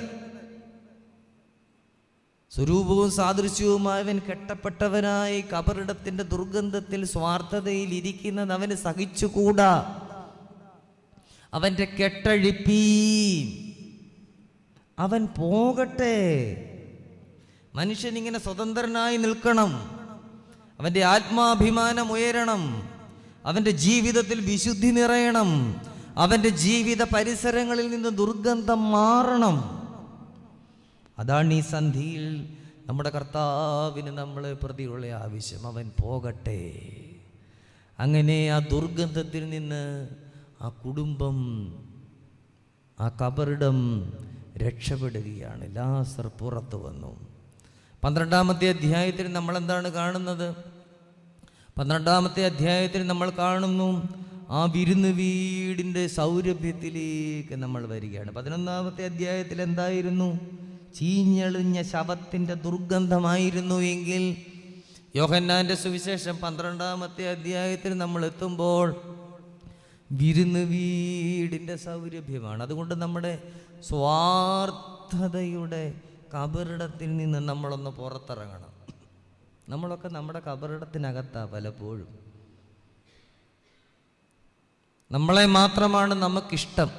സ്വരൂപവും സാദൃശ്യവുമായവൻ കെട്ടപ്പെട്ടവനായി കബറിടത്തിന്റെ ദുർഗന്ധത്തിൽ സ്വാർത്ഥതയിൽ ഇരിക്കുന്നത് അവന് സഹിച്ചുകൂടാ അവന്റെ കെട്ടഴിപ്പീ അവൻ പോകട്ടെ മനുഷ്യൻ ഇങ്ങനെ സ്വതന്ത്രനായി നിൽക്കണം അവന്റെ ആത്മാഭിമാനം ഉയരണം അവന്റെ ജീവിതത്തിൽ വിശുദ്ധി നിറയണം അവന്റെ ജീവിത പരിസരങ്ങളിൽ നിന്ന് ദുർഗന്ധം മാറണം അതാണ് ഈ സന്ധിയിൽ നമ്മുടെ കർത്താവിന് നമ്മളെ പ്രതിയുള്ള ആവശ്യം അവൻ പോകട്ടെ അങ്ങനെ ആ ദുർഗന്ധത്തിൽ നിന്ന് ആ കുടുംബം ആ കബറിടം രക്ഷപ്പെടുകയാണ് ലാസർ പുറത്തു വന്നു പന്ത്രണ്ടാമത്തെ അധ്യായത്തിൽ നമ്മൾ എന്താണ് കാണുന്നത് പന്ത്രണ്ടാമത്തെ അധ്യായത്തിൽ നമ്മൾ കാണുന്നു ആ വിരുന്ന് വീടിൻ്റെ സൗരഭ്യത്തിലേക്ക് നമ്മൾ വരികയാണ് പതിനൊന്നാമത്തെ അധ്യായത്തിൽ എന്തായിരുന്നു ചീഞ്ഞെളിഞ്ഞ ശവത്തിൻ്റെ ദുർഗന്ധമായിരുന്നു എങ്കിൽ യോഹന്നാൻ്റെ സുവിശേഷം പന്ത്രണ്ടാമത്തെ അധ്യായത്തിൽ നമ്മൾ എത്തുമ്പോൾ വിരുന്ന് വീടിൻ്റെ സൗരഭ്യമാണ് അതുകൊണ്ട് നമ്മുടെ സ്വാർത്ഥതയുടെ കബറിടത്തിൽ നിന്ന് നമ്മളൊന്ന് പുറത്തിറങ്ങണം നമ്മളൊക്കെ നമ്മുടെ കബറിടത്തിനകത്താ പലപ്പോഴും നമ്മളെ മാത്രമാണ് നമുക്കിഷ്ടം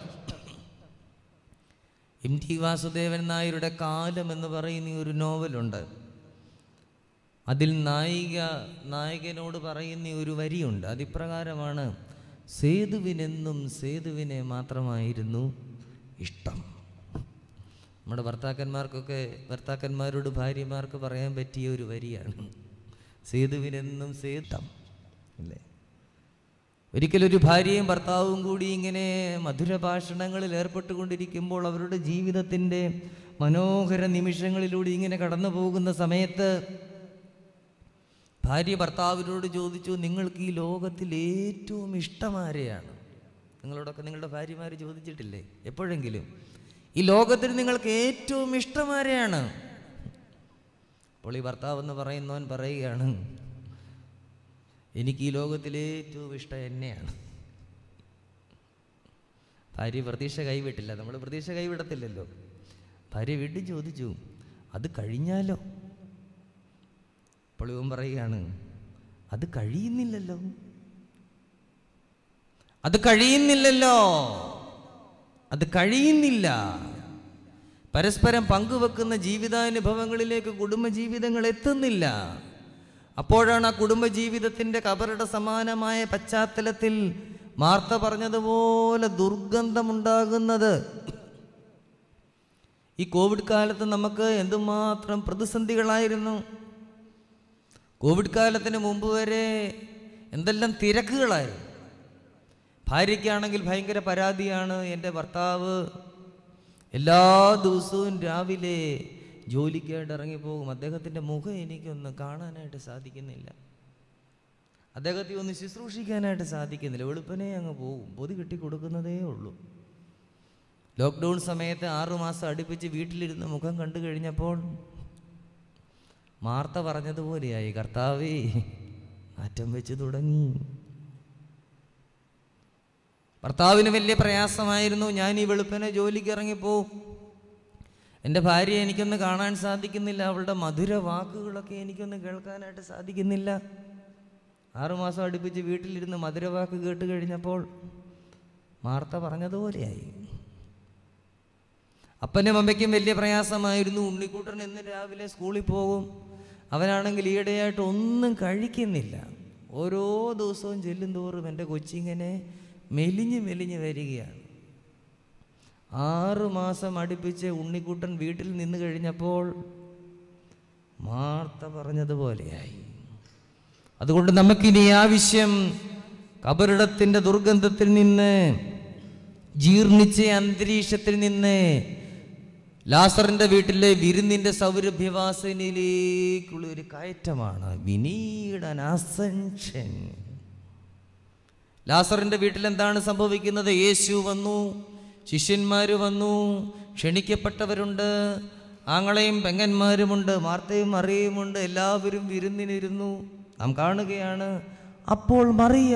എം ടി വാസുദേവൻ നായരുടെ കാലം എന്ന് പറയുന്ന ഒരു നോവലുണ്ട് അതിൽ നായിക നായകനോട് പറയുന്ന ഒരു വരിയുണ്ട് അതിപ്രകാരമാണ് സേതുവിനെന്നും സേതുവിനെ മാത്രമായിരുന്നു ഇഷ്ടം നമ്മുടെ ഭർത്താക്കന്മാർക്കൊക്കെ ഭർത്താക്കന്മാരോട് ഭാര്യമാർക്ക് പറയാൻ പറ്റിയ ഒരു വരിയാണ് സേതുവിനെന്നും സേതം അല്ലേ ഒരിക്കലൊരു ഭാര്യയും ഭർത്താവും കൂടി ഇങ്ങനെ മധുര ഭാഷണങ്ങളിൽ ഏർപ്പെട്ടുകൊണ്ടിരിക്കുമ്പോൾ അവരുടെ ജീവിതത്തിൻ്റെ മനോഹര നിമിഷങ്ങളിലൂടെ ഇങ്ങനെ കടന്നു പോകുന്ന സമയത്ത് ഭാര്യ ഭർത്താവിനോട് ചോദിച്ചു നിങ്ങൾക്ക് ഈ ലോകത്തിൽ ഏറ്റവും ഇഷ്ടമാരെയാണ് നിങ്ങളോടൊക്കെ നിങ്ങളുടെ ഭാര്യമാർ ചോദിച്ചിട്ടില്ലേ എപ്പോഴെങ്കിലും ഈ ലോകത്തിൽ നിങ്ങൾക്ക് ഏറ്റവും ഇഷ്ടമാരെയാണ് അപ്പോൾ ഈ ഭർത്താവ് എന്ന് പറയുന്നവൻ പറയുകയാണ് എനിക്ക് ഈ ലോകത്തിലെ ഏറ്റവും ഇഷ്ടം എന്നെയാണ് ഭാര്യ പ്രതീക്ഷ കൈവിട്ടില്ല നമ്മൾ പ്രതീക്ഷ കൈവിടത്തില്ലല്ലോ ഭാര്യ വീണ്ടും ചോദിച്ചു അത് കഴിഞ്ഞാലോ അപ്പോൾ ഇവൻ പറയുകയാണ് അത് കഴിയുന്നില്ലല്ലോ അത് കഴിയുന്നില്ലല്ലോ അത് കഴിയുന്നില്ല പരസ്പരം പങ്കുവെക്കുന്ന ജീവിതാനുഭവങ്ങളിലേക്ക് കുടുംബജീവിതങ്ങൾ എത്തുന്നില്ല അപ്പോഴാണ് ആ കുടുംബജീവിതത്തിൻ്റെ കബറുടെ സമാനമായ പശ്ചാത്തലത്തിൽ മാർത്ത പറഞ്ഞതുപോലെ ദുർഗന്ധമുണ്ടാകുന്നത് ഈ കോവിഡ് കാലത്ത് നമുക്ക് എന്തുമാത്രം പ്രതിസന്ധികളായിരുന്നു കോവിഡ് കാലത്തിന് മുമ്പ് വരെ എന്തെല്ലാം തിരക്കുകളായിരുന്നു ഭാര്യയ്ക്കാണെങ്കിൽ ഭയങ്കര പരാതിയാണ് എൻ്റെ ഭർത്താവ് എല്ലാ ദിവസവും രാവിലെ ജോലിക്കായിട്ട് ഇറങ്ങിപ്പോകും അദ്ദേഹത്തിൻ്റെ മുഖം എനിക്കൊന്ന് കാണാനായിട്ട് സാധിക്കുന്നില്ല അദ്ദേഹത്തെ ഒന്ന് ശുശ്രൂഷിക്കാനായിട്ട് സാധിക്കുന്നില്ല വെളുപ്പനെ അങ്ങ് പോകും പൊതി കെട്ടി കൊടുക്കുന്നതേ ഉള്ളൂ ലോക്ക്ഡൗൺ സമയത്ത് ആറുമാസം അടുപ്പിച്ച് വീട്ടിലിരുന്ന് മുഖം കണ്ടു കഴിഞ്ഞപ്പോൾ മാർത്ത പറഞ്ഞതുപോലെയായി കർത്താവേ മാറ്റം വെച്ച് തുടങ്ങി ഭർത്താവിന് വലിയ പ്രയാസമായിരുന്നു ഞാൻ ഈ വെളുപ്പനെ ജോലിക്ക് ഇറങ്ങിപ്പോവും എൻ്റെ ഭാര്യയെ എനിക്കൊന്ന് കാണാൻ സാധിക്കുന്നില്ല അവളുടെ മധുര വാക്കുകളൊക്കെ എനിക്കൊന്ന് കേൾക്കാനായിട്ട് സാധിക്കുന്നില്ല ആറുമാസം അടുപ്പിച്ച് വീട്ടിലിരുന്ന് മധുരവാക്ക് കേട്ട് കഴിഞ്ഞപ്പോൾ മാർത്ത പറഞ്ഞതുപോലെയായി അപ്പനും അമ്മയ്ക്കും വലിയ പ്രയാസമായിരുന്നു ഉണ്ണിക്കൂട്ടൻ എന്ന് രാവിലെ സ്കൂളിൽ പോകും അവനാണെങ്കിൽ ഈയിടെയായിട്ട് ഒന്നും കഴിക്കുന്നില്ല ഓരോ ദിവസവും ചെല്ലും തോറും എൻ്റെ കൊച്ചിങ്ങനെ മെലിഞ്ഞ് മെലിഞ്ഞ് വരികയാണ് ആറ് മാസം അടുപ്പിച്ച് ഉണ്ണിക്കുട്ടൻ വീട്ടിൽ നിന്ന് കഴിഞ്ഞപ്പോൾ മാർത്ത പറഞ്ഞതുപോലെയായി അതുകൊണ്ട് നമുക്കിനി ആവശ്യം കബറിടത്തിൻ്റെ ദുർഗന്ധത്തിൽ നിന്ന് ജീർണിച്ച അന്തരീക്ഷത്തിൽ നിന്ന് ലാസറിന്റെ വീട്ടിലെ വിരുന്നിന്റെ സൗരഭ്യവാസനയിലേക്കുള്ള ഒരു കയറ്റമാണ് വിനീഡൻ അസെൻഷൻ ലാസറിന്റെ വീട്ടിൽ എന്താണ് സംഭവിക്കുന്നത് യേശു വന്നു ശിഷ്യന്മാർ വന്നു ക്ഷണിക്കപ്പെട്ടവരുണ്ട് ആങ്ങളെയും പെങ്ങന്മാരുമുണ്ട് മാർത്തയും മറിയുമുണ്ട് എല്ലാവരും വിരുന്നിനിരുന്നു നാം കാണുകയാണ് അപ്പോൾ മറിയ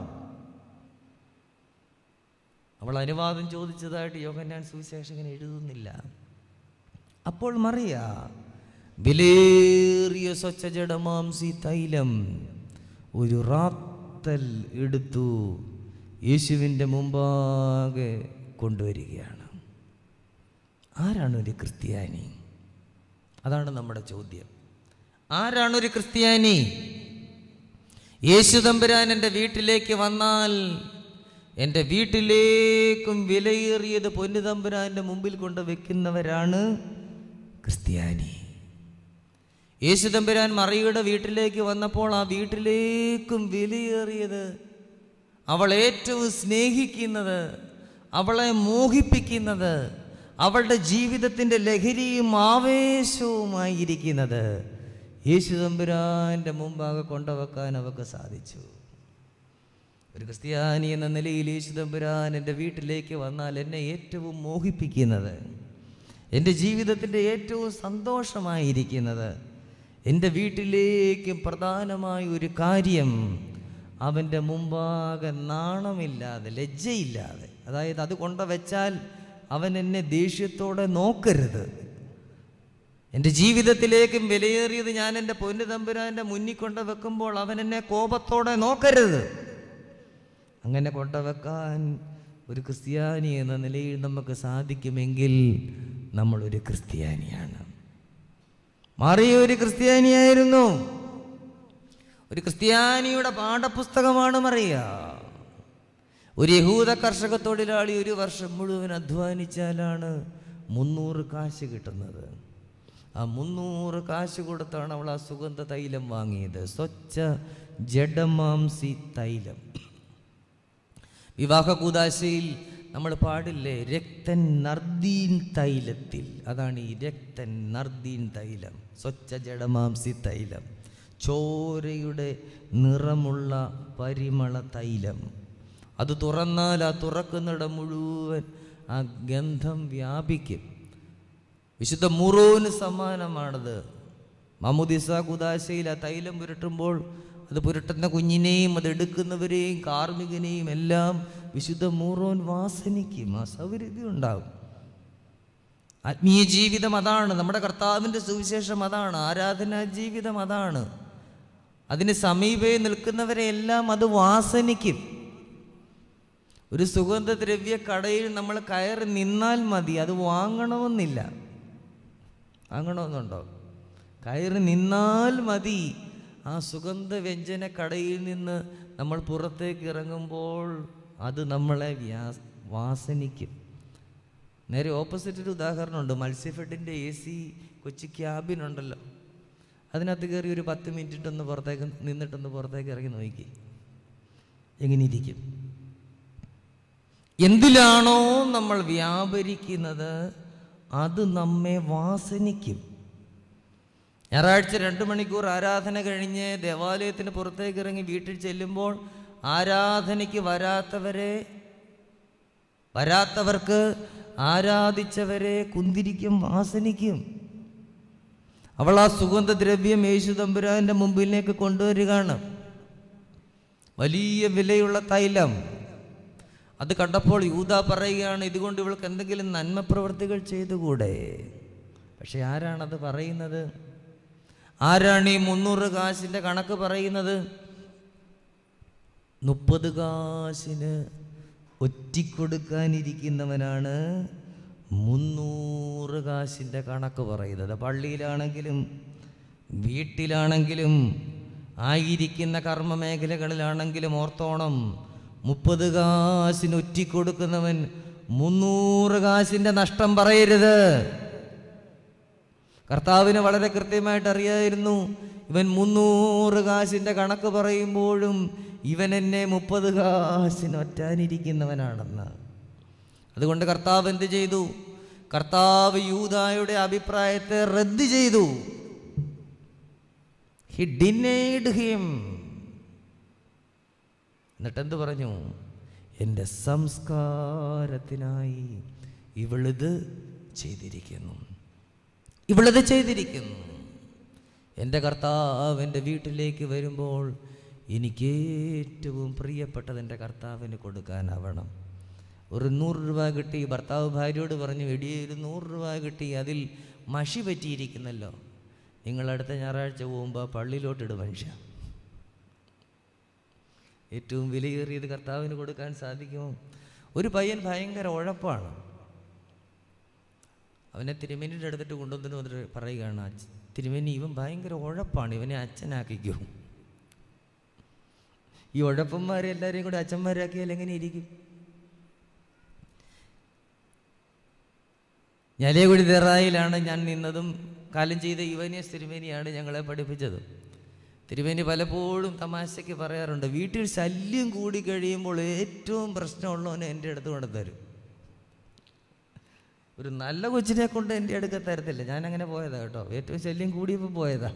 അവൾ അനുവാദം ചോദിച്ചതായിട്ട് യോഹന്നാൻ സുവിശേഷകൻ എഴുതുന്നില്ല അപ്പോൾ മറിയ വിലേറിയ സ്വച്ഛജടമാംസി തൈലം ഒരു റാത്തൽ എടുത്തു യേശുവിൻ്റെ മുമ്പാകെ കൊണ്ടുവരികയാണ് ആരാണ് ഒരു ക്രിസ്ത്യാനി അതാണ് നമ്മുടെ ചോദ്യം ആരാണ് ഒരു ക്രിസ്ത്യാനി യേശു തമ്പുരാൻ എൻ്റെ വീട്ടിലേക്ക് വന്നാൽ എൻ്റെ വീട്ടിലേക്കും വിലയേറിയത് പൊന്നു തമ്പുരാൻ്റെ മുമ്പിൽ കൊണ്ട് വെക്കുന്നവരാണ് ക്രിസ്ത്യാനി യേശു തമ്പുരാൻ മറിയുടെ വീട്ടിലേക്ക് വന്നപ്പോൾ ആ വീട്ടിലേക്കും വിലയേറിയത് അവൾ ഏറ്റവും സ്നേഹിക്കുന്നത് അവളെ മോഹിപ്പിക്കുന്നത് അവളുടെ ജീവിതത്തിൻ്റെ ലഹരിയും ആവേശവുമായിരിക്കുന്നത് യേശു തമ്പുരാൻ്റെ മുമ്പാകെ കൊണ്ടുവെക്കാൻ അവൾക്ക് സാധിച്ചു ഒരു ക്രിസ്ത്യാനി എന്ന നിലയിൽ യേശു തമ്പുരാൻ എൻ്റെ വീട്ടിലേക്ക് വന്നാൽ എന്നെ ഏറ്റവും മോഹിപ്പിക്കുന്നത് എൻ്റെ ജീവിതത്തിൻ്റെ ഏറ്റവും സന്തോഷമായിരിക്കുന്നത് എൻ്റെ വീട്ടിലേക്ക് പ്രധാനമായ ഒരു കാര്യം അവൻ്റെ മുമ്പാകെ നാണമില്ലാതെ ലജ്ജയില്ലാതെ അതായത് അത് കൊണ്ടുവച്ചാൽ അവൻ എന്നെ ദേഷ്യത്തോടെ നോക്കരുത് എൻ്റെ ജീവിതത്തിലേക്കും വിലയേറിയത് ഞാൻ എൻ്റെ പൊന്നു തമ്പുരാൻ്റെ മുന്നിൽ കൊണ്ട് വെക്കുമ്പോൾ അവൻ എന്നെ കോപത്തോടെ നോക്കരുത് അങ്ങനെ കൊണ്ടുവെക്കാൻ ഒരു ക്രിസ്ത്യാനി എന്ന നിലയിൽ നമുക്ക് സാധിക്കുമെങ്കിൽ നമ്മളൊരു ക്രിസ്ത്യാനിയാണ് മറിയ ഒരു ക്രിസ്ത്യാനിയായിരുന്നു ഒരു ക്രിസ്ത്യാനിയുടെ പാഠപുസ്തകമാണ് മറിയ ഒരു യഹൂദ കർഷക തൊഴിലാളി ഒരു വർഷം മുഴുവൻ അധ്വാനിച്ചാലാണ് മുന്നൂറ് കാശ് കിട്ടുന്നത് ആ മുന്നൂറ് കാശ് കൊടുത്താണ് അവൾ ആ സുഗന്ധ തൈലം വാങ്ങിയത് സ്വച്ഛ ജഡമാംസി തൈലം വിവാഹ കൂതാശയിൽ നമ്മൾ പാടില്ലേ രക്തൻ നർദീൻ തൈലത്തിൽ അതാണ് ഈ രക്തൻ നർദീൻ തൈലം സ്വച്ഛ ജഡമാംസി തൈലം ചോരയുടെ നിറമുള്ള പരിമള തൈലം അത് തുറന്നാൽ ആ തുറക്കുന്നിടം മുഴുവൻ ആ ഗന്ധം വ്യാപിക്കും വിശുദ്ധ മുറോന് സമാനമാണത് മമുദിസ കുദാശയിൽ ആ തൈലം പുരട്ടുമ്പോൾ അത് പുരട്ടുന്ന കുഞ്ഞിനെയും അത് എടുക്കുന്നവരെയും കാർമ്മികനെയും എല്ലാം വിശുദ്ധ മൂറോൻ വാസനിക്കും ആ സൗരഭ്യം ഉണ്ടാകും ആത്മീയ ജീവിതം അതാണ് നമ്മുടെ കർത്താവിൻ്റെ സുവിശേഷം അതാണ് ആരാധനാ ജീവിതം അതാണ് അതിന് സമീപേ നിൽക്കുന്നവരെ എല്ലാം അത് വാസനിക്കും ഒരു സുഗന്ധദ്രവ്യ കടയിൽ നമ്മൾ കയറി നിന്നാൽ മതി അത് വാങ്ങണമെന്നില്ല വാങ്ങണമെന്നുണ്ടോ കയറി നിന്നാൽ മതി ആ സുഗന്ധ വ്യഞ്ജന കടയിൽ നിന്ന് നമ്മൾ പുറത്തേക്ക് ഇറങ്ങുമ്പോൾ അത് നമ്മളെ വ്യാ വാസനിക്കും നേരെ ഓപ്പോസിറ്റ് ഒരു ഉദാഹരണമുണ്ട് മത്സ്യഫെഡിൻ്റെ എ സി കൊച്ചി ക്യാബിനുണ്ടല്ലോ അതിനകത്ത് കയറി ഒരു പത്ത് മിനിറ്റിട്ടൊന്ന് പുറത്തേക്ക് നിന്നിട്ടൊന്ന് പുറത്തേക്ക് ഇറങ്ങി നോക്കി എങ്ങനെ ഇരിക്കും എന്തിലാണോ നമ്മൾ വ്യാപരിക്കുന്നത് അത് നമ്മെ വാസനിക്കും ഞായറാഴ്ച രണ്ട് മണിക്കൂർ ആരാധന കഴിഞ്ഞ് ദേവാലയത്തിന് പുറത്തേക്ക് ഇറങ്ങി വീട്ടിൽ ചെല്ലുമ്പോൾ ആരാധനയ്ക്ക് വരാത്തവരെ വരാത്തവർക്ക് ആരാധിച്ചവരെ കുന്തിരിക്കും വാസനിക്കും അവൾ ആ സുഗന്ധദ്രവ്യം യേശു തമ്പുരാന്റെ മുമ്പിലേക്ക് കൊണ്ടുവരികയാണ് വലിയ വിലയുള്ള തൈലം അത് കണ്ടപ്പോൾ യൂത പറയുകയാണ് ഇതുകൊണ്ട് ഇവൾക്ക് എന്തെങ്കിലും നന്മ പ്രവർത്തികൾ ചെയ്തുകൂടെ പക്ഷെ ആരാണത് പറയുന്നത് ആരാണ് ഈ മുന്നൂറ് കാശിൻ്റെ കണക്ക് പറയുന്നത് മുപ്പത് കാശിന് ഒറ്റിക്കൊടുക്കാനിരിക്കുന്നവനാണ് മുന്നൂറ് കാശിൻ്റെ കണക്ക് പറയുന്നത് പള്ളിയിലാണെങ്കിലും വീട്ടിലാണെങ്കിലും ആയിരിക്കുന്ന കർമ്മ മേഖലകളിലാണെങ്കിലും ഓർത്തോണം മുപ്പത് കാശിന് ഒറ്റിക്കൊടുക്കുന്നവൻ മുന്നൂറ് കാശിൻ്റെ നഷ്ടം പറയരുത് കർത്താവിന് വളരെ കൃത്യമായിട്ട് അറിയായിരുന്നു ഇവൻ മുന്നൂറ് കാശിൻ്റെ കണക്ക് പറയുമ്പോഴും ഇവൻ എന്നെ മുപ്പത് കാശിന് ഒറ്റാനിരിക്കുന്നവനാണെന്ന് അതുകൊണ്ട് കർത്താവ് എന്ത് ചെയ്തു കർത്താവ് യൂതായുടെ അഭിപ്രായത്തെ റദ്ദ് ചെയ്തു ഹി ഡിനൈഡ് ഹിം എന്നിട്ട് എന്ത് പറഞ്ഞു എൻ്റെ സംസ്കാരത്തിനായി ഇവളിത് ചെയ്തിരിക്കുന്നു ഇവളിത് ചെയ്തിരിക്കുന്നു എൻ്റെ കർത്താവ് എൻ്റെ വീട്ടിലേക്ക് വരുമ്പോൾ എനിക്ക് ഏറ്റവും പ്രിയപ്പെട്ടത് എൻ്റെ കർത്താവിന് കൊടുക്കാനാവണം ഒരു നൂറ് രൂപ കിട്ടി ഭർത്താവ് ഭാര്യയോട് പറഞ്ഞു എടിയെ ഒരു നൂറ് രൂപ കിട്ടി അതിൽ മഷി പറ്റിയിരിക്കുന്നല്ലോ നിങ്ങൾ അടുത്ത ഞായറാഴ്ച പോകുമ്പോൾ പള്ളിയിലോട്ടിട് മനുഷ്യ ഏറ്റവും വിലയേറിയത് കർത്താവിന് കൊടുക്കാൻ സാധിക്കുമോ ഒരു പയ്യൻ ഭയങ്കര ഉഴപ്പാണ് അവനെ തിരുമേനിയുടെ അടുത്തിട്ട് കൊണ്ടുവന്നിട്ട് വന്നിട്ട് പറയുകയാണ് "അച്ഛ- തിരുമേനി ഇവൻ ഭയങ്കര ഉഴപ്പാണ് ഇവനെ അച്ഛനാക്കിക്കോ ഈ ഉഴപ്പന്മാരെ എല്ലാവരെയും കൂടെ അച്ഛന്മാരാക്കിയാൽ എങ്ങനെ ഇരിക്കും ഞലയകുടി തെറായിലാണ് ഞാൻ നിന്നതും കാലം ചെയ്ത യുവനിയസ് തിരുമേനിയാണ് ഞങ്ങളെ പഠിപ്പിച്ചത് തിരുമേനി പലപ്പോഴും തമാശയ്ക്ക് പറയാറുണ്ട് വീട്ടിൽ ശല്യം കൂടി കഴിയുമ്പോൾ ഏറ്റവും പ്രശ്നമുള്ളവനെ എൻ്റെ അടുത്ത് കൊണ്ട് തരും ഒരു നല്ല കൊച്ചിനെ കൊണ്ട് എൻ്റെ അടുക്ക തരത്തില്ല ഞാൻ അങ്ങനെ പോയതാ കേട്ടോ ഏറ്റവും ശല്യം കൂടിയപ്പോൾ പോയതാ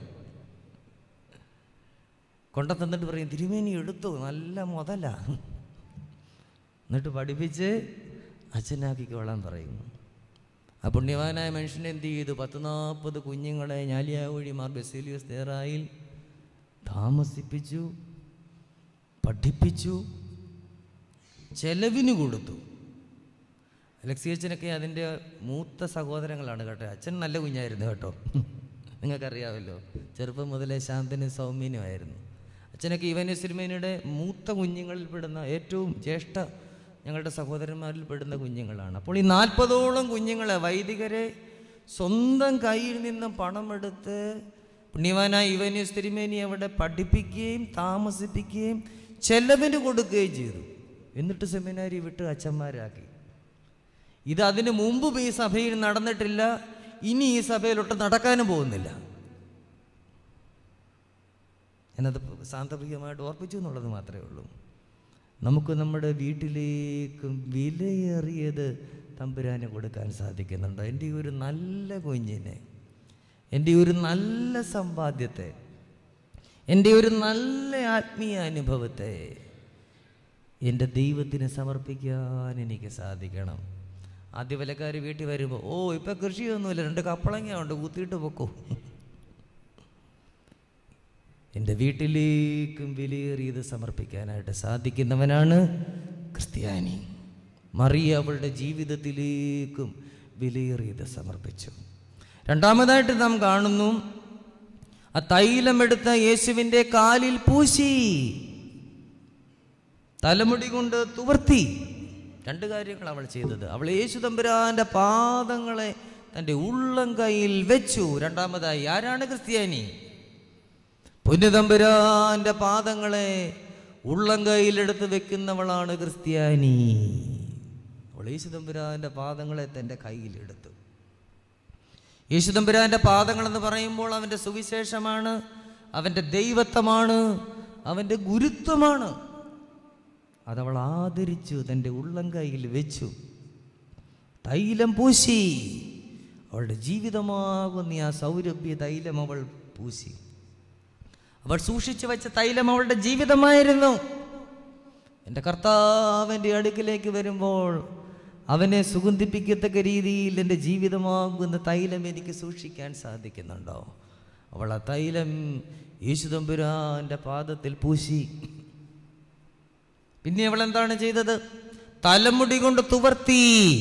കൊണ്ട തന്നിട്ട് പറയും തിരുമേനി എടുത്തു നല്ല മുതല എന്നിട്ട് പഠിപ്പിച്ച് അച്ഛനാക്കിക്കോളാൻ പറയും ആ പുണ്യവാനായ മനുഷ്യൻ എന്ത് ചെയ്തു പത്ത് നാൽപ്പത് കുഞ്ഞുങ്ങളെ ഞാലിയാവഴി മാർ ബെസേലിയസ് തേറായിൽ താമസിപ്പിച്ചു പഠിപ്പിച്ചു ചെലവിന് കൊടുത്തു അലക്സി അച്ഛനൊക്കെ അതിൻ്റെ മൂത്ത സഹോദരങ്ങളാണ് കേട്ടോ അച്ഛൻ നല്ല കുഞ്ഞായിരുന്നു കേട്ടോ നിങ്ങൾക്കറിയാമല്ലോ ചെറുപ്പം മുതലേ ശാന്തനും സൗമ്യനുമായിരുന്നു അച്ഛനൊക്കെ ഇവന് സിനിമേനയുടെ മൂത്ത കുഞ്ഞുങ്ങളിൽ പെടുന്ന ഏറ്റവും ജ്യേഷ്ഠ ഞങ്ങളുടെ സഹോദരന്മാരിൽ പെടുന്ന കുഞ്ഞുങ്ങളാണ് അപ്പോൾ ഈ നാൽപ്പതോളം കുഞ്ഞുങ്ങളെ വൈദികരെ സ്വന്തം കയ്യിൽ നിന്ന് പണമെടുത്ത് പുണ്യവാനായ ഇവന്യസ് തിരുമേനി അവിടെ പഠിപ്പിക്കുകയും താമസിപ്പിക്കുകയും ചെലവിന് കൊടുക്കുകയും ചെയ്തു എന്നിട്ട് സെമിനാരി വിട്ട് അച്ഛന്മാരാക്കി ഇത് അതിനു മുമ്പും ഈ സഭയിൽ നടന്നിട്ടില്ല ഇനി ഈ സഭയിലൊട്ട് നടക്കാനും പോകുന്നില്ല എന്നത് സാന്ദർഭികമായിട്ട് ഓർപ്പിച്ചു എന്നുള്ളത് മാത്രമേ ഉള്ളൂ നമുക്ക് നമ്മുടെ വീട്ടിലേക്കും വിലയേറിയത് തമ്പുരാന് കൊടുക്കാൻ സാധിക്കുന്നുണ്ടോ എൻ്റെ ഈ ഒരു നല്ല കുഞ്ഞിനെ എൻ്റെ ഈ ഒരു നല്ല സമ്പാദ്യത്തെ എൻ്റെ ഒരു നല്ല ആത്മീയ അനുഭവത്തെ എൻ്റെ ദൈവത്തിന് സമർപ്പിക്കാൻ എനിക്ക് സാധിക്കണം ആദ്യ വിലക്കാർ വീട്ടിൽ വരുമ്പോൾ ഓ ഇപ്പം കൃഷിയൊന്നുമില്ല രണ്ട് കപ്പളങ്ങ ഉണ്ട് കുത്തിയിട്ട് പൊക്കോ എൻ്റെ വീട്ടിലേക്കും വിലയേറിയത് സമർപ്പിക്കാനായിട്ട് സാധിക്കുന്നവനാണ് ക്രിസ്ത്യാനി മറിയ അവളുടെ ജീവിതത്തിലേക്കും വിലയേറിയത് സമർപ്പിച്ചു രണ്ടാമതായിട്ട് നാം കാണുന്നു ആ തൈലമെടുത്ത യേശുവിൻ്റെ കാലിൽ പൂശി തലമുടി കൊണ്ട് തുവർത്തി രണ്ട് കാര്യങ്ങൾ അവൾ ചെയ്തത് അവൾ യേശു തമ്പുരാന്റെ പാദങ്ങളെ തൻ്റെ ഉള്ളം കൈയിൽ വെച്ചു രണ്ടാമതായി ആരാണ് ക്രിസ്ത്യാനി പുണ്യതമ്പുരാന്റെ പാദങ്ങളെ ഉള്ളം കൈയിലെടുത്ത് വെക്കുന്നവളാണ് ക്രിസ്ത്യാനി അവൾ യേശുതമ്പുരാന്റെ പാദങ്ങളെ തൻ്റെ കയ്യിലെടുത്തു യേശുതമ്പുരാന്റെ പാദങ്ങൾ എന്ന് പറയുമ്പോൾ അവൻ്റെ സുവിശേഷമാണ് അവൻ്റെ ദൈവത്വമാണ് അവൻ്റെ ഗുരുത്വമാണ് അതവൾ ആദരിച്ചു തൻ്റെ ഉള്ളം കൈയിൽ വെച്ചു തൈലം പൂശി അവളുടെ ജീവിതമാകുന്ന ആ സൗരഭ്യ തൈലം അവൾ പൂശി അവൾ സൂക്ഷിച്ചു വെച്ച തൈലം അവളുടെ ജീവിതമായിരുന്നു എൻ്റെ കർത്താവിൻ്റെ അടുക്കിലേക്ക് വരുമ്പോൾ അവനെ സുഗന്ധിപ്പിക്കത്തക്ക രീതിയിൽ എൻ്റെ ജീവിതമാകുന്ന തൈലം എനിക്ക് സൂക്ഷിക്കാൻ സാധിക്കുന്നുണ്ടോ അവൾ ആ തൈലം യേശുദമ്പുരാൻ്റെ പാദത്തിൽ പൂശി പിന്നെ അവൾ എന്താണ് ചെയ്തത് തലമുടി കൊണ്ട് തുവർത്തി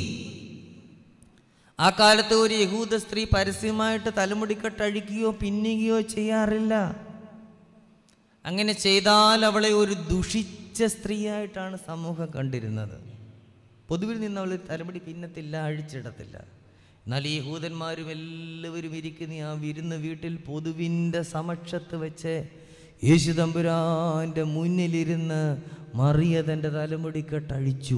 ആ കാലത്ത് ഒരു യഹൂദ സ്ത്രീ പരസ്യമായിട്ട് തലമുടിക്കെട്ടഴിക്കുകയോ പിന്നുകയോ ചെയ്യാറില്ല അങ്ങനെ ചെയ്താൽ അവളെ ഒരു ദുഷിച്ച സ്ത്രീയായിട്ടാണ് സമൂഹം കണ്ടിരുന്നത് പൊതുവിൽ നിന്ന് അവൾ തലമുടി പിന്നത്തില്ല അഴിച്ചിടത്തില്ല എന്നാൽ ഈ യഹൂദന്മാരും എല്ലാവരും ഇരിക്കുന്ന ആ വിരുന്ന് വീട്ടിൽ പൊതുവിൻ്റെ സമക്ഷത്ത് വെച്ച് യേശു തമ്പുരാൻ്റെ മുന്നിലിരുന്ന് മറിയ തൻ്റെ തലമുടിക്കെട്ടഴിച്ചു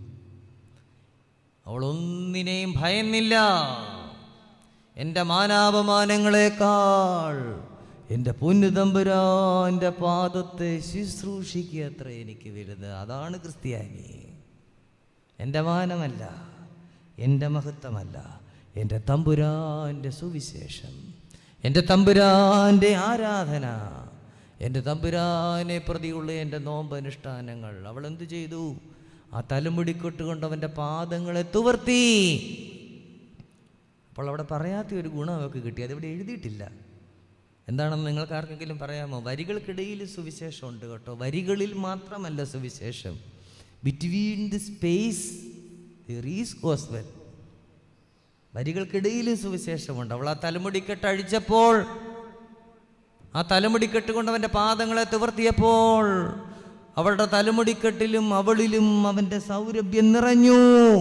അവൾ ഒന്നിനെയും ഭയന്നില്ല എൻ്റെ മാനാപമാനങ്ങളെക്കാൾ എൻ്റെ പൊന്നുതമ്പുരാൻ്റെ പാദത്തെ ശുശ്രൂഷിക്കുക അത്ര എനിക്ക് വലുത് അതാണ് ക്രിസ്ത്യാനി എൻ്റെ മാനമല്ല എൻ്റെ മഹത്വമല്ല എൻ്റെ തമ്പുരാൻ്റെ സുവിശേഷം എൻ്റെ തമ്പുരാൻ്റെ ആരാധന എൻ്റെ തമ്പുരാനെ പ്രതിയുള്ള എൻ്റെ നോമ്പനുഷ്ഠാനങ്ങൾ അവൾ എന്തു ചെയ്തു ആ തലമുടിക്കൊട്ട് കൊണ്ട് അവൻ്റെ പാദങ്ങളെ തുവർത്തി അപ്പോൾ അവിടെ പറയാത്ത ഒരു ഗുണം അവൾക്ക് കിട്ടി അതിവിടെ എഴുതിയിട്ടില്ല എന്താണെന്ന് നിങ്ങൾക്ക് ആർക്കെങ്കിലും പറയാമോ വരികൾക്കിടയിൽ സുവിശേഷമുണ്ട് കേട്ടോ വരികളിൽ മാത്രമല്ല സുവിശേഷം between the space is gospel വരികൾക്കിടയിൽ സുവിശേഷമുണ്ട് അവൾ ആ തലമുടിക്കെട്ട് അഴിച്ചപ്പോൾ ആ തലമുടിക്കെട്ട് കൊണ്ട് അവൻ്റെ പാദങ്ങളെ തുവർത്തിയപ്പോൾ അവളുടെ തലമുടിക്കെട്ടിലും അവളിലും അവൻ്റെ സൗരഭ്യം നിറഞ്ഞു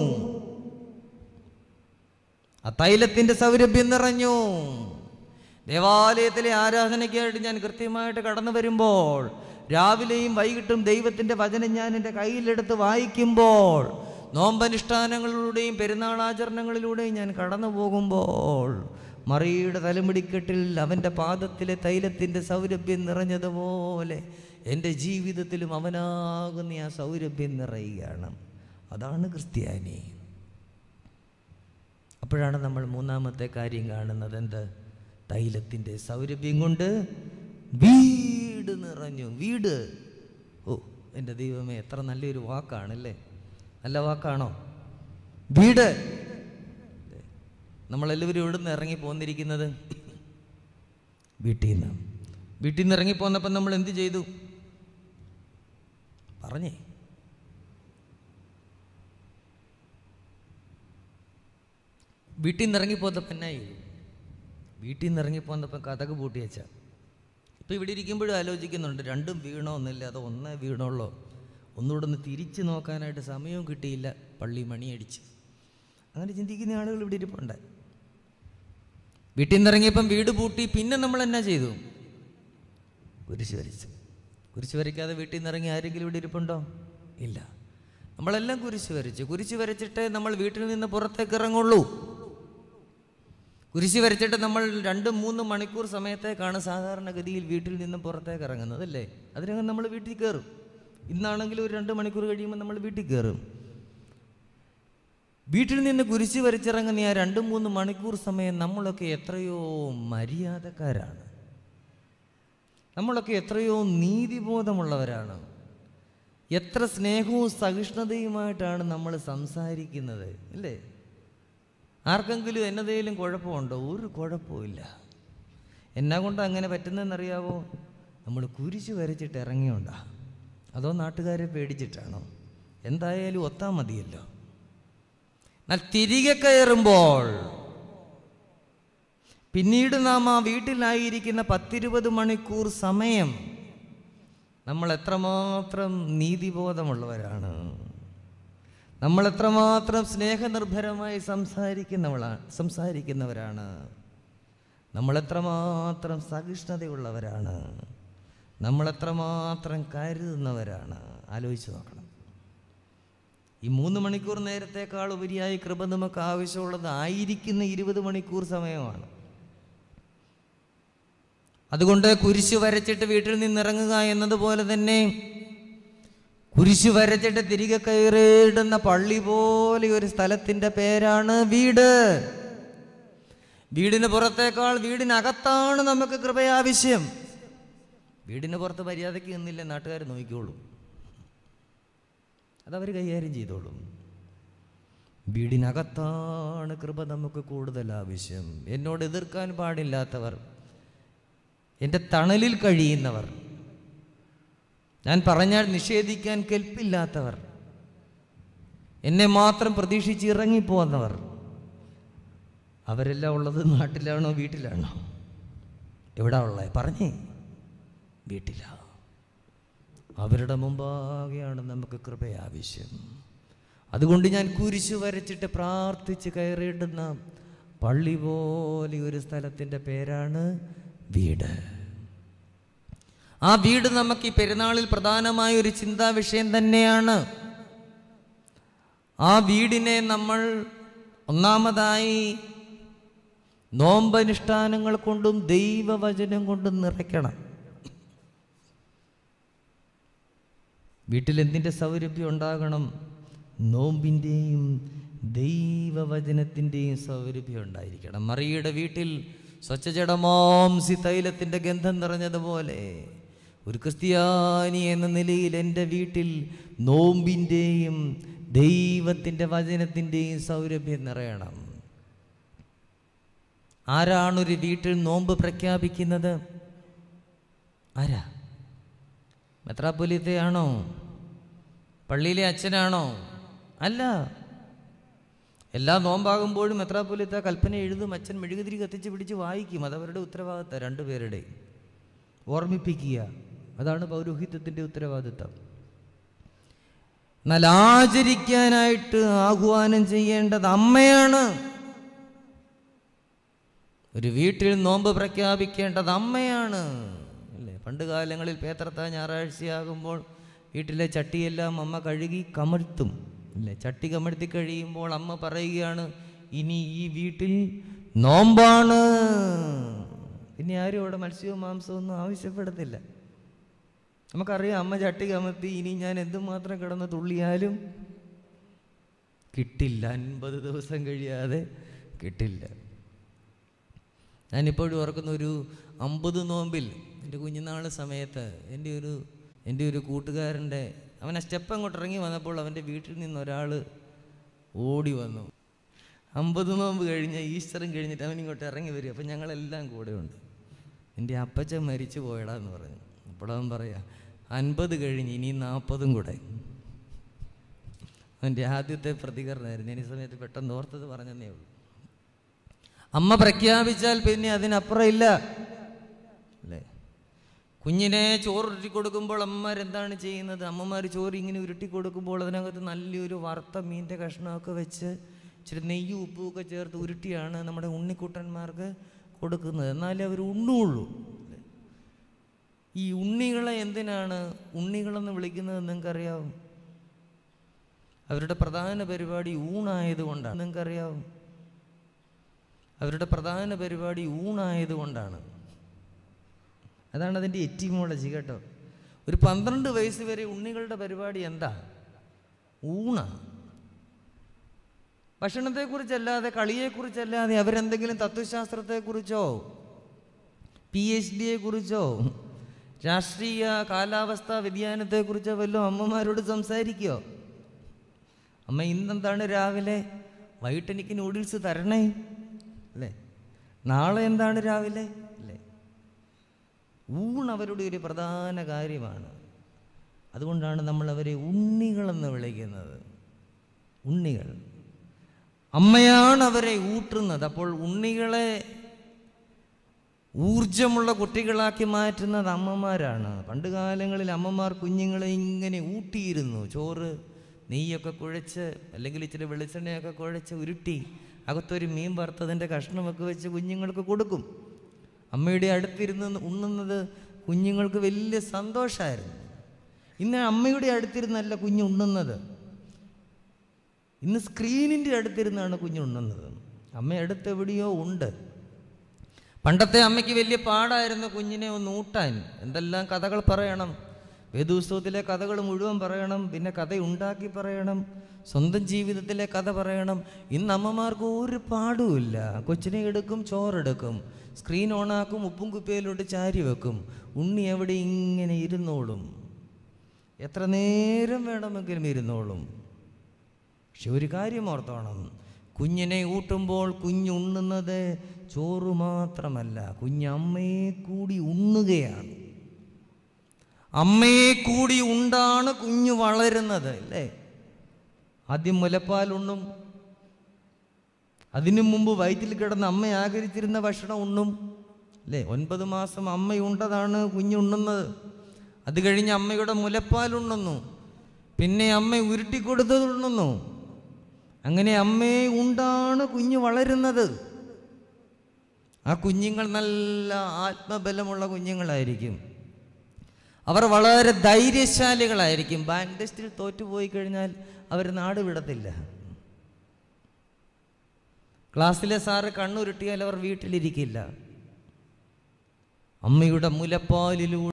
ആ തൈലത്തിൻ്റെ സൗരഭ്യം നിറഞ്ഞു ദേവാലയത്തിലെ ആരാധനയ്ക്കായിട്ട് ഞാൻ കൃത്യമായിട്ട് കടന്നു വരുമ്പോൾ രാവിലെയും വൈകിട്ടും ദൈവത്തിൻ്റെ വചനം ഞാൻ എൻ്റെ കയ്യിലെടുത്ത് വായിക്കുമ്പോൾ നോമ്പനുഷ്ഠാനങ്ങളിലൂടെയും പെരുന്നാളാചരണങ്ങളിലൂടെയും ഞാൻ കടന്നു പോകുമ്പോൾ മറിയുടെ തലമുടിക്കെട്ടിൽ അവൻ്റെ പാദത്തിലെ തൈലത്തിൻ്റെ സൗരഭ്യം നിറഞ്ഞതുപോലെ എൻ്റെ ജീവിതത്തിലും അവനാകുന്ന ആ സൗരഭ്യം നിറയുകയാണ് അതാണ് ക്രിസ്ത്യാനി അപ്പോഴാണ് നമ്മൾ മൂന്നാമത്തെ കാര്യം കാണുന്നത് എന്ത് തൈലത്തിൻ്റെ സൗരഭ്യം കൊണ്ട് വീട് നിറഞ്ഞു വീട് ഓ എൻ്റെ ദൈവമേ എത്ര നല്ലൊരു വാക്കാണല്ലേ നല്ല വാക്കാണോ വീട് നമ്മളെല്ലാവരും ഇവിടെ നിന്ന് ഇറങ്ങി പോന്നിരിക്കുന്നത് വീട്ടിൽ നിന്ന് വീട്ടിൽ നിന്ന് ഇറങ്ങി പോന്നപ്പോൾ നമ്മൾ എന്ത് ചെയ്തു പറഞ്ഞേ വീട്ടിൽ നിന്ന് ഇറങ്ങിപ്പോന്നപ്പോൾ എന്നായി വീട്ടിൽ നിന്ന് ഇറങ്ങിപ്പോന്നപ്പോൾ കഥക് പൂട്ടി വെച്ച ഇപ്പം ഇവിടെ ഇരിക്കുമ്പോഴും ആലോചിക്കുന്നുണ്ട് രണ്ടും വീണോ ഒന്നില്ല അത് ഒന്നേ വീണുള്ളൂ ഒന്നുകൂടെ ഒന്ന് തിരിച്ചു നോക്കാനായിട്ട് സമയവും കിട്ടിയില്ല പള്ളി മണിയടിച്ച് അങ്ങനെ ചിന്തിക്കുന്ന ആളുകൾ ഇവിടെ ഇരിപ്പുണ്ട് വീട്ടിൽ നിന്ന് ഇറങ്ങിയപ്പം വീട് പൂട്ടി പിന്നെ നമ്മൾ എന്നാ ചെയ്തു കുരിശ് വരച്ചു കുരിശ് വരയ്ക്കാതെ വീട്ടിൽ നിന്ന് ഇറങ്ങി ആരെങ്കിലും ഇവിടെ ഇരിപ്പുണ്ടോ ഇല്ല നമ്മളെല്ലാം കുരിശ് വരച്ചു കുരിശ് വരച്ചിട്ട് നമ്മൾ വീട്ടിൽ നിന്ന് പുറത്തേക്ക് ഇറങ്ങുള്ളൂ കുരിശ് വരച്ചിട്ട് നമ്മൾ രണ്ട് മൂന്ന് മണിക്കൂർ സമയത്തേക്കാണ് സാധാരണഗതിയിൽ വീട്ടിൽ നിന്ന് പുറത്തേക്ക് ഇറങ്ങുന്നത് അല്ലേ അതിനകം നമ്മൾ വീട്ടിൽ കയറും ഇന്നാണെങ്കിലും ഒരു രണ്ട് മണിക്കൂർ കഴിയുമ്പോൾ നമ്മൾ വീട്ടിൽ കയറും വീട്ടിൽ നിന്ന് കുരിശ് വരച്ചിറങ്ങുന്ന ആ രണ്ട് മൂന്ന് മണിക്കൂർ സമയം നമ്മളൊക്കെ എത്രയോ മര്യാദക്കാരാണ് നമ്മളൊക്കെ എത്രയോ നീതിബോധമുള്ളവരാണ് എത്ര സ്നേഹവും സഹിഷ്ണുതയുമായിട്ടാണ് നമ്മൾ സംസാരിക്കുന്നത് അല്ലേ ആർക്കെങ്കിലും എന്നതേലും കുഴപ്പമുണ്ടോ ഒരു കുഴപ്പമില്ല എന്നാ കൊണ്ട് അങ്ങനെ പറ്റുന്നതെന്നറിയാവോ നമ്മൾ കുരിശ് വരച്ചിട്ട് ഇറങ്ങിയോണ്ടാ അതോ നാട്ടുകാരെ പേടിച്ചിട്ടാണോ എന്തായാലും ഒത്താ മതിയല്ലോ എന്നാൽ തിരികെ കയറുമ്പോൾ പിന്നീട് നാം ആ വീട്ടിലായിരിക്കുന്ന പത്തിരുപത് മണിക്കൂർ സമയം നമ്മൾ എത്രമാത്രം നീതിബോധമുള്ളവരാണ് നമ്മൾ എത്രമാത്രം സ്നേഹനിർഭരമായി സംസാരിക്കുന്നവളാണ് സംസാരിക്കുന്നവരാണ് നമ്മൾ എത്രമാത്രം സഹിഷ്ണുതയുള്ളവരാണ് നമ്മൾ എത്രമാത്രം കരുതുന്നവരാണ് ആലോചിച്ച് നോക്കണം ഈ മൂന്ന് മണിക്കൂർ നേരത്തേക്കാൾ ഉപരിയായി കൃപ നമുക്ക് ആവശ്യമുള്ളത് ആയിരിക്കുന്ന ഇരുപത് മണിക്കൂർ സമയമാണ് അതുകൊണ്ട് കുരിശ് വരച്ചിട്ട് വീട്ടിൽ നിന്നിറങ്ങുക എന്നതുപോലെ തന്നെ കുരിശ് വരച്ചിട്ട് തിരികെ കയറിയിടുന്ന പള്ളി പോലെ ഒരു സ്ഥലത്തിന്റെ പേരാണ് വീട് വീടിന് പുറത്തേക്കാൾ വീടിനകത്താണ് നമുക്ക് കൃപയാവശ്യം വീടിന് പുറത്ത് മര്യാദയ്ക്ക് നിന്നില്ല നാട്ടുകാർ നോക്കിക്കോളും അതവർ കൈകാര്യം ചെയ്തോളും വീടിനകത്താണ് കൃപ നമുക്ക് കൂടുതൽ ആവശ്യം എന്നോട് എതിർക്കാൻ പാടില്ലാത്തവർ എൻ്റെ തണലിൽ കഴിയുന്നവർ ഞാൻ പറഞ്ഞാൽ നിഷേധിക്കാൻ കെൽപ്പില്ലാത്തവർ എന്നെ മാത്രം പ്രതീക്ഷിച്ച് ഇറങ്ങിപ്പോന്നവർ അവരെല്ലാം ഉള്ളത് നാട്ടിലാണോ വീട്ടിലാണോ എവിടാ ഉള്ളത് പറഞ്ഞേ വീട്ടിലാ അവരുടെ മുമ്പാകെയാണ് നമുക്ക് കൃപ ആവശ്യം അതുകൊണ്ട് ഞാൻ കുരിശു വരച്ചിട്ട് പ്രാർത്ഥിച്ച് കയറിയിടുന്ന പള്ളി പോലെ ഒരു സ്ഥലത്തിൻ്റെ പേരാണ് വീട് ആ വീട് നമുക്ക് ഈ പെരുന്നാളിൽ പ്രധാനമായ ഒരു ചിന്താ വിഷയം തന്നെയാണ് ആ വീടിനെ നമ്മൾ ഒന്നാമതായി നോമ്പനുഷ്ഠാനങ്ങൾ കൊണ്ടും ദൈവവചനം കൊണ്ടും നിറയ്ക്കണം വീട്ടിൽ എന്തിൻ്റെ സൗരഭ്യം ഉണ്ടാകണം നോമ്പിൻ്റെയും ദൈവവചനത്തിൻ്റെയും സൗരഭ്യം ഉണ്ടായിരിക്കണം മറിയുടെ വീട്ടിൽ സ്വച്ഛജടമാംസി തൈലത്തിൻ്റെ ഗന്ധം നിറഞ്ഞതുപോലെ ഒരു ക്രിസ്ത്യാനി എന്ന നിലയിൽ എൻ്റെ വീട്ടിൽ നോമ്പിൻ്റെയും ദൈവത്തിൻ്റെ വചനത്തിൻ്റെയും സൗരഭ്യം നിറയണം ആരാണൊരു വീട്ടിൽ നോമ്പ് പ്രഖ്യാപിക്കുന്നത് ആരാ മെത്രാപ്പൊലിത്തയാണോ പള്ളിയിലെ അച്ഛനാണോ അല്ല എല്ലാ നോമ്പാകുമ്പോഴും മെത്രാപ്പൊലിത്ത കൽപ്പന എഴുതും അച്ഛൻ മെഴുകുതിരി കത്തിച്ച് പിടിച്ച് വായിക്കും അതവരുടെ ഉത്തരവാദിത്തം രണ്ടുപേരുടെ ഓർമ്മിപ്പിക്കുക അതാണ് പൗരോഹിത്യത്തിൻ്റെ ഉത്തരവാദിത്തം എന്നാൽ ആചരിക്കാനായിട്ട് ആഹ്വാനം ചെയ്യേണ്ടത് അമ്മയാണ് ഒരു വീട്ടിൽ നോമ്പ് പ്രഖ്യാപിക്കേണ്ടത് അമ്മയാണ് അല്ലേ പണ്ട് കാലങ്ങളിൽ പേത്രത്ത ഞായറാഴ്ചയാകുമ്പോൾ വീട്ടിലെ ചട്ടിയെല്ലാം അമ്മ കഴുകി കമഴ്ത്തും അല്ലേ ചട്ടി കമഴ്ത്തി കഴിയുമ്പോൾ അമ്മ പറയുകയാണ് ഇനി ഈ വീട്ടിൽ നോമ്പാണ് ഇനി ആരും ഇവിടെ മത്സ്യവും മാംസവും ഒന്നും ആവശ്യപ്പെടത്തില്ല നമുക്കറിയാം അമ്മ ചട്ടി കമത്തി ഇനി ഞാൻ എന്തുമാത്രം കിടന്ന് തുള്ളിയാലും കിട്ടില്ല അൻപത് ദിവസം കഴിയാതെ കിട്ടില്ല ഞാനിപ്പോഴും ഓർക്കുന്ന ഒരു അമ്പത് നോമ്പിൽ എൻ്റെ കുഞ്ഞുനാൾ സമയത്ത് എൻ്റെ ഒരു എൻ്റെ ഒരു കൂട്ടുകാരൻ്റെ അവൻ ആ സ്റ്റെപ്പ് അങ്ങോട്ട് ഇറങ്ങി വന്നപ്പോൾ അവൻ്റെ വീട്ടിൽ നിന്ന് ഒരാൾ ഓടി വന്നു അമ്പത് നോമ്പ് കഴിഞ്ഞ് ഈസ്റ്ററും കഴിഞ്ഞിട്ട് അവൻ ഇങ്ങോട്ട് ഇറങ്ങി വരും അപ്പം ഞങ്ങളെല്ലാം കൂടെ ഉണ്ട് എൻ്റെ അപ്പച്ചൻ മരിച്ചു പോയടാ എന്ന് പറഞ്ഞു അപ്പോൾ അവൻ പറയാ അൻപത് കഴിഞ്ഞ് ഇനി നാൽപ്പതും കൂടെ അവൻ്റെ ആദ്യത്തെ പ്രതികരണമായിരുന്നു ഞാൻ ഈ സമയത്ത് പെട്ടെന്ന് ഓർത്തത് പറഞ്ഞതേ ഉള്ളൂ അമ്മ പ്രഖ്യാപിച്ചാൽ പിന്നെ അതിനപ്പുറം ഇല്ല അല്ലേ കുഞ്ഞിനെ ചോറ് ഉരുട്ടി കൊടുക്കുമ്പോൾ അമ്മമാരെന്താണ് ചെയ്യുന്നത് അമ്മമാർ ചോറ് ഇങ്ങനെ ഉരുട്ടി കൊടുക്കുമ്പോൾ അതിനകത്ത് നല്ലൊരു വറുത്ത മീൻ്റെ കഷ്ണമൊക്കെ വെച്ച് ഇച്ചിരി നെയ്യും ഉപ്പും ഒക്കെ ചേർത്ത് ഉരുട്ടിയാണ് നമ്മുടെ ഉണ്ണിക്കുട്ടന്മാർക്ക് കൊടുക്കുന്നത് എന്നാലേ അവർ ഉണ്ണുള്ളൂ അല്ലേ? ഈ ഉണ്ണികളെ എന്തിനാണ് ഉണ്ണികളെന്ന് വിളിക്കുന്നത് നിങ്ങൾക്കറിയാവും അവരുടെ പ്രധാന പരിപാടി ഊണായതുകൊണ്ടാണ് നിങ്ങൾക്കറിയാവും അവരുടെ പ്രധാന പരിപാടി ഊണായതുകൊണ്ടാണ് അതാണ് അതിൻ്റെ എറ്റിമോളജി കേട്ടോ ഒരു പന്ത്രണ്ട് വയസ്സ് വരെ ഉണ്ണികളുടെ പരിപാടി എന്താ ഊണാണ് ഭക്ഷണത്തെക്കുറിച്ചല്ലാതെ കളിയെക്കുറിച്ചല്ലാതെ അവരെന്തെങ്കിലും തത്വശാസ്ത്രത്തെക്കുറിച്ചോ പി എച്ച് ഡിയെ കുറിച്ചോ രാഷ്ട്രീയ കാലാവസ്ഥാ വ്യതിയാനത്തെക്കുറിച്ചോ വല്ലതും അമ്മമാരോട് സംസാരിക്കോ അമ്മ ഇന്നെന്താണ് രാവിലെ വൈകിട്ട് എനിക്ക് നൂഡിൽസ് തരണേ അല്ലേ നാളെ എന്താണ് രാവിലെ അല്ലേ ഊണ് അവരുടെ ഒരു പ്രധാന കാര്യമാണ് അതുകൊണ്ടാണ് നമ്മൾ അവരെ ഉണ്ണികളെന്ന് വിളിക്കുന്നത് ഉണ്ണികൾ അമ്മയാണ് അവരെ ഊട്ടുന്നത് അപ്പോൾ ഉണ്ണികളെ ഊർജമുള്ള കുട്ടികളാക്കി മാറ്റുന്നത് അമ്മമാരാണ് പണ്ട് കാലങ്ങളിൽ അമ്മമാർ കുഞ്ഞുങ്ങളെ ഇങ്ങനെ ഊട്ടിയിരുന്നു ചോറ് നെയ്യൊക്കെ കുഴച്ച് അല്ലെങ്കിൽ ഇച്ചിരി വെളിച്ചെണ്ണയൊക്കെ കുഴച്ച് ഉരുട്ടി അകത്തൊരു മീൻ വറുത്തതിൻ്റെ കഷ്ണമൊക്കെ വെച്ച് കുഞ്ഞുങ്ങൾക്ക് കൊടുക്കും അമ്മയുടെ അടുത്തിരുന്ന് ഉണ്ണുന്നത് കുഞ്ഞുങ്ങൾക്ക് വലിയ സന്തോഷമായിരുന്നു ഇന്ന് അമ്മയുടെ അടുത്തിരുന്നല്ല കുഞ്ഞ് ഉണ്ണുന്നത് ഇന്ന് സ്ക്രീനിൻ്റെ അടുത്തിരുന്നാണ് കുഞ്ഞ് ഉണ്ണുന്നത് അമ്മ അടുത്ത് എവിടെയോ ഉണ്ട് പണ്ടത്തെ അമ്മയ്ക്ക് വലിയ പാടായിരുന്നു കുഞ്ഞിനെ ഒന്ന് ഊട്ടാൻ എന്തെല്ലാം കഥകൾ പറയണം വേദോത്സവത്തിലെ കഥകൾ മുഴുവൻ പറയണം പിന്നെ കഥ ഉണ്ടാക്കി പറയണം സ്വന്തം ജീവിതത്തിലെ കഥ പറയണം ഇന്ന് അമ്മമാർക്ക് ഒരു പാടുമില്ല കൊച്ചിനെ എടുക്കും ചോറെടുക്കും സ്ക്രീൻ ഓണാക്കും ഉപ്പും കുപ്പിയിലോട്ട് ചാരി വെക്കും ഉണ്ണി എവിടെ ഇങ്ങനെ ഇരുന്നോളും എത്ര നേരം വേണമെങ്കിലും ഇരുന്നോളും പക്ഷെ ഒരു കാര്യം ഓർത്തോണം കുഞ്ഞിനെ ഊട്ടുമ്പോൾ കുഞ്ഞുണ്ണുന്നത് ചോറ് മാത്രമല്ല കുഞ്ഞമ്മയെ കൂടി ഉണ്ണുകയാണ് അമ്മയെ കൂടി ഉണ്ടാണ് കുഞ്ഞു വളരുന്നത് അല്ലേ ആദ്യം മുലപ്പാൽ ഉണ്ണും അതിനു മുമ്പ് വയറ്റിൽ കിടന്ന് അമ്മ ആഗ്രഹിച്ചിരുന്ന ഭക്ഷണം ഉണ്ണും അല്ലേ ഒൻപത് മാസം അമ്മയുണ്ടതാണ് കുഞ്ഞുണ്ണുന്നത് അത് കഴിഞ്ഞ് അമ്മയുടെ മുലപ്പാൽ ഉണ്ണുന്നു പിന്നെ അമ്മ ഉരുട്ടിക്കൊടുത്തത് ഉണ്ണുന്നു അങ്ങനെ അമ്മയെ ഉണ്ടാണ് കുഞ്ഞ് വളരുന്നത് ആ കുഞ്ഞുങ്ങൾ നല്ല ആത്മബലമുള്ള കുഞ്ഞുങ്ങളായിരിക്കും അവർ വളരെ ധൈര്യശാലികളായിരിക്കും ബാങ്ക് ടെസ്റ്റിൽ തോറ്റുപോയി കഴിഞ്ഞാൽ അവർ നാട് വിടത്തില്ല ക്ലാസ്സിലെ സാറ് കണ്ണുരുട്ടിയാൽ അവർ വീട്ടിലിരിക്കില്ല അമ്മയുടെ മുലപ്പാലിലൂടെ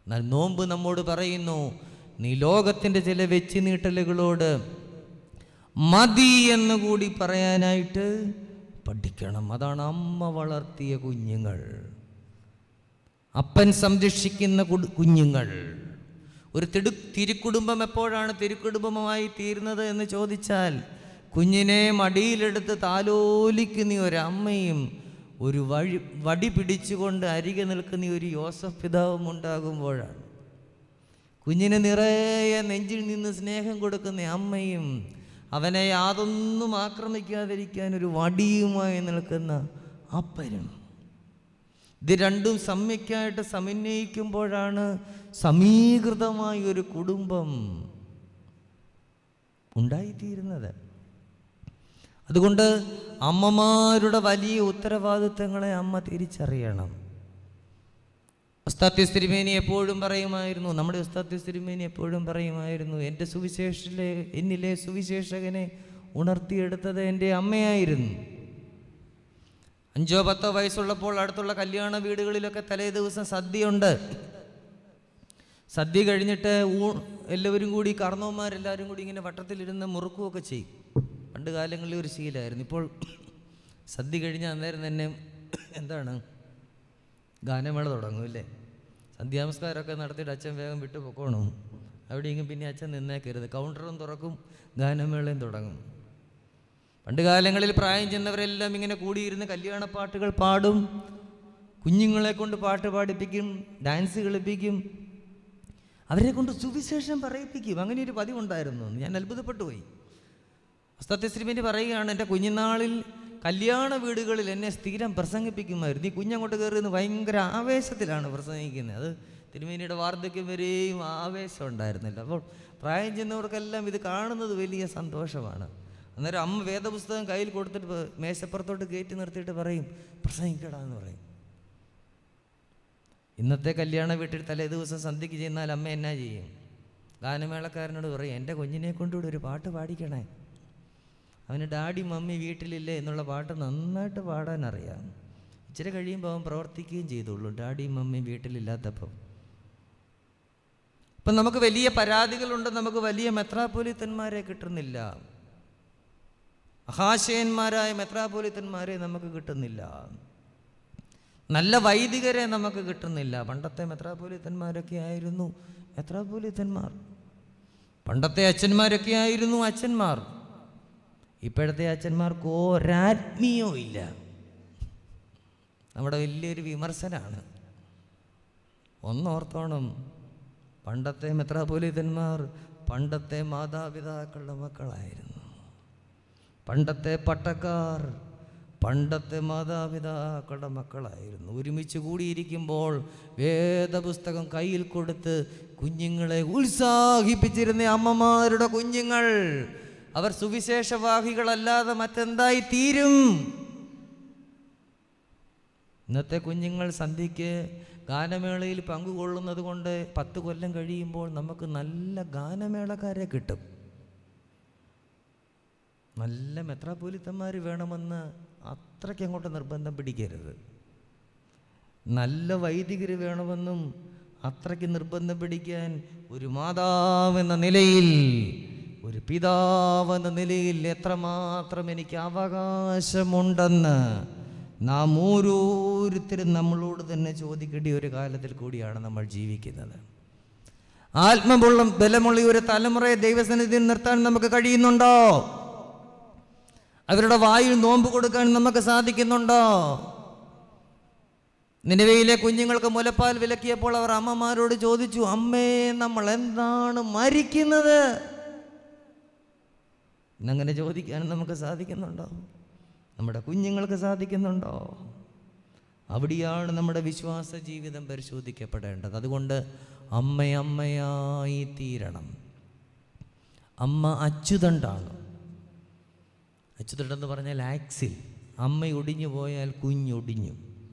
എന്നാൽ നോമ്പ് നമ്മോട് പറയുന്നു നീ ലോകത്തിൻ്റെ ചില വെച്ച് നീട്ടലുകളോട് മതി എന്ന് കൂടി പറയാനായിട്ട് പഠിക്കണം അതാണ് അമ്മ വളർത്തിയ കുഞ്ഞുങ്ങൾ അപ്പൻ സംരക്ഷിക്കുന്ന കുടു- കുഞ്ഞുങ്ങൾ ഒരു തിടു തിരുക്കുടുംബം എപ്പോഴാണ് തിരുക്കുടുംബമായി തീരുന്നത് എന്ന് ചോദിച്ചാൽ കുഞ്ഞിനെ മടിയിലെടുത്ത് താലോലിക്കുന്ന ഒരു അമ്മയും ഒരു വഴി വടി പിടിച്ചുകൊണ്ട് അരികെ നിൽക്കുന്ന ഒരു യോസഫ് പിതാവും ഉണ്ടാകുമ്പോഴാണ് കുഞ്ഞിന് നിറയെ നെഞ്ചിൽ നിന്ന് സ്നേഹം കൊടുക്കുന്ന അമ്മയും അവനെ യാതൊന്നും ആക്രമിക്കാതിരിക്കാൻ ഒരു വടിയുമായി നിൽക്കുന്ന അപ്പനും ഇത് രണ്ടും സമ്യക്കായിട്ട് സമന്വയിക്കുമ്പോഴാണ് സമീകൃതമായ ഒരു കുടുംബം ഉണ്ടായിത്തീരുന്നത് അതുകൊണ്ട് അമ്മമാരുടെ വലിയ ഉത്തരവാദിത്തങ്ങളെ അമ്മ തിരിച്ചറിയണം ഉസ്താത്യ തിരുമേനി എപ്പോഴും പറയുമായിരുന്നു നമ്മുടെ ഉസ്താത്യ തിരുമേനി എപ്പോഴും പറയുമായിരുന്നു എൻ്റെ സുവിശേഷിലെ എന്നിലെ സുവിശേഷകനെ ഉണർത്തിയെടുത്തത് എൻ്റെ അമ്മയായിരുന്നു അഞ്ചോ പത്തോ വയസ്സുള്ളപ്പോൾ അടുത്തുള്ള കല്യാണ വീടുകളിലൊക്കെ തലേ ദിവസം സദ്യയുണ്ട് സദ്യ കഴിഞ്ഞിട്ട് ഊ എല്ലാവരും കൂടി കാർന്നവന്മാരെല്ലാവരും കൂടി ഇങ്ങനെ വട്ടത്തിലിരുന്ന് മുറുക്കുമൊക്കെ ചെയ്യും പണ്ട് കാലങ്ങളിൽ ഒരു ശീലമായിരുന്നു ഇപ്പോൾ സദ്യ കഴിഞ്ഞ അന്നേരം തന്നെ എന്താണ് ഗാനമേള തുടങ്ങും അല്ലേ സന്ധ്യാനമസ്കാരമൊക്കെ നടത്തിയിട്ട് അച്ഛൻ വേഗം വിട്ടു പൊക്കോണം അവിടെയെങ്കിലും പിന്നെ അച്ഛൻ നിന്നേക്കരുത് കൗണ്ടറും തുറക്കും ഗാനമേളയും തുടങ്ങും പണ്ട് കാലങ്ങളിൽ പ്രായം ചെന്നവരെല്ലാം ഇങ്ങനെ കൂടിയിരുന്ന് കല്യാണ പാട്ടുകൾ പാടും കുഞ്ഞുങ്ങളെ കൊണ്ട് പാട്ട് പാടിപ്പിക്കും ഡാൻസ് കളിപ്പിക്കും അവരെ കൊണ്ട് സുവിശേഷം പറയിപ്പിക്കും അങ്ങനെ ഒരു പതിവുണ്ടായിരുന്നു ഞാൻ അത്ഭുതപ്പെട്ടു പോയി അസ്തത്യശ്രീമിൻ്റെ പറയുകയാണ് എൻ്റെ കുഞ്ഞുനാളിൽ കല്യാണ വീടുകളിൽ എന്നെ സ്ഥിരം പ്രസംഗിപ്പിക്കുമായിരുന്നു ഈ കുഞ്ഞങ്ങോട്ട് കയറുന്ന ഭയങ്കര ആവേശത്തിലാണ് പ്രസംഗിക്കുന്നത് അത് തിരുമേനിയുടെ വാർദ്ധക്യം വരെയും ആവേശം ഉണ്ടായിരുന്നില്ല അപ്പോൾ പ്രായം ചെന്നവർക്കെല്ലാം ഇത് കാണുന്നത് വലിയ സന്തോഷമാണ് അന്നേരം അമ്മ വേദപുസ്തകം കയ്യിൽ കൊടുത്തിട്ട് പ- മേശപ്പുറത്തോട്ട് കയറ്റി നിർത്തിയിട്ട് പറയും പ്രസംഗിക്കടാ എന്ന് പറയും ഇന്നത്തെ കല്യാണ വീട്ടിൽ തലേ ദിവസം സന്ധ്യയ്ക്ക് ചെന്നാൽ അമ്മ എന്നാ ചെയ്യും ഗാനമേളക്കാരനോട് പറയും എൻ്റെ കുഞ്ഞിനെ കൊണ്ടുകൂടെ ഒരു പാട്ട് പാടിക്കണേ അവന് ഡാഡി മമ്മി വീട്ടിലില്ലേ എന്നുള്ള പാട്ട് നന്നായിട്ട് പാടാൻ അറിയാം ഇച്ചിരി കഴിയുമ്പോൾ അവൻ പ്രവർത്തിക്കുകയും ചെയ്തോളൂ ഡാഡി മമ്മി വീട്ടിലില്ലാത്തപ്പം ഇപ്പം നമുക്ക് വലിയ പരാതികളുണ്ട് നമുക്ക് വലിയ മെത്രാപോലിത്തന്മാരെ കിട്ടുന്നില്ല മഹാശയന്മാരായ മെത്രാപോലിത്തന്മാരെ നമുക്ക് കിട്ടുന്നില്ല നല്ല വൈദികരെ നമുക്ക് കിട്ടുന്നില്ല പണ്ടത്തെ മെത്രാപോലിത്തന്മാരൊക്കെ ആയിരുന്നു മെത്രാപോലിത്തന്മാർ പണ്ടത്തെ അച്ഛന്മാരൊക്കെ ആയിരുന്നു അച്ഛന്മാർ ഇപ്പോഴത്തെ അച്ഛന്മാർക്ക് ഒരാത്മീയവും ഇല്ല നമ്മുടെ വലിയൊരു വിമർശനമാണ് ഒന്നോർത്തോണം പണ്ടത്തെ മെത്രാപോലിത്തന്മാർ പണ്ടത്തെ മാതാപിതാക്കളുടെ മക്കളായിരുന്നു പണ്ടത്തെ പട്ടക്കാർ പണ്ടത്തെ മാതാപിതാക്കളുടെ മക്കളായിരുന്നു ഒരുമിച്ച് കൂടിയിരിക്കുമ്പോൾ വേദപുസ്തകം കയ്യിൽ കൊടുത്ത് കുഞ്ഞുങ്ങളെ ഉത്സാഹിപ്പിച്ചിരുന്ന അമ്മമാരുടെ കുഞ്ഞുങ്ങൾ അവർ സുവിശേഷവാഹികളല്ലാതെ മറ്റെന്തായി തീരും ഇന്നത്തെ കുഞ്ഞുങ്ങൾ സന്ധ്യയ്ക്ക് ഗാനമേളയിൽ പങ്കുകൊള്ളുന്നത് കൊണ്ട് പത്ത് കൊല്ലം കഴിയുമ്പോൾ നമുക്ക് നല്ല ഗാനമേളക്കാരെ കിട്ടും നല്ല മെത്രാപോലിത്തന്മാർ വേണമെന്ന് അത്രയ്ക്ക് അങ്ങോട്ട് നിർബന്ധം പിടിക്കരുത് നല്ല വൈദികർ വേണമെന്നും അത്രയ്ക്ക് നിർബന്ധം പിടിക്കാൻ ഒരു മാതാവെന്ന നിലയിൽ ഒരു പിതാവെന്ന നിലയിൽ എത്രമാത്രം എനിക്ക് അവകാശമുണ്ടെന്ന് നാം ഓരോരുത്തരും നമ്മളോട് തന്നെ ചോദിക്കേണ്ട ഒരു കാലത്തിൽ കൂടിയാണ് നമ്മൾ ജീവിക്കുന്നത് ആത്മബുള്ള ബലമുള്ള ഒരു തലമുറയെ ദൈവസന്നിധിയിൽ നിർത്താൻ നമുക്ക് കഴിയുന്നുണ്ടോ അവരുടെ വായിൽ നോമ്പ് കൊടുക്കാൻ നമുക്ക് സാധിക്കുന്നുണ്ടോ നിലവയിലെ കുഞ്ഞുങ്ങൾക്ക് മുലപ്പാൽ വിലക്കിയപ്പോൾ അവർ അമ്മമാരോട് ചോദിച്ചു അമ്മേ നമ്മൾ എന്താണ് മരിക്കുന്നത് ഇന്നങ്ങനെ ചോദിക്കാൻ നമുക്ക് സാധിക്കുന്നുണ്ടോ നമ്മുടെ കുഞ്ഞുങ്ങൾക്ക് സാധിക്കുന്നുണ്ടോ അവിടെയാണ് നമ്മുടെ വിശ്വാസ ജീവിതം പരിശോധിക്കപ്പെടേണ്ടത് അതുകൊണ്ട് അമ്മ അമ്മയായി തീരണം അമ്മ അച്യുതണ്ടാണ് അച്യുതണ്ടെന്ന് പറഞ്ഞാൽ ആക്സിൽ അമ്മ ഒടിഞ്ഞു പോയാൽ കുഞ്ഞൊടിഞ്ഞു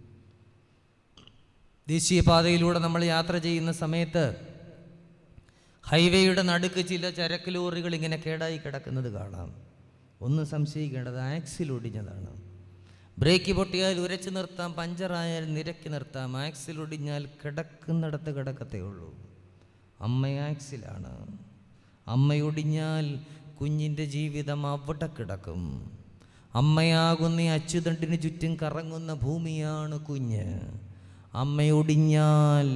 ദേശീയപാതയിലൂടെ നമ്മൾ യാത്ര ചെയ്യുന്ന സമയത്ത് ഹൈവേയുടെ നടുക്ക് ചില ചരക്ക് ലോറികൾ ഇങ്ങനെ കേടായി കിടക്കുന്നത് കാണാം ഒന്നും സംശയിക്കേണ്ടത് ആക്സിൽ ഒടിഞ്ഞതാണ് ബ്രേക്ക് പൊട്ടിയാൽ ഉരച്ചു നിർത്താം പഞ്ചറായാൽ നിരക്കി നിർത്താം ആക്സിൽ ഒടിഞ്ഞാൽ കിടക്കുന്നിടത്ത് കിടക്കത്തേ ഉള്ളൂ അമ്മ ആക്സിലാണ് അമ്മയൊടിഞ്ഞാൽ കുഞ്ഞിൻ്റെ ജീവിതം അവിടെ കിടക്കും അമ്മയാകുന്ന ഈ അച്ചുതണ്ടിന് ചുറ്റും കറങ്ങുന്ന ഭൂമിയാണ് കുഞ്ഞ് അമ്മയൊടിഞ്ഞാൽ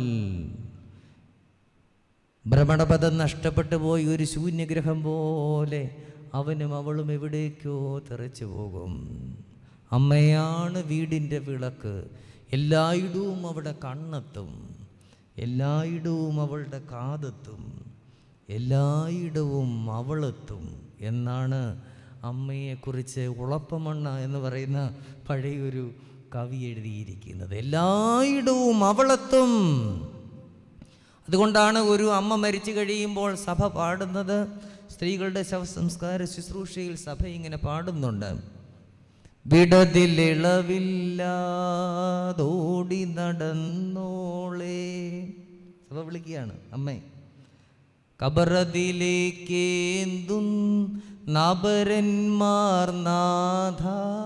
ഭ്രമണപഥം നഷ്ടപ്പെട്ടു പോയി ഒരു ശൂന്യഗ്രഹം പോലെ അവനും അവളും എവിടേക്കോ തെറിച്ചു പോകും അമ്മയാണ് വീടിൻ്റെ വിളക്ക് എല്ലായിടവും അവിടെ കണ്ണെത്തും എല്ലായിടവും അവളുടെ കാതെത്തും എല്ലായിടവും അവളെത്തും എന്നാണ് അമ്മയെക്കുറിച്ച് ഉളപ്പമണ്ണ എന്ന് പറയുന്ന പഴയൊരു കവി എഴുതിയിരിക്കുന്നത് എല്ലായിടവും അവളെത്തും അതുകൊണ്ടാണ് ഒരു അമ്മ മരിച്ചു കഴിയുമ്പോൾ സഭ പാടുന്നത് സ്ത്രീകളുടെ ശവസംസ്കാര ശുശ്രൂഷയിൽ സഭ ഇങ്ങനെ പാടുന്നുണ്ട് വിടതിലിളവില്ലാതോടി നടന്നോളേ സഭ വിളിക്കുകയാണ് അമ്മേ കബറതിലേക്കേന്തും നബരന്മാർ നാഥ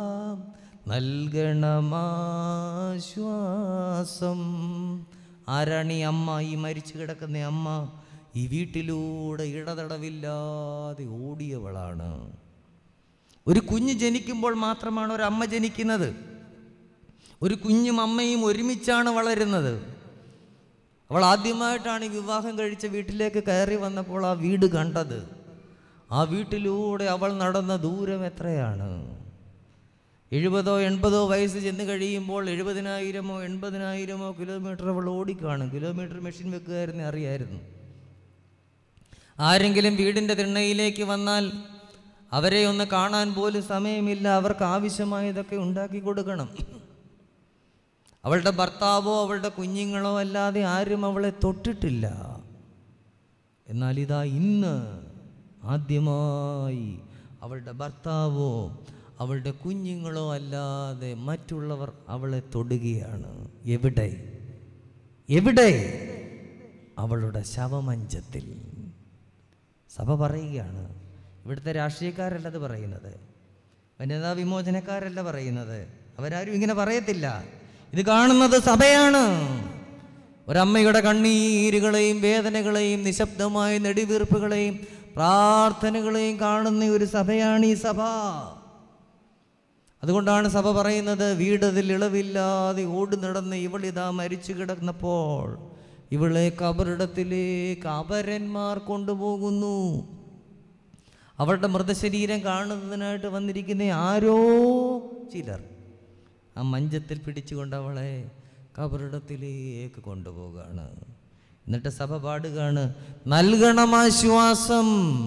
നൽകണമാശ്വാസം ആരാണ് ഈ അമ്മ ഈ മരിച്ചു കിടക്കുന്ന അമ്മ ഈ വീട്ടിലൂടെ ഇടതടവില്ലാതെ ഓടിയവളാണ് ഒരു കുഞ്ഞ് ജനിക്കുമ്പോൾ മാത്രമാണ് ഒരു അമ്മ ജനിക്കുന്നത് ഒരു കുഞ്ഞും അമ്മയും ഒരുമിച്ചാണ് വളരുന്നത് അവൾ ആദ്യമായിട്ടാണ് ഈ വിവാഹം കഴിച്ച വീട്ടിലേക്ക് കയറി വന്നപ്പോൾ ആ വീട് കണ്ടത് ആ വീട്ടിലൂടെ അവൾ നടന്ന ദൂരം എത്രയാണ് എഴുപതോ എൺപതോ വയസ്സ് ചെന്ന് കഴിയുമ്പോൾ എഴുപതിനായിരമോ എൺപതിനായിരമോ കിലോമീറ്റർ അവൾ ഓടിക്കാണും കിലോമീറ്റർ മെഷീൻ വെക്കുകയായിരുന്നു അറിയായിരുന്നു ആരെങ്കിലും വീടിൻ്റെ തിണ്ണയിലേക്ക് വന്നാൽ അവരെ ഒന്ന് കാണാൻ പോലും സമയമില്ല അവർക്ക് ആവശ്യമായതൊക്കെ ഉണ്ടാക്കി കൊടുക്കണം അവളുടെ ഭർത്താവോ അവളുടെ കുഞ്ഞുങ്ങളോ അല്ലാതെ ആരും അവളെ തൊട്ടിട്ടില്ല എന്നാൽ ഇതാ ഇന്ന് ആദ്യമായി അവളുടെ ഭർത്താവോ അവളുടെ കുഞ്ഞുങ്ങളോ അല്ലാതെ മറ്റുള്ളവർ അവളെ തൊടുകയാണ് എവിടെ എവിടെ അവളുടെ ശവമഞ്ചത്തിൽ സഭ പറയുകയാണ് ഇവിടുത്തെ രാഷ്ട്രീയക്കാരല്ല അത് പറയുന്നത് വനിതാ വിമോചനക്കാരല്ല പറയുന്നത് അവരാരും ഇങ്ങനെ പറയത്തില്ല ഇത് കാണുന്നത് സഭയാണ് ഒരമ്മയുടെ കണ്ണീരുകളെയും വേദനകളെയും നിശബ്ദമായ നെടിവീർപ്പുകളെയും പ്രാർത്ഥനകളെയും കാണുന്ന ഒരു സഭയാണ് ഈ സഭ അതുകൊണ്ടാണ് സഭ പറയുന്നത് വീടതിൽ ഇളവില്ലാതെ ഓടി നടന്ന് ഇവളിതാ മരിച്ചു കിടന്നപ്പോൾ ഇവളെ കബറിടത്തിലേക്ക് അപരന്മാർ കൊണ്ടുപോകുന്നു അവളുടെ മൃതശരീരം കാണുന്നതിനായിട്ട് വന്നിരിക്കുന്ന ആരോ ചിലർ ആ മഞ്ചത്തിൽ പിടിച്ചുകൊണ്ട് അവളെ കബറിടത്തിലേക്ക് കൊണ്ടുപോവുകയാണ് എന്നിട്ട് സഭ പാടുകയാണ് നൽകണം ആശ്വാസം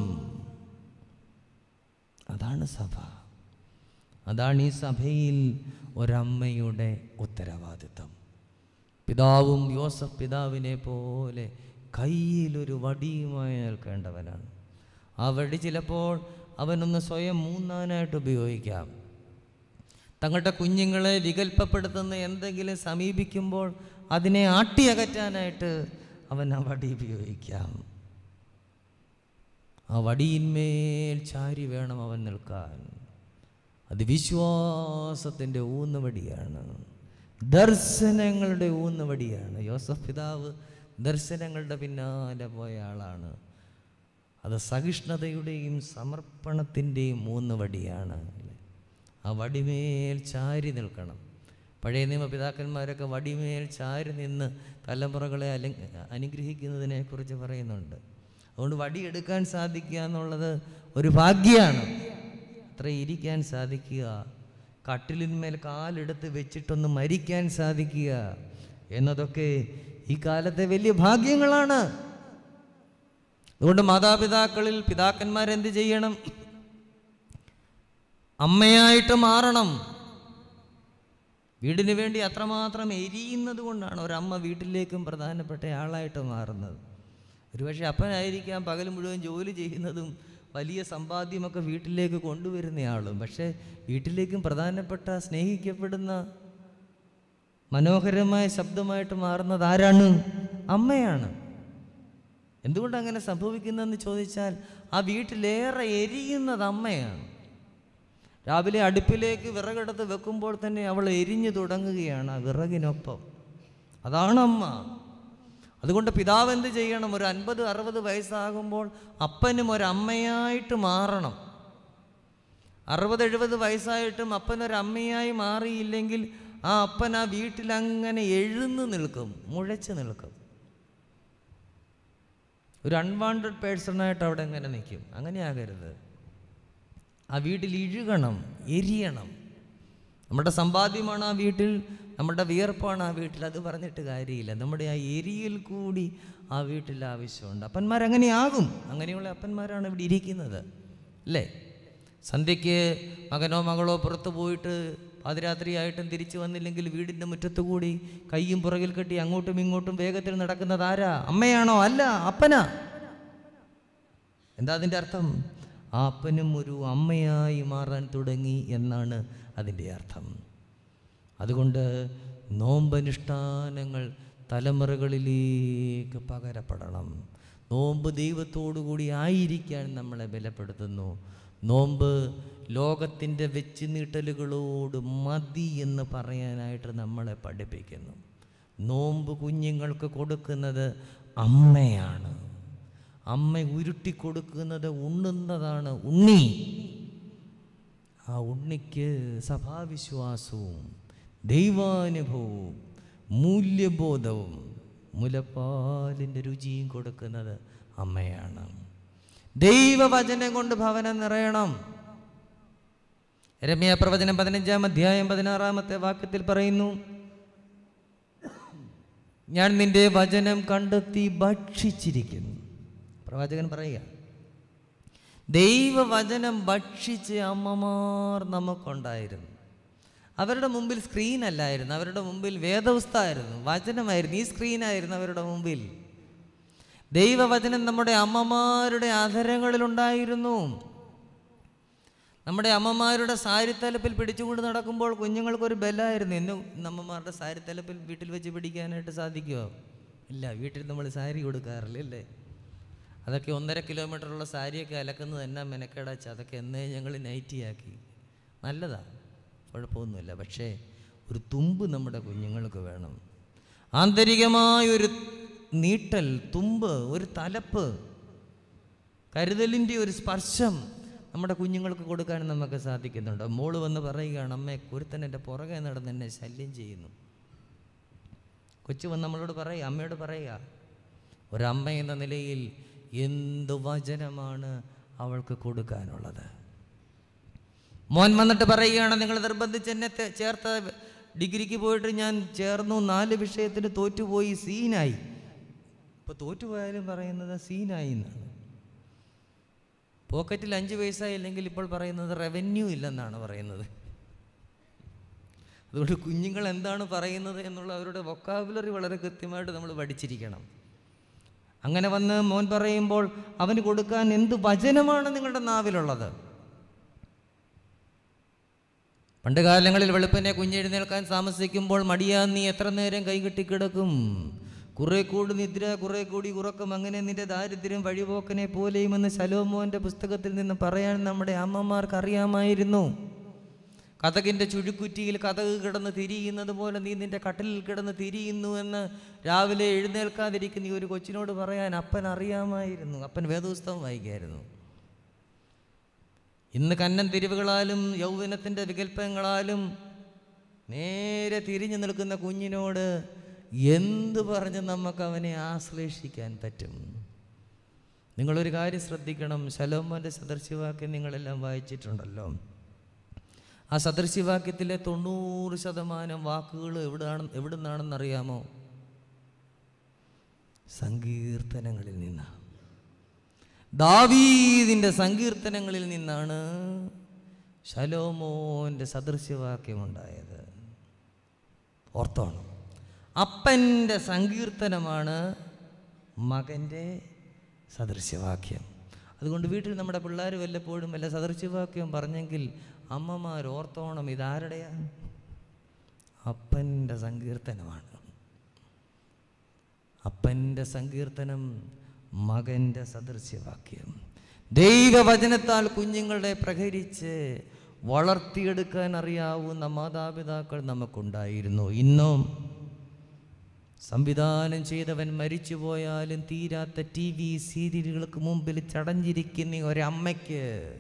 അതാണ് സഭ അതാണ് ഈ സഭയിൽ ഒരമ്മയുടെ ഉത്തരവാദിത്തം പിതാവും യോസഫ് പിതാവിനെ പോലെ കയ്യിലൊരു വടിയുമായി നിൽക്കേണ്ടവനാണ് ആ വടി ചിലപ്പോൾ അവനൊന്ന് സ്വയം മൂന്നാനായിട്ട് ഉപയോഗിക്കാം തങ്ങളുടെ കുഞ്ഞുങ്ങളെ വികല്പപ്പെടുത്തുന്ന എന്തെങ്കിലും സമീപിക്കുമ്പോൾ അതിനെ ആട്ടിയകറ്റാനായിട്ട് അവൻ ആ വടി ഉപയോഗിക്കാം ആ വടിയിന്മേൽ ചാരി വേണം അവൻ നിൽക്കാൻ അത് വിശ്വാസത്തിൻ്റെ ഊന്നുവടിയാണ് ദർശനങ്ങളുടെ ഊന്നുവടിയാണ് യോസഫ് പിതാവ് ദർശനങ്ങളുടെ പിന്നാലെ പോയ ആളാണ് അത് സഹിഷ്ണുതയുടെയും സമർപ്പണത്തിൻ്റെയും ഊന്നുവടിയാണ് ആ വടിമേൽ ചാരി നിൽക്കണം പഴയ നിയമ പിതാക്കന്മാരൊക്കെ വടിമേൽ ചാരി നിന്ന് തലമുറകളെ അല അനുഗ്രഹിക്കുന്നതിനെക്കുറിച്ച് പറയുന്നുണ്ട് അതുകൊണ്ട് വടിയെടുക്കാൻ സാധിക്കുക എന്നുള്ളത് ഒരു ഭാഗ്യമാണ് അത്ര ഇരിക്കാൻ സാധിക്കുക കട്ടിലിന്മേൽ കാലെടുത്ത് വെച്ചിട്ടൊന്ന് മരിക്കാൻ സാധിക്കുക എന്നതൊക്കെ ഈ കാലത്തെ വലിയ ഭാഗ്യങ്ങളാണ് അതുകൊണ്ട് മാതാപിതാക്കളിൽ പിതാക്കന്മാരെന്ത് ചെയ്യണം അമ്മയായിട്ട് മാറണം വീടിന് വേണ്ടി അത്രമാത്രം എരിയുന്നത് കൊണ്ടാണ് ഒരമ്മ വീട്ടിലേക്കും പ്രധാനപ്പെട്ട ആളായിട്ട് മാറുന്നത് ഒരുപക്ഷെ അപ്പനായിരിക്കാം പകൽ മുഴുവൻ ജോലി ചെയ്യുന്നതും വലിയ സമ്പാദ്യമൊക്കെ വീട്ടിലേക്ക് കൊണ്ടുവരുന്നയാളും പക്ഷേ വീട്ടിലേക്കും പ്രധാനപ്പെട്ട സ്നേഹിക്കപ്പെടുന്ന മനോഹരമായ ശബ്ദമായിട്ട് മാറുന്നത് ആരാണ് അമ്മയാണ് എന്തുകൊണ്ട് അങ്ങനെ സംഭവിക്കുന്നതെന്ന് ചോദിച്ചാൽ ആ വീട്ടിലേറെ എരിയുന്നത് അമ്മയാണ് രാവിലെ അടുപ്പിലേക്ക് വിറകെടുത്ത് വെക്കുമ്പോൾ തന്നെ അവൾ എരിഞ്ഞു തുടങ്ങുകയാണ് ആ വിറകിനൊപ്പം അതാണ് അമ്മ അതുകൊണ്ട് പിതാവ് എന്ത് ചെയ്യണം ഒരു അൻപത് അറുപത് വയസ്സാകുമ്പോൾ അപ്പനും ഒരമ്മയായിട്ട് മാറണം അറുപത് എഴുപത് വയസ്സായിട്ടും അപ്പൻ ഒരമ്മയായി മാറിയില്ലെങ്കിൽ ആ അപ്പൻ ആ വീട്ടിൽ അങ്ങനെ എഴുന്നു നിൽക്കും മുഴച്ചു നിൽക്കും ഒരു അൺവാണ്ടഡ് പേഴ്സണായിട്ട് അവിടെ എങ്ങനെ നിൽക്കും അങ്ങനെ ആകരുത് ആ വീട്ടിൽ ഇഴുകണം എരിയണം നമ്മുടെ സമ്പാദ്യമാണ് ആ വീട്ടിൽ നമ്മുടെ വിയർപ്പാണ് ആ വീട്ടിൽ അത് പറഞ്ഞിട്ട് കാര്യമില്ല നമ്മുടെ ആ എരിയിൽ കൂടി ആ വീട്ടിൽ ആവശ്യമുണ്ട് അപ്പന്മാരങ്ങനെയാകും അങ്ങനെയുള്ള അപ്പന്മാരാണ് ഇവിടെ ഇരിക്കുന്നത് അല്ലേ സന്ധ്യയ്ക്ക് മകനോ മകളോ പുറത്തു പോയിട്ട് പാതിരാത്രിയായിട്ടും തിരിച്ചു വന്നില്ലെങ്കിൽ വീടിൻ്റെ മുറ്റത്ത് കൂടി കയ്യും പുറകിൽ കെട്ടി അങ്ങോട്ടും ഇങ്ങോട്ടും വേഗത്തിൽ നടക്കുന്നത് ആരാ അമ്മയാണോ അല്ല അപ്പനാ എന്താ അതിൻ്റെ അർത്ഥം ആ അപ്പനും ഒരു അമ്മയായി മാറാൻ തുടങ്ങി എന്നാണ് അതിൻ്റെ അർത്ഥം അതുകൊണ്ട് നോമ്പനുഷ്ഠാനങ്ങൾ തലമുറകളിലേക്ക് പകരപ്പെടണം നോമ്പ് ദൈവത്തോടുകൂടി ആയിരിക്കാൻ നമ്മളെ ബലപ്പെടുത്തുന്നു നോമ്പ് ലോകത്തിൻ്റെ വെച്ച് നീട്ടലുകളോട് മതി എന്ന് പറയാനായിട്ട് നമ്മളെ പഠിപ്പിക്കുന്നു നോമ്പ് കുഞ്ഞുങ്ങൾക്ക് കൊടുക്കുന്നത് അമ്മയാണ് അമ്മ ഉരുട്ടി കൊടുക്കുന്നത് ഉണ്ണുന്നതാണ് ഉണ്ണി ആ ഉണ്ണിക്ക് സഭാവിശ്വാസവും ദൈവാനുഭവവും മൂല്യബോധവും മുലപ്പാലിൻ്റെ രുചിയും കൊടുക്കുന്നത് അമ്മയാണ് ദൈവവചനം കൊണ്ട് ഭവനം നിറയണം രമ്യ പ്രവചനം പതിനഞ്ചാം അധ്യായം പതിനാറാമത്തെ വാക്യത്തിൽ പറയുന്നു ഞാൻ നിന്റെ വചനം കണ്ടെത്തി ഭക്ഷിച്ചിരിക്കുന്നു പ്രവാചകൻ പറയുക ദൈവവചനം ഭക്ഷിച്ച് അമ്മമാർ നമുക്കുണ്ടായിരുന്നു അവരുടെ മുമ്പിൽ സ്ക്രീൻ അല്ലായിരുന്നു അവരുടെ മുമ്പിൽ വേദവസ്ഥായിരുന്നു വചനമായിരുന്നു ഈ സ്ക്രീനായിരുന്നു അവരുടെ മുമ്പിൽ ദൈവവചനം നമ്മുടെ അമ്മമാരുടെ അധരങ്ങളിലുണ്ടായിരുന്നു നമ്മുടെ അമ്മമാരുടെ സാരിത്തലപ്പിൽ പിടിച്ചുകൊണ്ട് നടക്കുമ്പോൾ കുഞ്ഞുങ്ങൾക്കൊരു ബലമായിരുന്നു എന്നും അമ്മമാരുടെ സാരിത്തലപ്പിൽ വീട്ടിൽ വെച്ച് പിടിക്കാനായിട്ട് സാധിക്കുമോ ഇല്ല വീട്ടിൽ നമ്മൾ സാരി കൊടുക്കാറില്ല അല്ലേ അതൊക്കെ ഒന്നര കിലോമീറ്ററുള്ള സാരിയൊക്കെ അലക്കുന്നത് എന്നാ മെനക്കേടാച്ച അതൊക്കെ എന്നേ ഞങ്ങൾ നൈറ്റിയാക്കി നല്ലതാണ് കുഴപ്പമൊന്നുമില്ല പക്ഷേ ഒരു തുമ്പ് നമ്മുടെ കുഞ്ഞുങ്ങൾക്ക് വേണം ആന്തരികമായ ഒരു നീട്ടൽ തുമ്പ് ഒരു തലപ്പ് കരുതലിൻ്റെ ഒരു സ്പർശം നമ്മുടെ കുഞ്ഞുങ്ങൾക്ക് കൊടുക്കാൻ നമുക്ക് സാധിക്കുന്നുണ്ട് മോള് വന്ന് പറയുകയാണ് അമ്മേ കുരുത്തൻ എൻ്റെ പുറകെ നടന്ന് എന്നെ ശല്യം ചെയ്യുന്നു കൊച്ചു വന്ന് നമ്മളോട് പറയുക അമ്മയോട് പറയുക ഒരമ്മ എന്ന നിലയിൽ എന്ത് വചനമാണ് അവൾക്ക് കൊടുക്കാനുള്ളത് മോൻ വന്നിട്ട് പറയുകയാണ് നിങ്ങൾ നിർബന്ധിച്ച് എന്നെ തെ- ചേർത്ത ഡിഗ്രിക്ക് പോയിട്ട് ഞാൻ ചേർന്നു നാല് വിഷയത്തിന് തോറ്റുപോയി സീനായി ഇപ്പോൾ തോറ്റുപോയാലും പറയുന്നത് സീനായി എന്നാണ് പോക്കറ്റിൽ അഞ്ച് പൈസ ഇല്ലെങ്കിൽ ഇപ്പോൾ പറയുന്നത് റവന്യൂ ഇല്ലെന്നാണ് പറയുന്നത് അതുകൊണ്ട് കുഞ്ഞുങ്ങൾ എന്താണ് പറയുന്നത് എന്നുള്ള അവരുടെ വൊക്കാബുലറി വളരെ കൃത്യമായിട്ട് നമ്മൾ പഠിച്ചിരിക്കണം അങ്ങനെ വന്ന് മോൻ പറയുമ്പോൾ അവന് കൊടുക്കാൻ എന്ത് വചനമാണ് നിങ്ങളുടെ നാവിലുള്ളത് പണ്ട് കാലങ്ങളിൽ വെളുപ്പിനെ കുഞ്ഞെഴുന്നേൽക്കാൻ താമസിക്കുമ്പോൾ മടിയാ നീ എത്ര നേരം കൈകെട്ടി കിടക്കും കുറെ കൂടി നിദ്ര കുറെ കൂടി ഉറക്കം അങ്ങനെ നിന്റെ ദാരിദ്ര്യം വഴിപോക്കനെ പോലെയും എന്ന് ശലോമോന്റെ പുസ്തകത്തിൽ നിന്ന് പറയാൻ നമ്മുടെ അമ്മമാർക്ക് അറിയാമായിരുന്നു കഥകിൻ്റെ ചുഴുക്കുറ്റിയിൽ കഥക് കിടന്ന് തിരിയുന്നത് പോലെ നീ നിന്റെ കട്ടിലിൽ കിടന്ന് തിരിയുന്നു എന്ന് രാവിലെ എഴുന്നേൽക്കാതിരിക്കുന്ന ഈ ഒരു കൊച്ചിനോട് പറയാൻ അപ്പൻ അറിയാമായിരുന്നു അപ്പൻ വേദപുസ്തകം വായിക്കായിരുന്നു ഇന്ന് കന്നൻ തിരിവുകളാലും യൗവനത്തിൻ്റെ വികല്പങ്ങളാലും നേരെ തിരിഞ്ഞു നിൽക്കുന്ന കുഞ്ഞിനോട് എന്ത് പറഞ്ഞ് നമുക്ക് അവനെ ആശ്ലേഷിക്കാൻ പറ്റും നിങ്ങളൊരു കാര്യം ശ്രദ്ധിക്കണം ശലോമോൻ്റെ സദർശിവാക്യം നിങ്ങളെല്ലാം വായിച്ചിട്ടുണ്ടല്ലോ ആ സദൃശ്യവാക്യത്തിലെ തൊണ്ണൂറ് ശതമാനം വാക്കുകൾ എവിടാണ് എവിടുന്നാണെന്നറിയാമോ സങ്കീർത്തനങ്ങളിൽ നിന്നാണ് ദാവീദിൻ്റെ സങ്കീർത്തനങ്ങളിൽ നിന്നാണ് ശലോമോൻ്റെ സദൃശ്യവാക്യമുണ്ടായത് ഓർത്തോണം അപ്പൻ്റെ സങ്കീർത്തനമാണ് മകൻ്റെ സദൃശ്യവാക്യം അതുകൊണ്ട് വീട്ടിൽ നമ്മുടെ പിള്ളേർ വല്ലപ്പോഴും വല്ല സദൃശ്യവാക്യം പറഞ്ഞെങ്കിൽ അമ്മമാർ ഓർത്തോണം ഇതാരുടെയാ അപ്പൻ്റെ സങ്കീർത്തനമാണ് അപ്പൻ്റെ സങ്കീർത്തനം മകൻ്റെ സദൃശ്യവാക്യം ദൈവവചനത്താൽ കുഞ്ഞുങ്ങളെ പ്രഹരിച്ച് വളർത്തിയെടുക്കാൻ അറിയാവുന്ന മാതാപിതാക്കൾ നമുക്കുണ്ടായിരുന്നു ഇന്നും സംവിധാനം ചെയ്തവൻ മരിച്ചു പോയാലും തീരാത്ത ടി വി സീരിയലുകൾക്ക് മുമ്പിൽ ചടഞ്ഞിരിക്കുന്ന ഒരമ്മയ്ക്ക്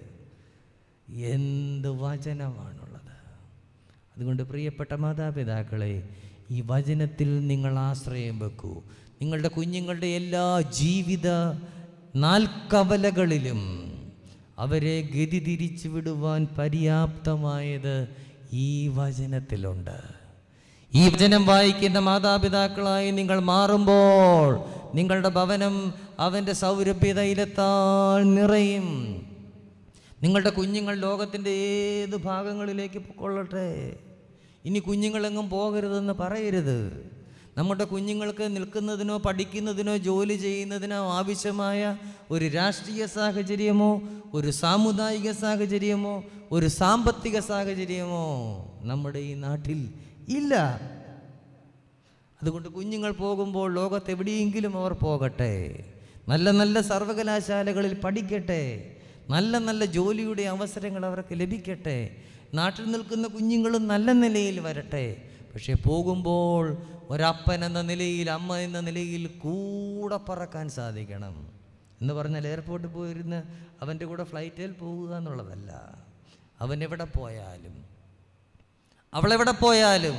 എന്ത് വചനമാണുള്ളത് അതുകൊണ്ട് പ്രിയപ്പെട്ട മാതാപിതാക്കളെ ഈ വചനത്തിൽ നിങ്ങൾ ആശ്രയം വെക്കൂ നിങ്ങളുടെ കുഞ്ഞുങ്ങളുടെ എല്ലാ ജീവിത നാൽക്കവലകളിലും അവരെ ഗതി തിരിച്ചു വിടുവാൻ പര്യാപ്തമായത് ഈ വചനത്തിലുണ്ട് ഈ വചനം വായിക്കുന്ന മാതാപിതാക്കളായി നിങ്ങൾ മാറുമ്പോൾ നിങ്ങളുടെ ഭവനം അവൻ്റെ സൗരഭ്യതയിലെത്താൻ നിറയും നിങ്ങളുടെ കുഞ്ഞുങ്ങൾ ലോകത്തിൻ്റെ ഏത് ഭാഗങ്ങളിലേക്ക് പൊക്കൊള്ളട്ടെ ഇനി കുഞ്ഞുങ്ങളെങ്ങും പോകരുതെന്ന് പറയരുത് നമ്മുടെ കുഞ്ഞുങ്ങൾക്ക് നിൽക്കുന്നതിനോ പഠിക്കുന്നതിനോ ജോലി ചെയ്യുന്നതിനോ ആവശ്യമായ ഒരു രാഷ്ട്രീയ സാഹചര്യമോ ഒരു സാമുദായിക സാഹചര്യമോ ഒരു സാമ്പത്തിക സാഹചര്യമോ നമ്മുടെ ഈ നാട്ടിൽ ഇല്ല അതുകൊണ്ട് കുഞ്ഞുങ്ങൾ പോകുമ്പോൾ ലോകത്ത് എവിടെയെങ്കിലും അവർ പോകട്ടെ നല്ല നല്ല സർവകലാശാലകളിൽ പഠിക്കട്ടെ നല്ല നല്ല ജോലിയുടെ അവസരങ്ങൾ അവർക്ക് ലഭിക്കട്ടെ നാട്ടിൽ നിൽക്കുന്ന കുഞ്ഞുങ്ങളും നല്ല നിലയിൽ വരട്ടെ പക്ഷേ പോകുമ്പോൾ ഒരപ്പൻ എന്ന നിലയിൽ അമ്മ എന്ന നിലയിൽ കൂടെ പറക്കാൻ സാധിക്കണം എന്ന് പറഞ്ഞാൽ എയർപോർട്ടിൽ പോയിരുന്ന് അവൻ്റെ കൂടെ ഫ്ലൈറ്റിൽ പോവുക എന്നുള്ളതല്ല അവൻ എവിടെ പോയാലും അവളെവിടെ പോയാലും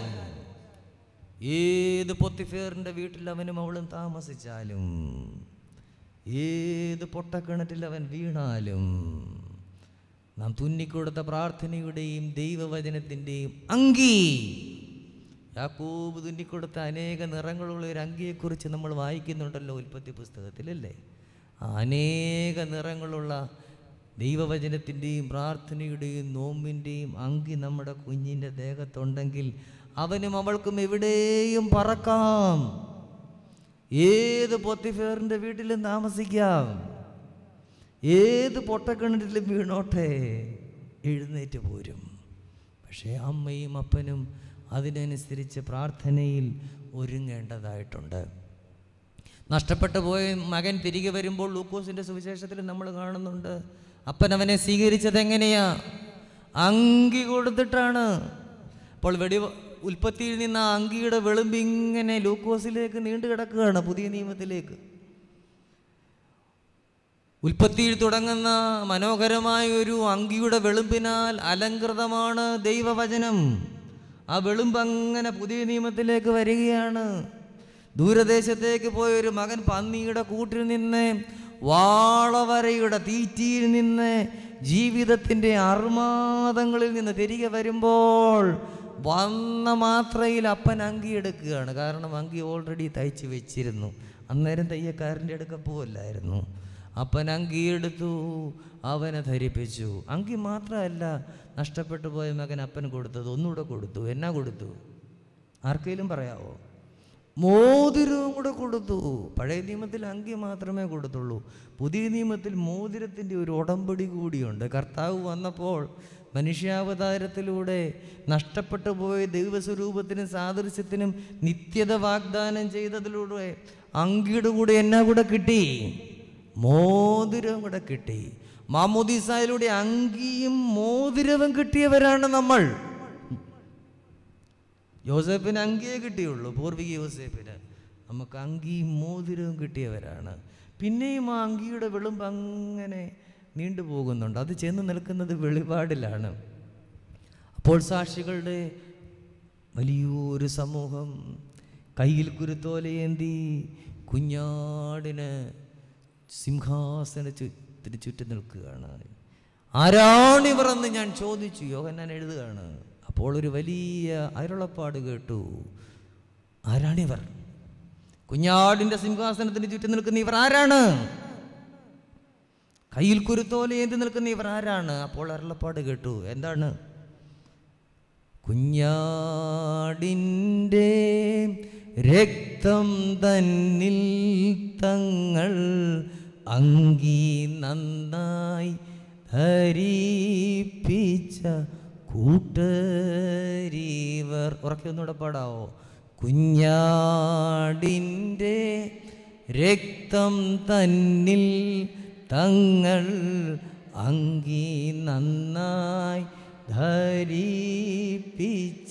ഏത് പൊത്തിഫേറിൻ്റെ വീട്ടിൽ അവനും അവളും താമസിച്ചാലും ഏത് പൊട്ടക്കിണറ്റിൽ അവൻ വീണാലും നാം തുന്നിക്കൊടുത്ത പ്രാർത്ഥനയുടെയും ദൈവവചനത്തിൻ്റെയും അങ്കി യാക്കോബ് തുന്നിക്കൊടുത്ത അനേക നിറങ്ങളുള്ള ഒരു അങ്കിയെക്കുറിച്ച് നമ്മൾ വായിക്കുന്നുണ്ടല്ലോ ഉൽപ്പത്തി പുസ്തകത്തിലല്ലേ ആ അനേക നിറങ്ങളുള്ള ദൈവവചനത്തിൻ്റെയും പ്രാർത്ഥനയുടെയും നോമ്പിൻ്റെയും അങ്കി നമ്മുടെ കുഞ്ഞിൻ്റെ ദേഹത്തുണ്ടെങ്കിൽ അവനും അവൾക്കും എവിടെയും പറക്കാം ഏത് പൊത്തിഫേറിൻ്റെ വീട്ടിലും താമസിക്കാം ഏത് പൊട്ടക്കിണറ്റിലും വീണോട്ടെ എഴുന്നേറ്റ് പോരും പക്ഷേ അമ്മയും അപ്പനും അതിനനുസരിച്ച് പ്രാർത്ഥനയിൽ ഒരുങ്ങേണ്ടതായിട്ടുണ്ട് നഷ്ടപ്പെട്ടു പോയ മകൻ തിരികെ വരുമ്പോൾ ലൂക്കോസിൻ്റെ സുവിശേഷത്തിൽ നമ്മൾ കാണുന്നുണ്ട് അപ്പൻ അവനെ സ്വീകരിച്ചത് എങ്ങനെയാ അങ്കി കൊടുത്തിട്ടാണ് അപ്പോൾ വെടി ഉൽപ്പത്തിയിൽ നിന്ന് ആ അങ്കിയുടെ വെളുമ്പ് ഇങ്ങനെ ലൂക്കോസിലേക്ക് നീണ്ടു കിടക്കുകയാണ് പുതിയ നിയമത്തിലേക്ക് ഉൽപ്പത്തിയിൽ തുടങ്ങുന്ന മനോഹരമായ ഒരു അങ്കിയുടെ വെളുമ്പിനാൽ അലങ്കൃതമാണ് ദൈവവചനം ആ വെളുമ്പ് അങ്ങനെ പുതിയ നിയമത്തിലേക്ക് വരികയാണ് ദൂരദേശത്തേക്ക് പോയ ഒരു മകൻ പന്നിയുടെ കൂട്ടിൽ നിന്ന് വാളവരയുടെ തീറ്റിയിൽ നിന്ന് ജീവിതത്തിൻ്റെ അർമാദങ്ങളിൽ നിന്ന് തിരികെ വരുമ്പോൾ വന്ന മാത്രയിൽ അപ്പൻ അങ്കി എടുക്കുകയാണ് കാരണം അങ്കി ഓൾറെഡി തയ്ച്ച് വെച്ചിരുന്നു അന്നേരം തയ്യക്കാരൻ്റെ അടുക്ക പോവല്ലായിരുന്നു അപ്പൻ അങ്കി എടുത്തു അവനെ ധരിപ്പിച്ചു അങ്കി മാത്രമല്ല നഷ്ടപ്പെട്ടു പോയ മകൻ അപ്പൻ കൊടുത്തത് ഒന്നുകൂടെ കൊടുത്തു എന്നാ കൊടുത്തു ആർക്കെങ്കിലും പറയാവോ മോതിരവും കൂടെ കൊടുത്തു പഴയ നിയമത്തിൽ അങ്കി മാത്രമേ കൊടുത്തുള്ളൂ പുതിയ നിയമത്തിൽ മോതിരത്തിൻ്റെ ഒരു ഉടമ്പടി കൂടിയുണ്ട് കർത്താവ് വന്നപ്പോൾ മനുഷ്യാവതാരത്തിലൂടെ നഷ്ടപ്പെട്ടു പോയ ദൈവസ്വരൂപത്തിനും സാദൃശ്യത്തിനും നിത്യത വാഗ്ദാനം ചെയ്തതിലൂടെ അങ്കിയുടെ കൂടെ എന്നാ കൂടെ കിട്ടി മോതിരവും കൂടെ കിട്ടി മാമോദീസായിലൂടെ അങ്കിയും മോതിരവും കിട്ടിയവരാണ് നമ്മൾ യോസേപ്പിന് അങ്കിയേ കിട്ടിയുള്ളൂ പൂർവിക യോസേപ്പിന് നമുക്ക് അങ്കിയും മോതിരവും കിട്ടിയവരാണ് പിന്നെയും ആ അങ്കിയുടെ വെളുമ്പ് അങ്ങനെ നീണ്ടുപോകുന്നുണ്ട് അത് ചെന്ന് നിൽക്കുന്നത് വെളിപാടിലാണ് അപ്പോൾ സാക്ഷികളുടെ വലിയൊരു സമൂഹം കയ്യിൽ കുരുത്തോലയേന്തി കുഞ്ഞാടിന് സിംഹാസനത്തിന് ചുറ്റും നിൽക്കുകയാണ് ആരാണിവർ എന്ന് ഞാൻ ചോദിച്ചു യോഹന്നാൻ എഴുതുകയാണ് അപ്പോൾ ഒരു വലിയ അരുളപ്പാട് കേട്ടു ആരാണിവർ കുഞ്ഞാടിന്റെ സിംഹാസനത്തിന് ചുറ്റും നിൽക്കുന്ന ഇവർ ആരാണ് കയ്യിൽ കുരുത്തോല ഏന്തി നിൽക്കുന്ന ഇവർ ആരാണ് അപ്പോൾ അരുളപ്പാട് കേട്ടു എന്താണ് കുഞ്ഞാടിൻ്റെ രക്തം തന്നിൽ തങ്ങൾ അങ്കി നന്നായി ധരിപ്പിച്ച കൂട്ടരീവർ ഉറക്കെ ഒന്നുകൂടെ പാടാവോ കുഞ്ഞാടിൻ്റെ രക്തം തന്നിൽ തങ്ങൾ അങ്കി നന്നായി ധരിപ്പിച്ച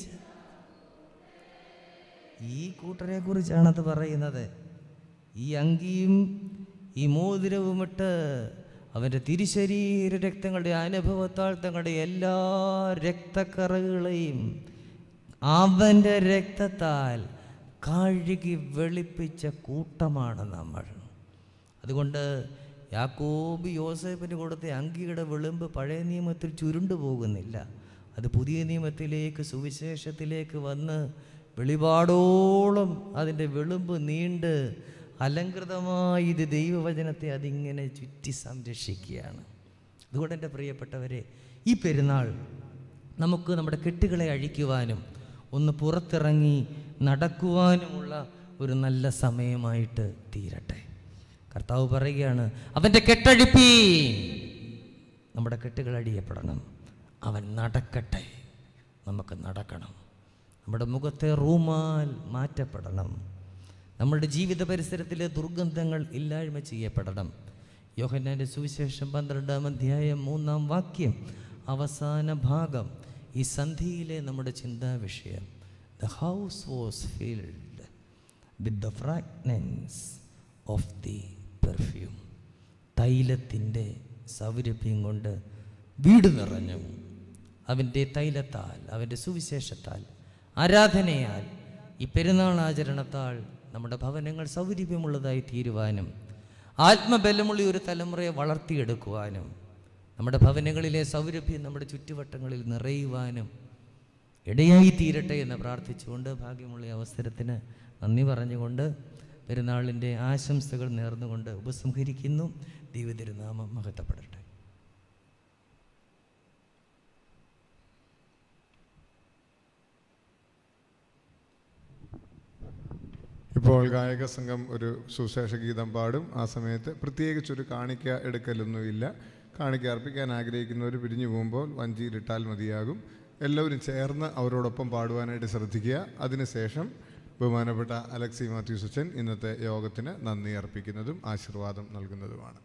ഈ കൂട്ടരെ കുറിച്ചാണ് അത് പറയുന്നത് ഈ അങ്കിയും ഈ മോതിരവുമിട്ട് അവൻ്റെ തിരുശരീര രക്തങ്ങളുടെ അനുഭവത്താൽ തങ്ങളുടെ എല്ലാ രക്തക്കറകളെയും അവൻ്റെ രക്തത്താൽ കഴുകി വെളുപ്പിച്ച കൂട്ടമാണ് നമ്മൾ അതുകൊണ്ട് യാക്കോബ് യോസേപ്പിന് കൊടുത്ത അങ്കിയുടെ വിളിമ്പ് പഴയ നിയമത്തിൽ ചുരുണ്ടു പോകുന്നില്ല അത് പുതിയ നിയമത്തിലേക്ക് സുവിശേഷത്തിലേക്ക് വന്ന് വെളിപാടോളം അതിൻ്റെ വെളുമ്പ് നീണ്ട് അലങ്കൃതമായി ഇത് ദൈവവചനത്തെ അതിങ്ങനെ ചുറ്റി സംരക്ഷിക്കുകയാണ് അതുകൊണ്ട് എൻ്റെ പ്രിയപ്പെട്ടവരെ ഈ പെരുന്നാൾ നമുക്ക് നമ്മുടെ കെട്ടുകളെ അഴിക്കുവാനും ഒന്ന് പുറത്തിറങ്ങി നടക്കുവാനുമുള്ള ഒരു നല്ല സമയമായിട്ട് തീരട്ടെ കർത്താവ് പറയുകയാണ് അവൻ്റെ കെട്ടഴിപ്പീ നമ്മുടെ കെട്ടുകൾ അടിയപ്പെടണം അവൻ നടക്കട്ടെ നമുക്ക് നടക്കണം നമ്മുടെ മുഖത്തെ റൂമാൽ മാറ്റപ്പെടണം നമ്മുടെ ജീവിത പരിസരത്തിലെ ദുർഗന്ധങ്ങൾ ഇല്ലായ്മ ചെയ്യപ്പെടണം യോഹന്നാൻ്റെ സുവിശേഷം പന്ത്രണ്ടാം അധ്യായം മൂന്നാം വാക്യം അവസാന ഭാഗം ഈ സന്ധിയിലെ നമ്മുടെ ചിന്താ വിഷയം the house was filled with the fragrance of the perfume തൈലത്തിൻ്റെ സൗരഭ്യം കൊണ്ട് വീട് നിറഞ്ഞു അവൻ്റെ തൈലത്താൽ അവൻ്റെ സുവിശേഷത്താൽ ആരാധനയാൽ ഈ പെരുന്നാൾ ആചരണത്താൽ നമ്മുടെ ഭവനങ്ങൾ സൗരഭ്യമുള്ളതായി തീരുവാനും ആത്മബലമുള്ള ഒരു തലമുറയെ വളർത്തിയെടുക്കുവാനും നമ്മുടെ ഭവനങ്ങളിലെ സൗരഭ്യം നമ്മുടെ ചുറ്റുവട്ടങ്ങളിൽ നിറയുവാനും ഇടയായി തീരട്ടെ എന്ന് പ്രാർത്ഥിച്ചുകൊണ്ട് ഭാഗ്യമുള്ള ഈ അവസരത്തിന് നന്ദി പറഞ്ഞുകൊണ്ട് പെരുന്നാളിൻ്റെ ആശംസകൾ നേർന്നുകൊണ്ട് ഉപസംഹരിക്കുന്നു ദൈവതിരുനാമം മഹത്വപ്പെടട്ടെ ഇപ്പോൾ ഗായക സംഘം ഒരു സുശേഷ ഗീതം പാടും ആ സമയത്ത് പ്രത്യേകിച്ചൊരു കാണിക്ക എടുക്കലൊന്നുമില്ല കാണിക്ക അർപ്പിക്കാൻ ആഗ്രഹിക്കുന്നവർ പിരിഞ്ഞു പോകുമ്പോൾ വഞ്ചിയിലിട്ടാൽ മതിയാകും എല്ലാവരും ചേർന്ന് അവരോടൊപ്പം പാടുവാനായിട്ട് ശ്രദ്ധിക്കുക അതിനുശേഷം ബഹുമാനപ്പെട്ട അലക്സി മാത്യൂസ് അച്ഛൻ ഇന്നത്തെ യോഗത്തിന് നന്ദി അർപ്പിക്കുന്നതും ആശീർവാദം നൽകുന്നതുമാണ്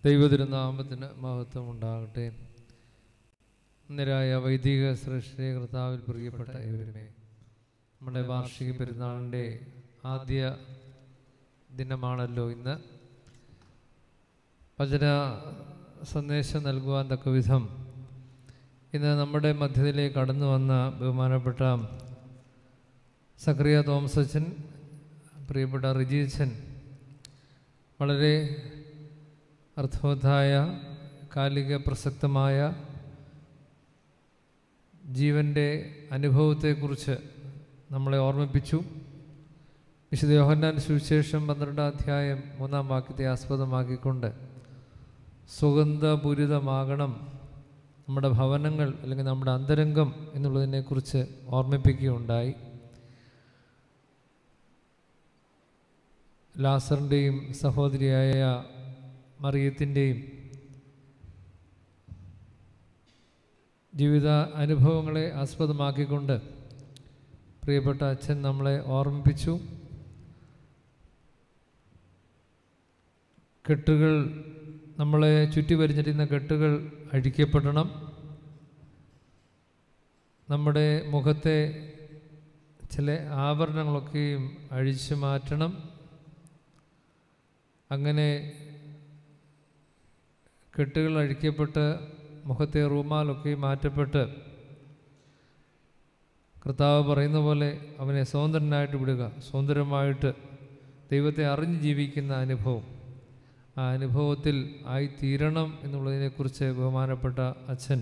ദൈവതിരുനാമത്തിന് മഹത്വം ഉണ്ടാകട്ടെ ഇന്നരായ വൈദിക ശ്രേഷ്ഠ കർത്താവിൽ പ്രിയപ്പെട്ട ഏവരുമേ നമ്മുടെ വാർഷിക പെരുന്നാളിൻ്റെ ആദ്യ ദിനമാണല്ലോ ഇന്ന് വചന സന്ദേശം നൽകുവാൻ തക്ക വിധം ഇന്ന് നമ്മുടെ മധ്യത്തിലേക്ക് കടന്നു വന്ന ബഹുമാനപ്പെട്ട സക്രിയ തോമസച്ചൻ പ്രിയപ്പെട്ട റിജീച്ചൻ വളരെ അർത്ഥവത്തായ കാലിക പ്രസക്തമായ ജീവൻ്റെ അനുഭവത്തെക്കുറിച്ച് നമ്മളെ ഓർമ്മിപ്പിച്ചു വിശുദ്ധ യോഹന്നാൻ സുവിശേഷം പന്ത്രണ്ടാം അധ്യായം മൂന്നാം വാക്യത്തെ ആസ്പദമാക്കിക്കൊണ്ട് സുഗന്ധപൂരിതമാകണം നമ്മുടെ ഭവനങ്ങൾ അല്ലെങ്കിൽ നമ്മുടെ അന്തരംഗം എന്നുള്ളതിനെക്കുറിച്ച് ഓർമ്മിപ്പിക്കുകയുണ്ടായി ലാസറിൻ്റെയും സഹോദരിയായ മറിയത്തിൻ്റെയും ജീവിത അനുഭവങ്ങളെ ആസ്പദമാക്കിക്കൊണ്ട് പ്രിയപ്പെട്ട അച്ഛൻ നമ്മളെ ഓർമ്മിപ്പിച്ചു കെട്ടുകൾ നമ്മളെ ചുറ്റി വരിഞ്ഞിരുന്ന കെട്ടുകൾ അഴിക്കപ്പെടണം നമ്മുടെ മുഖത്തെ ചില ആഭരണങ്ങളൊക്കെയും അഴിച്ചു മാറ്റണം അങ്ങനെ കെട്ടുകൾ അഴിക്കപ്പെട്ട് മുഖത്തെ റൂമാലൊക്കെ മാറ്റപ്പെട്ട് കർത്താവ് പറയുന്ന പോലെ അവനെ സ്വതന്ത്രനായിട്ട് വിടുക സ്വതന്ത്രമായിട്ട് ദൈവത്തെ അറിഞ്ഞ് ജീവിക്കുന്ന അനുഭവം ആ അനുഭവത്തിൽ ആയിത്തീരണം എന്നുള്ളതിനെക്കുറിച്ച് ബഹുമാനപ്പെട്ട അച്ഛൻ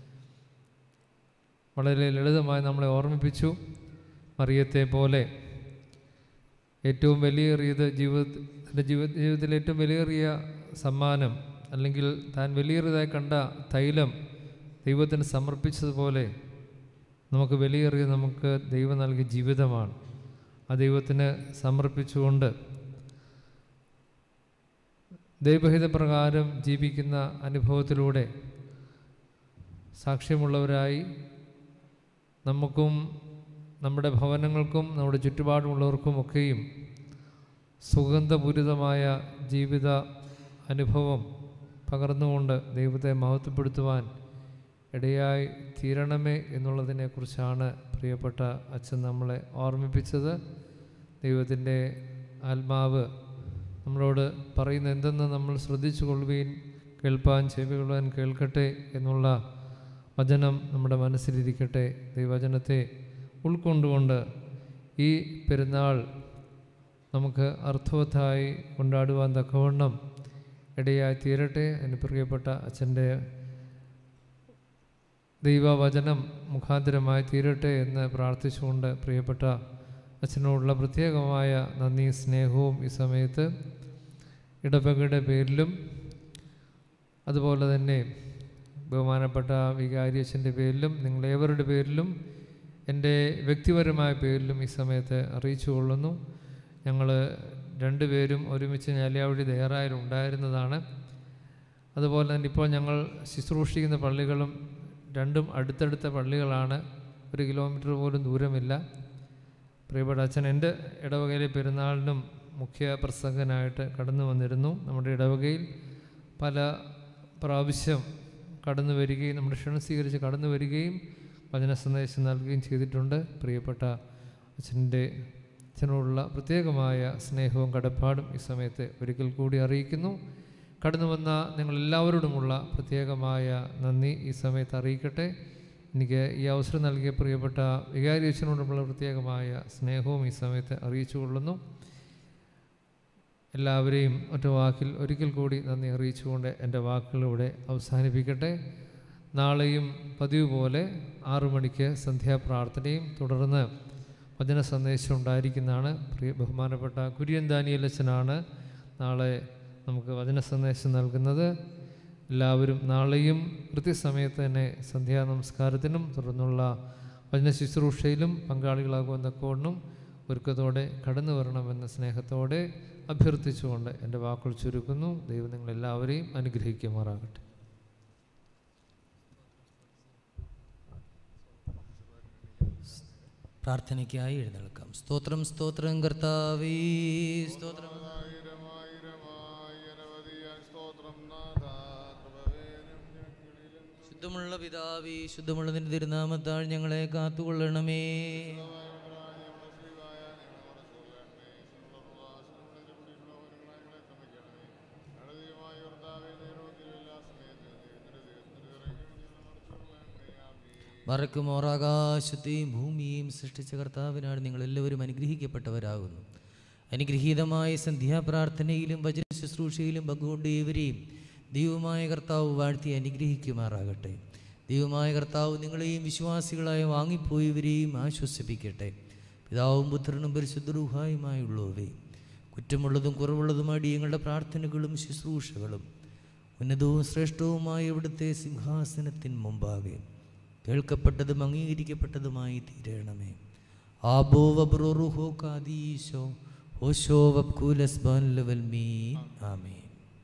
വളരെ ലളിതമായി നമ്മളെ ഓർമ്മിപ്പിച്ചു മറിയത്തെ പോലെ ഏറ്റവും വലിയേറിയത് ജീവിതത്തിൻ്റെ ജീവിത ജീവിതത്തിലെ ഏറ്റവും വലിയേറിയ സമ്മാനം അല്ലെങ്കിൽ താൻ വലിയേറിയതായി കണ്ട തൈലം ദൈവത്തിന് സമർപ്പിച്ചതുപോലെ നമുക്ക് വലിയേറിയ നമുക്ക് ദൈവം നൽകിയ ജീവിതമാണ് ആ ദൈവത്തിന് സമർപ്പിച്ചുകൊണ്ട് ദൈവഹിത പ്രകാരം ജീവിക്കുന്ന അനുഭവത്തിലൂടെ സാക്ഷ്യമുള്ളവരായി നമുക്കും നമ്മുടെ ഭവനങ്ങൾക്കും നമ്മുടെ ചുറ്റുപാടുമുള്ളവർക്കും ഒക്കെയും സുഗന്ധപൂരിതമായ ജീവിത അനുഭവം പകർന്നുകൊണ്ട് ദൈവത്തെ മഹത്വപ്പെടുത്തുവാൻ ഇടയായി തീരണമേ എന്നുള്ളതിനെക്കുറിച്ചാണ് പ്രിയപ്പെട്ട അച്ഛൻ നമ്മളെ ഓർമ്മിപ്പിച്ചത് ദൈവത്തിൻ്റെ ആത്മാവ് നമ്മളോട് പറയുന്ന എന്തെന്ന് നമ്മൾ ശ്രദ്ധിച്ചു കൊള്ളുകയും കേൾപ്പാൻ ചെവികൊള്ളുവാൻ കേൾക്കട്ടെ എന്നുള്ള വചനം നമ്മുടെ മനസ്സിലിരിക്കട്ടെ ദൈവവചനത്തെ ഉൾക്കൊണ്ടുകൊണ്ട് ഈ പെരുന്നാൾ നമുക്ക് അർത്ഥവത്തായി കൊണ്ടാടുവാൻ തക്കവണ്ണം ഇടയായി തീരട്ടെ എന്ന് പ്രിയപ്പെട്ട അച്ഛൻ്റെ ദൈവവചനം മുഖാന്തരമായി തീരട്ടെ എന്ന് പ്രാർത്ഥിച്ചുകൊണ്ട് പ്രിയപ്പെട്ട അച്ഛനോടുള്ള പ്രത്യേകമായ നന്ദി സ്നേഹവും ഈ സമയത്ത് ഇടവകയുടെ പേരിലും അതുപോലെ തന്നെ ബഹുമാനപ്പെട്ട വികാരി അച്ഛൻ്റെ പേരിലും നിങ്ങളേവരുടെ പേരിലും എൻ്റെ വ്യക്തിപരമായ പേരിലും ഈ സമയത്ത് അറിയിച്ചു കൊള്ളുന്നു ഞങ്ങൾ രണ്ടുപേരും ഒരുമിച്ച് ഞാലിയാവഴി തയ്യാറായാലും ഉണ്ടായിരുന്നതാണ് അതുപോലെ തന്നെ ഇപ്പോൾ ഞങ്ങൾ ശുശ്രൂഷിക്കുന്ന പള്ളികളും രണ്ടും അടുത്തടുത്ത പള്ളികളാണ് ഒരു കിലോമീറ്റർ പോലും ദൂരമില്ല പ്രിയപ്പെട്ട അച്ഛൻ എൻ്റെ ഇടവകയിലെ പെരുന്നാളിനും മുഖ്യ പ്രസംഗനായിട്ട് കടന്നു വന്നിരുന്നു നമ്മുടെ ഇടവകയിൽ പല പ്രാവശ്യം കടന്നു വരികയും നമ്മുടെ ക്ഷണം സ്വീകരിച്ച് കടന്നു വരികയും വചന സന്ദേശം നൽകുകയും ചെയ്തിട്ടുണ്ട് പ്രിയപ്പെട്ട അച്ഛൻ്റെ അച്ഛനോടുള്ള പ്രത്യേകമായ സ്നേഹവും കടപ്പാടും ഈ സമയത്ത് ഒരിക്കൽ കൂടി അറിയിക്കുന്നു കടന്നു വന്ന നിങ്ങളെല്ലാവരോടുമുള്ള പ്രത്യേകമായ നന്ദി ഈ സമയത്ത് അറിയിക്കട്ടെ എനിക്ക് ഈ അവസരം നൽകിയ പ്രിയപ്പെട്ട വികാരി അച്ഛനോടുമുള്ള പ്രത്യേകമായ സ്നേഹവും ഈ സമയത്ത് അറിയിച്ചു കൊള്ളുന്നു എല്ലാവരെയും ഒറ്റ വാക്കിൽ ഒരിക്കൽ കൂടി നന്ദി അറിയിച്ചുകൊണ്ട് എൻ്റെ വാക്കുകളിലൂടെ അവസാനിപ്പിക്കട്ടെ നാളെയും പതിവ് പോലെ ആറു മണിക്ക് സന്ധ്യാപ്രാർത്ഥനയും തുടർന്ന് വചന സന്ദേശം ഉണ്ടായിരിക്കുന്നതാണ് പ്രിയ ബഹുമാനപ്പെട്ട കുര്യൻ ദാനിയൽ അച്ഛനാണ് നാളെ നമുക്ക് വചന സന്ദേശം നൽകുന്നത് എല്ലാവരും നാളെയും കൃത്യസമയത്ത് തന്നെ സന്ധ്യാ നമസ്കാരത്തിനും തുടർന്നുള്ള വചന ശുശ്രൂഷയിലും പങ്കാളികളാകുമെന്ന കോണിനും ഒരുക്കത്തോടെ കടന്നു വരണമെന്ന സ്നേഹത്തോടെ അഭ്യർത്ഥിച്ചുകൊണ്ട് എൻ്റെ വാക്കുകൾ ചുരുക്കുന്നു ദൈവം നിങ്ങളെല്ലാവരെയും അനുഗ്രഹിക്കുമാറാകട്ടെ പ്രാർത്ഥനയ്ക്കായി എഴുന്നേൽക്കാം സ്തോത്രം സ്തോത്രം കർത്താവേ സ്തോത്രം ആയിരം ആയിരമായി അനവധിയായി സ്തോത്രം ശുദ്ധമുള്ള പിതാവേ ശുദ്ധമുള്ള നിന്റെ തിരുനാമത്താൽ ഞങ്ങളെ കാത്തുകൊള്ളണമേ മറക്കുമോർ ആകാശത്തെയും ഭൂമിയെയും സൃഷ്ടിച്ച കർത്താവിനാണ് നിങ്ങൾ എല്ലാവരും അനുഗ്രഹിക്കപ്പെട്ടവരാകുന്നു അനുഗ്രഹീതമായ സന്ധ്യാപ്രാർത്ഥനയിലും വചന ശുശ്രൂഷയിലും പങ്കുകൊണ്ട് ഏവരെയും ദൈവമായ കർത്താവ് വാഴ്ത്തി അനുഗ്രഹിക്കുമാറാകട്ടെ ദൈവമായ കർത്താവ് നിങ്ങളെയും വിശ്വാസികളായ വാങ്ങിപ്പോയവരെയും ആശ്വസിപ്പിക്കട്ടെ പിതാവും പുത്രനും പരിശുദ്ധരൂഹായുമായുള്ളവേ കുറ്റമുള്ളതും കുറവുള്ളതുമായ അടിയങ്ങളുടെ പ്രാർത്ഥനകളും ശുശ്രൂഷകളും ഉന്നതവും ശ്രേഷ്ഠവുമായ ഇവിടുത്തെ സിംഹാസനത്തിൻ മുമ്പാകെ കേൾക്കപ്പെട്ടതും അംഗീകരിക്കപ്പെട്ടതുമായി തീരണമേ ആബോ വബ്രോറുഹോ കാദീശോ ഓശോ വബ്കൂലസ്ബാൻ ലെവൽ മീ ആമേ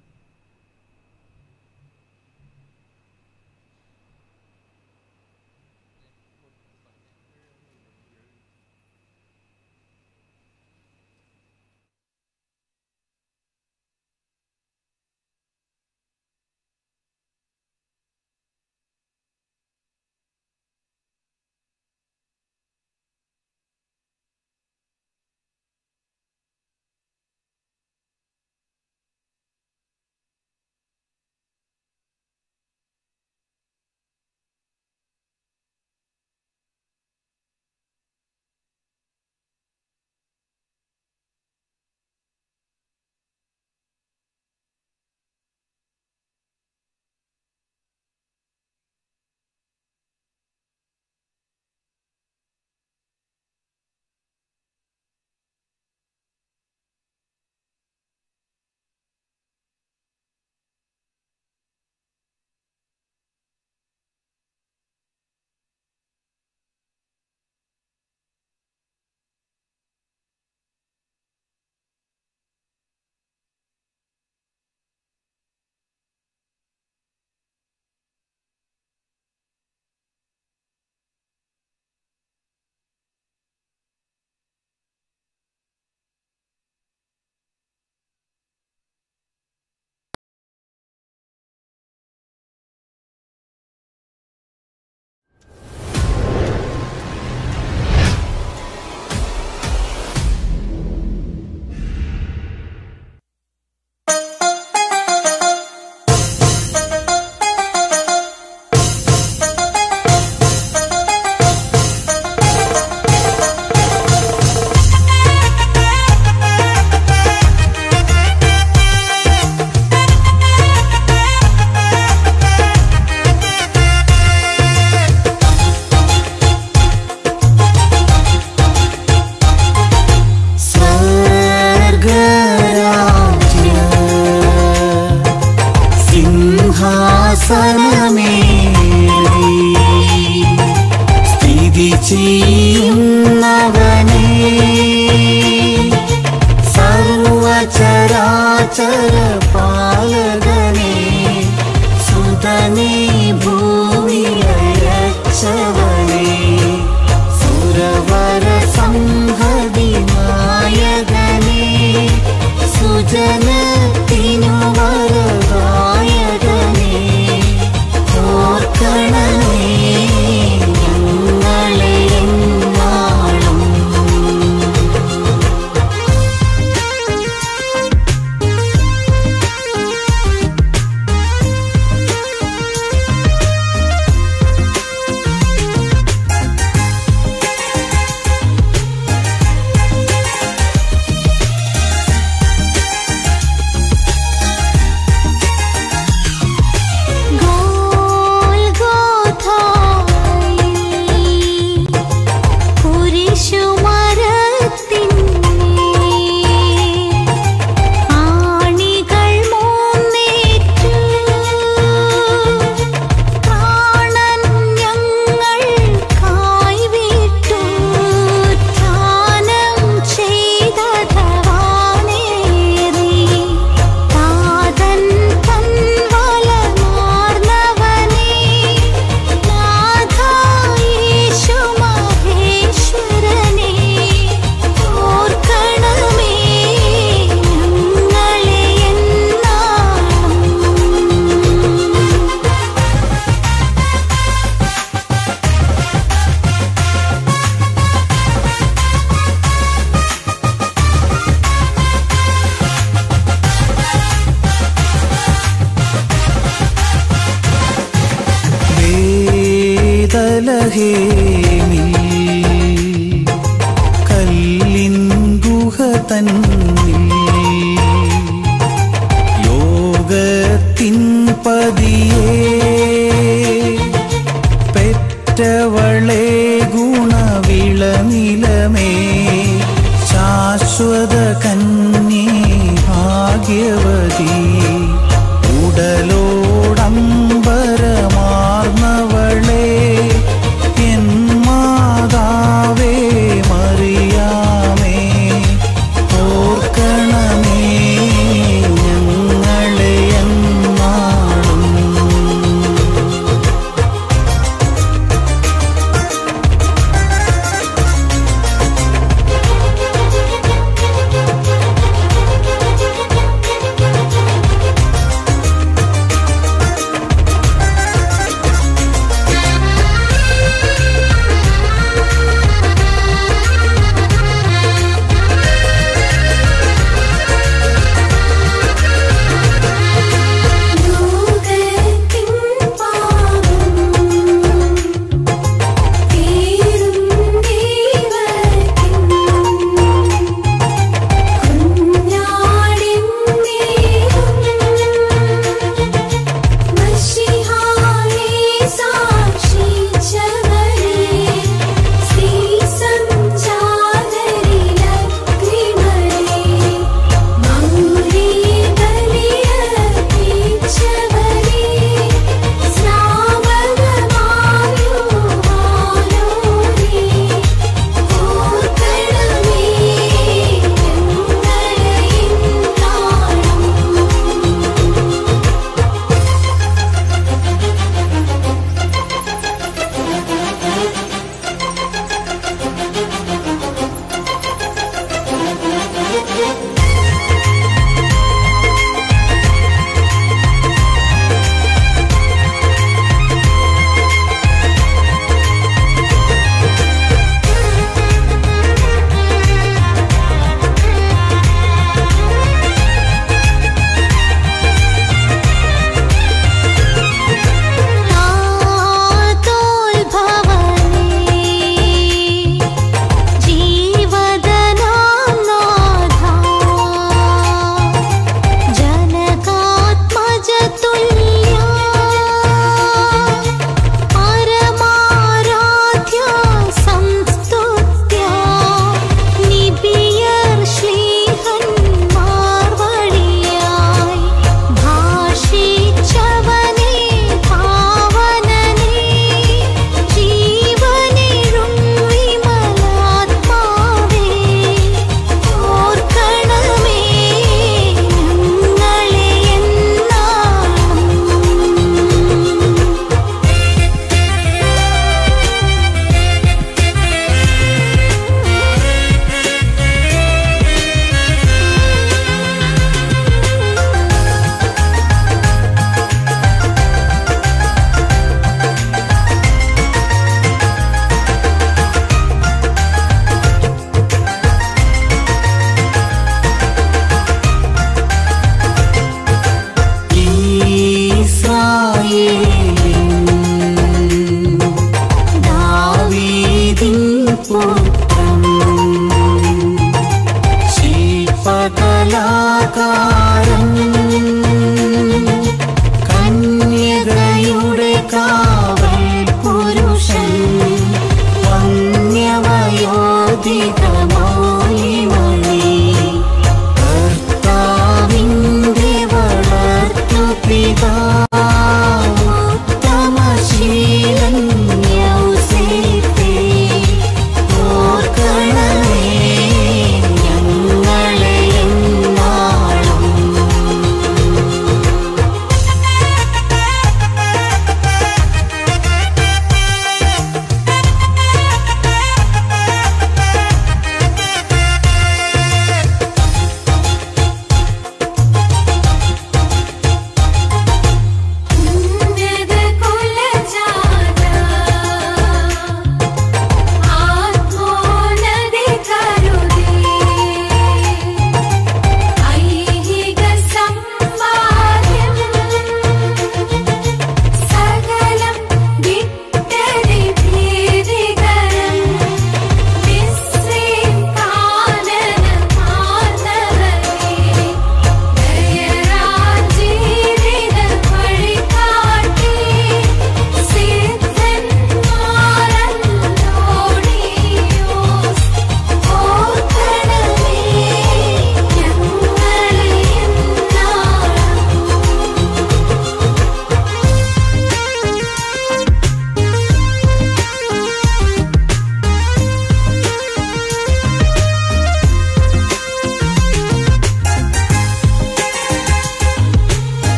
സിംഹാസനമേറി സ്ഥിതി ചെയ്യുന്നവനേ സർവചരാചര പാലകനേ സുതനേ ഭൂമിയച്ചവനേ സുരവര സംഹതി നായകനേ സുജനത്തിനു വരദായകനേ ഓർക്കണമേ ഞങ്ങളെ എന്നാളും ബേത്ലഹേമിൽ കല്ലിൻ ഗുഹ തന്നിൽ ലോകത്തിൻ പതിയേ പെറ്റവളെ ഗുണവിളനിലമേ ശാശ്വത കന്യേ ഭാഗ്യവതി ഉടലോടംബരമാർന്നവളെ എൻ മാതാവേ മറിയാമേ ഓർക്കണമേ ഞങ്ങളെ എന്നാളും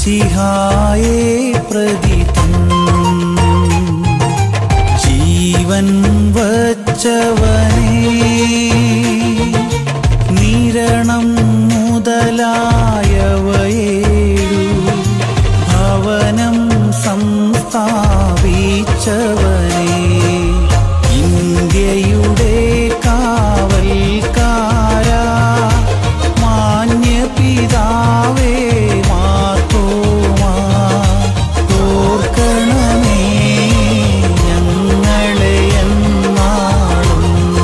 മിശിഹായെ പ്രതി തൻ ജീവൻ വച്ചവനേ നിരണം മുതലായവയേഴു ഭവനം സംസ്ഥാപിച്ചവനേ ഇന്ത്യയുടെ കാവൽക്കാര മാന്യ പിതാവേ മാർത്തോമാ ഓർക്കണമേ ഞങ്ങളെ എന്നാളും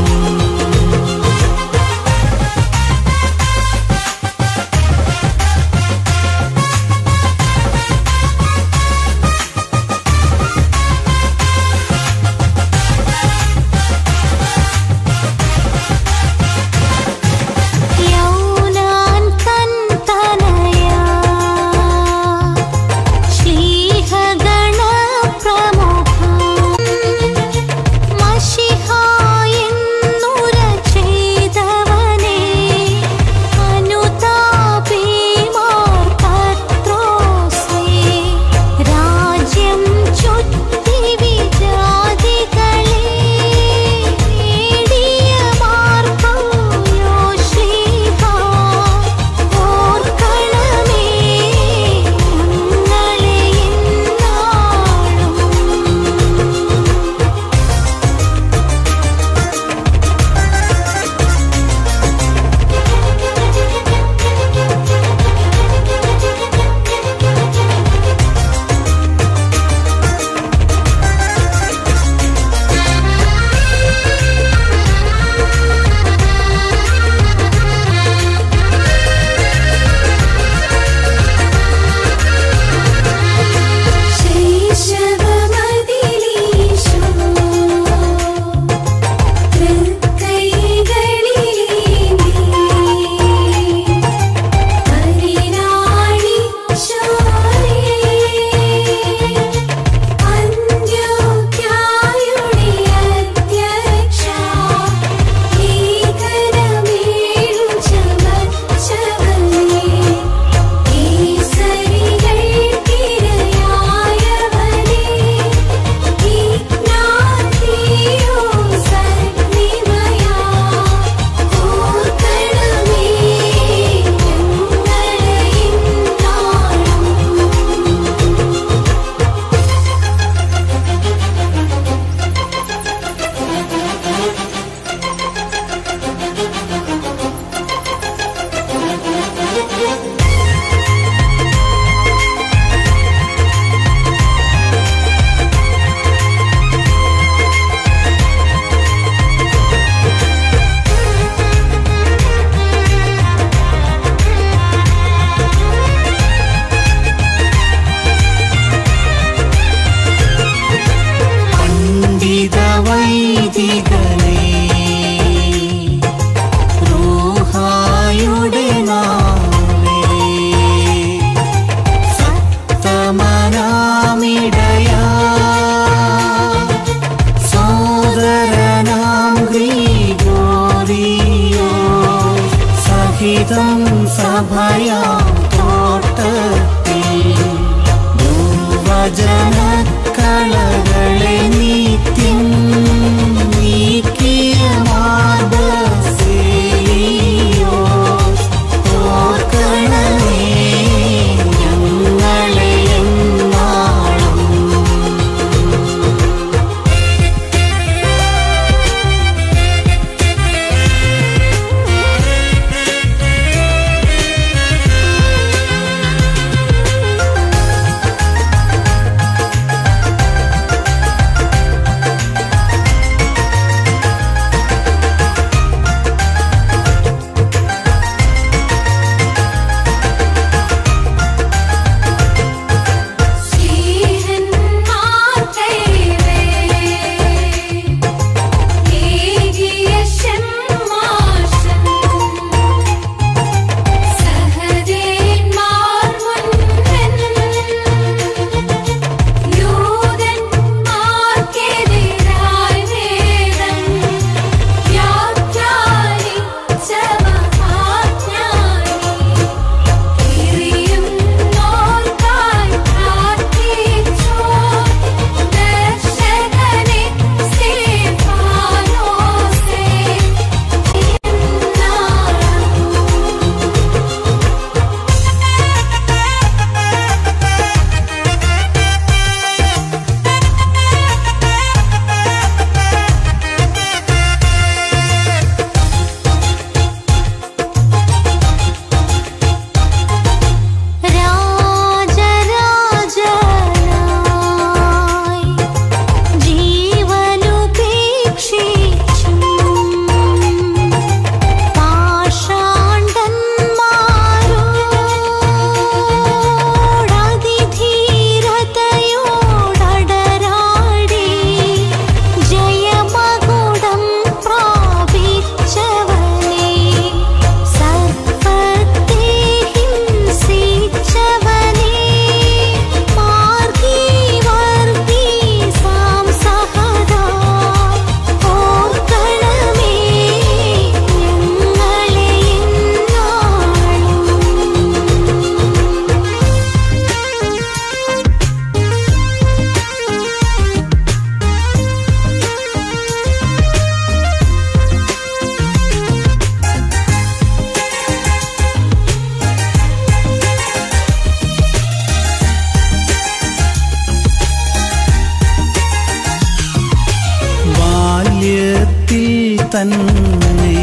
തന്നെ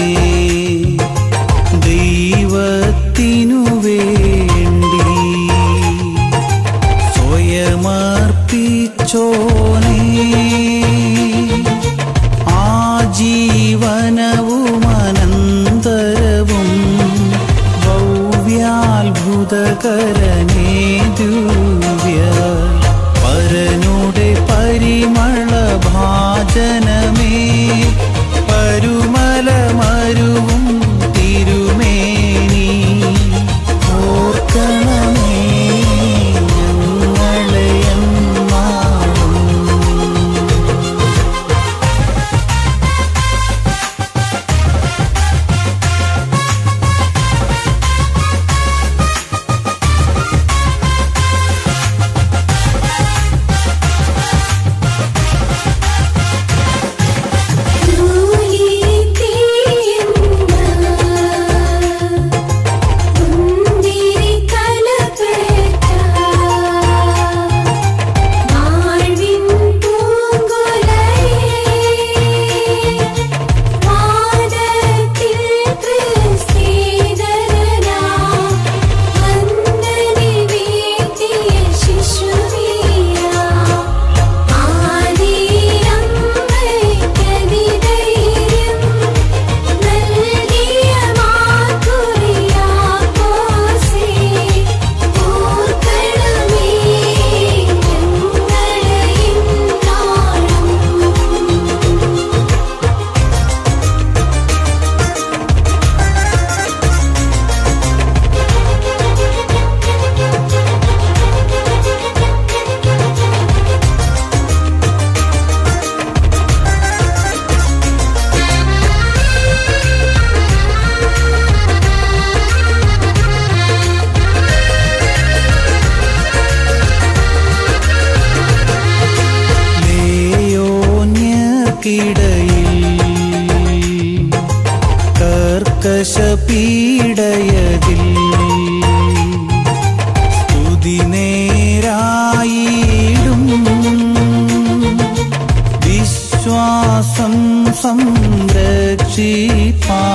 ദൈവത്തിനു വേണ്ടി സ്വയമർപ്പിച്ചോനേ ആ ജീവനവുമനന്തരവും ഭവ്യാത്ഭുതകരനേ ദിവ്യ പരനുടെ പരിമള ഭാജനമേ പരുമല മരുവും തിരുമേനി ഓർക്കണമേ ഞങ്ങളെ എന്നാളും ലേയോന്യർക്കിടയിൽ കർക്കശപീഡയതിൽ സ്തുതി നേരായിടും വിശ്വാസം സംരക്ഷിപ്പാ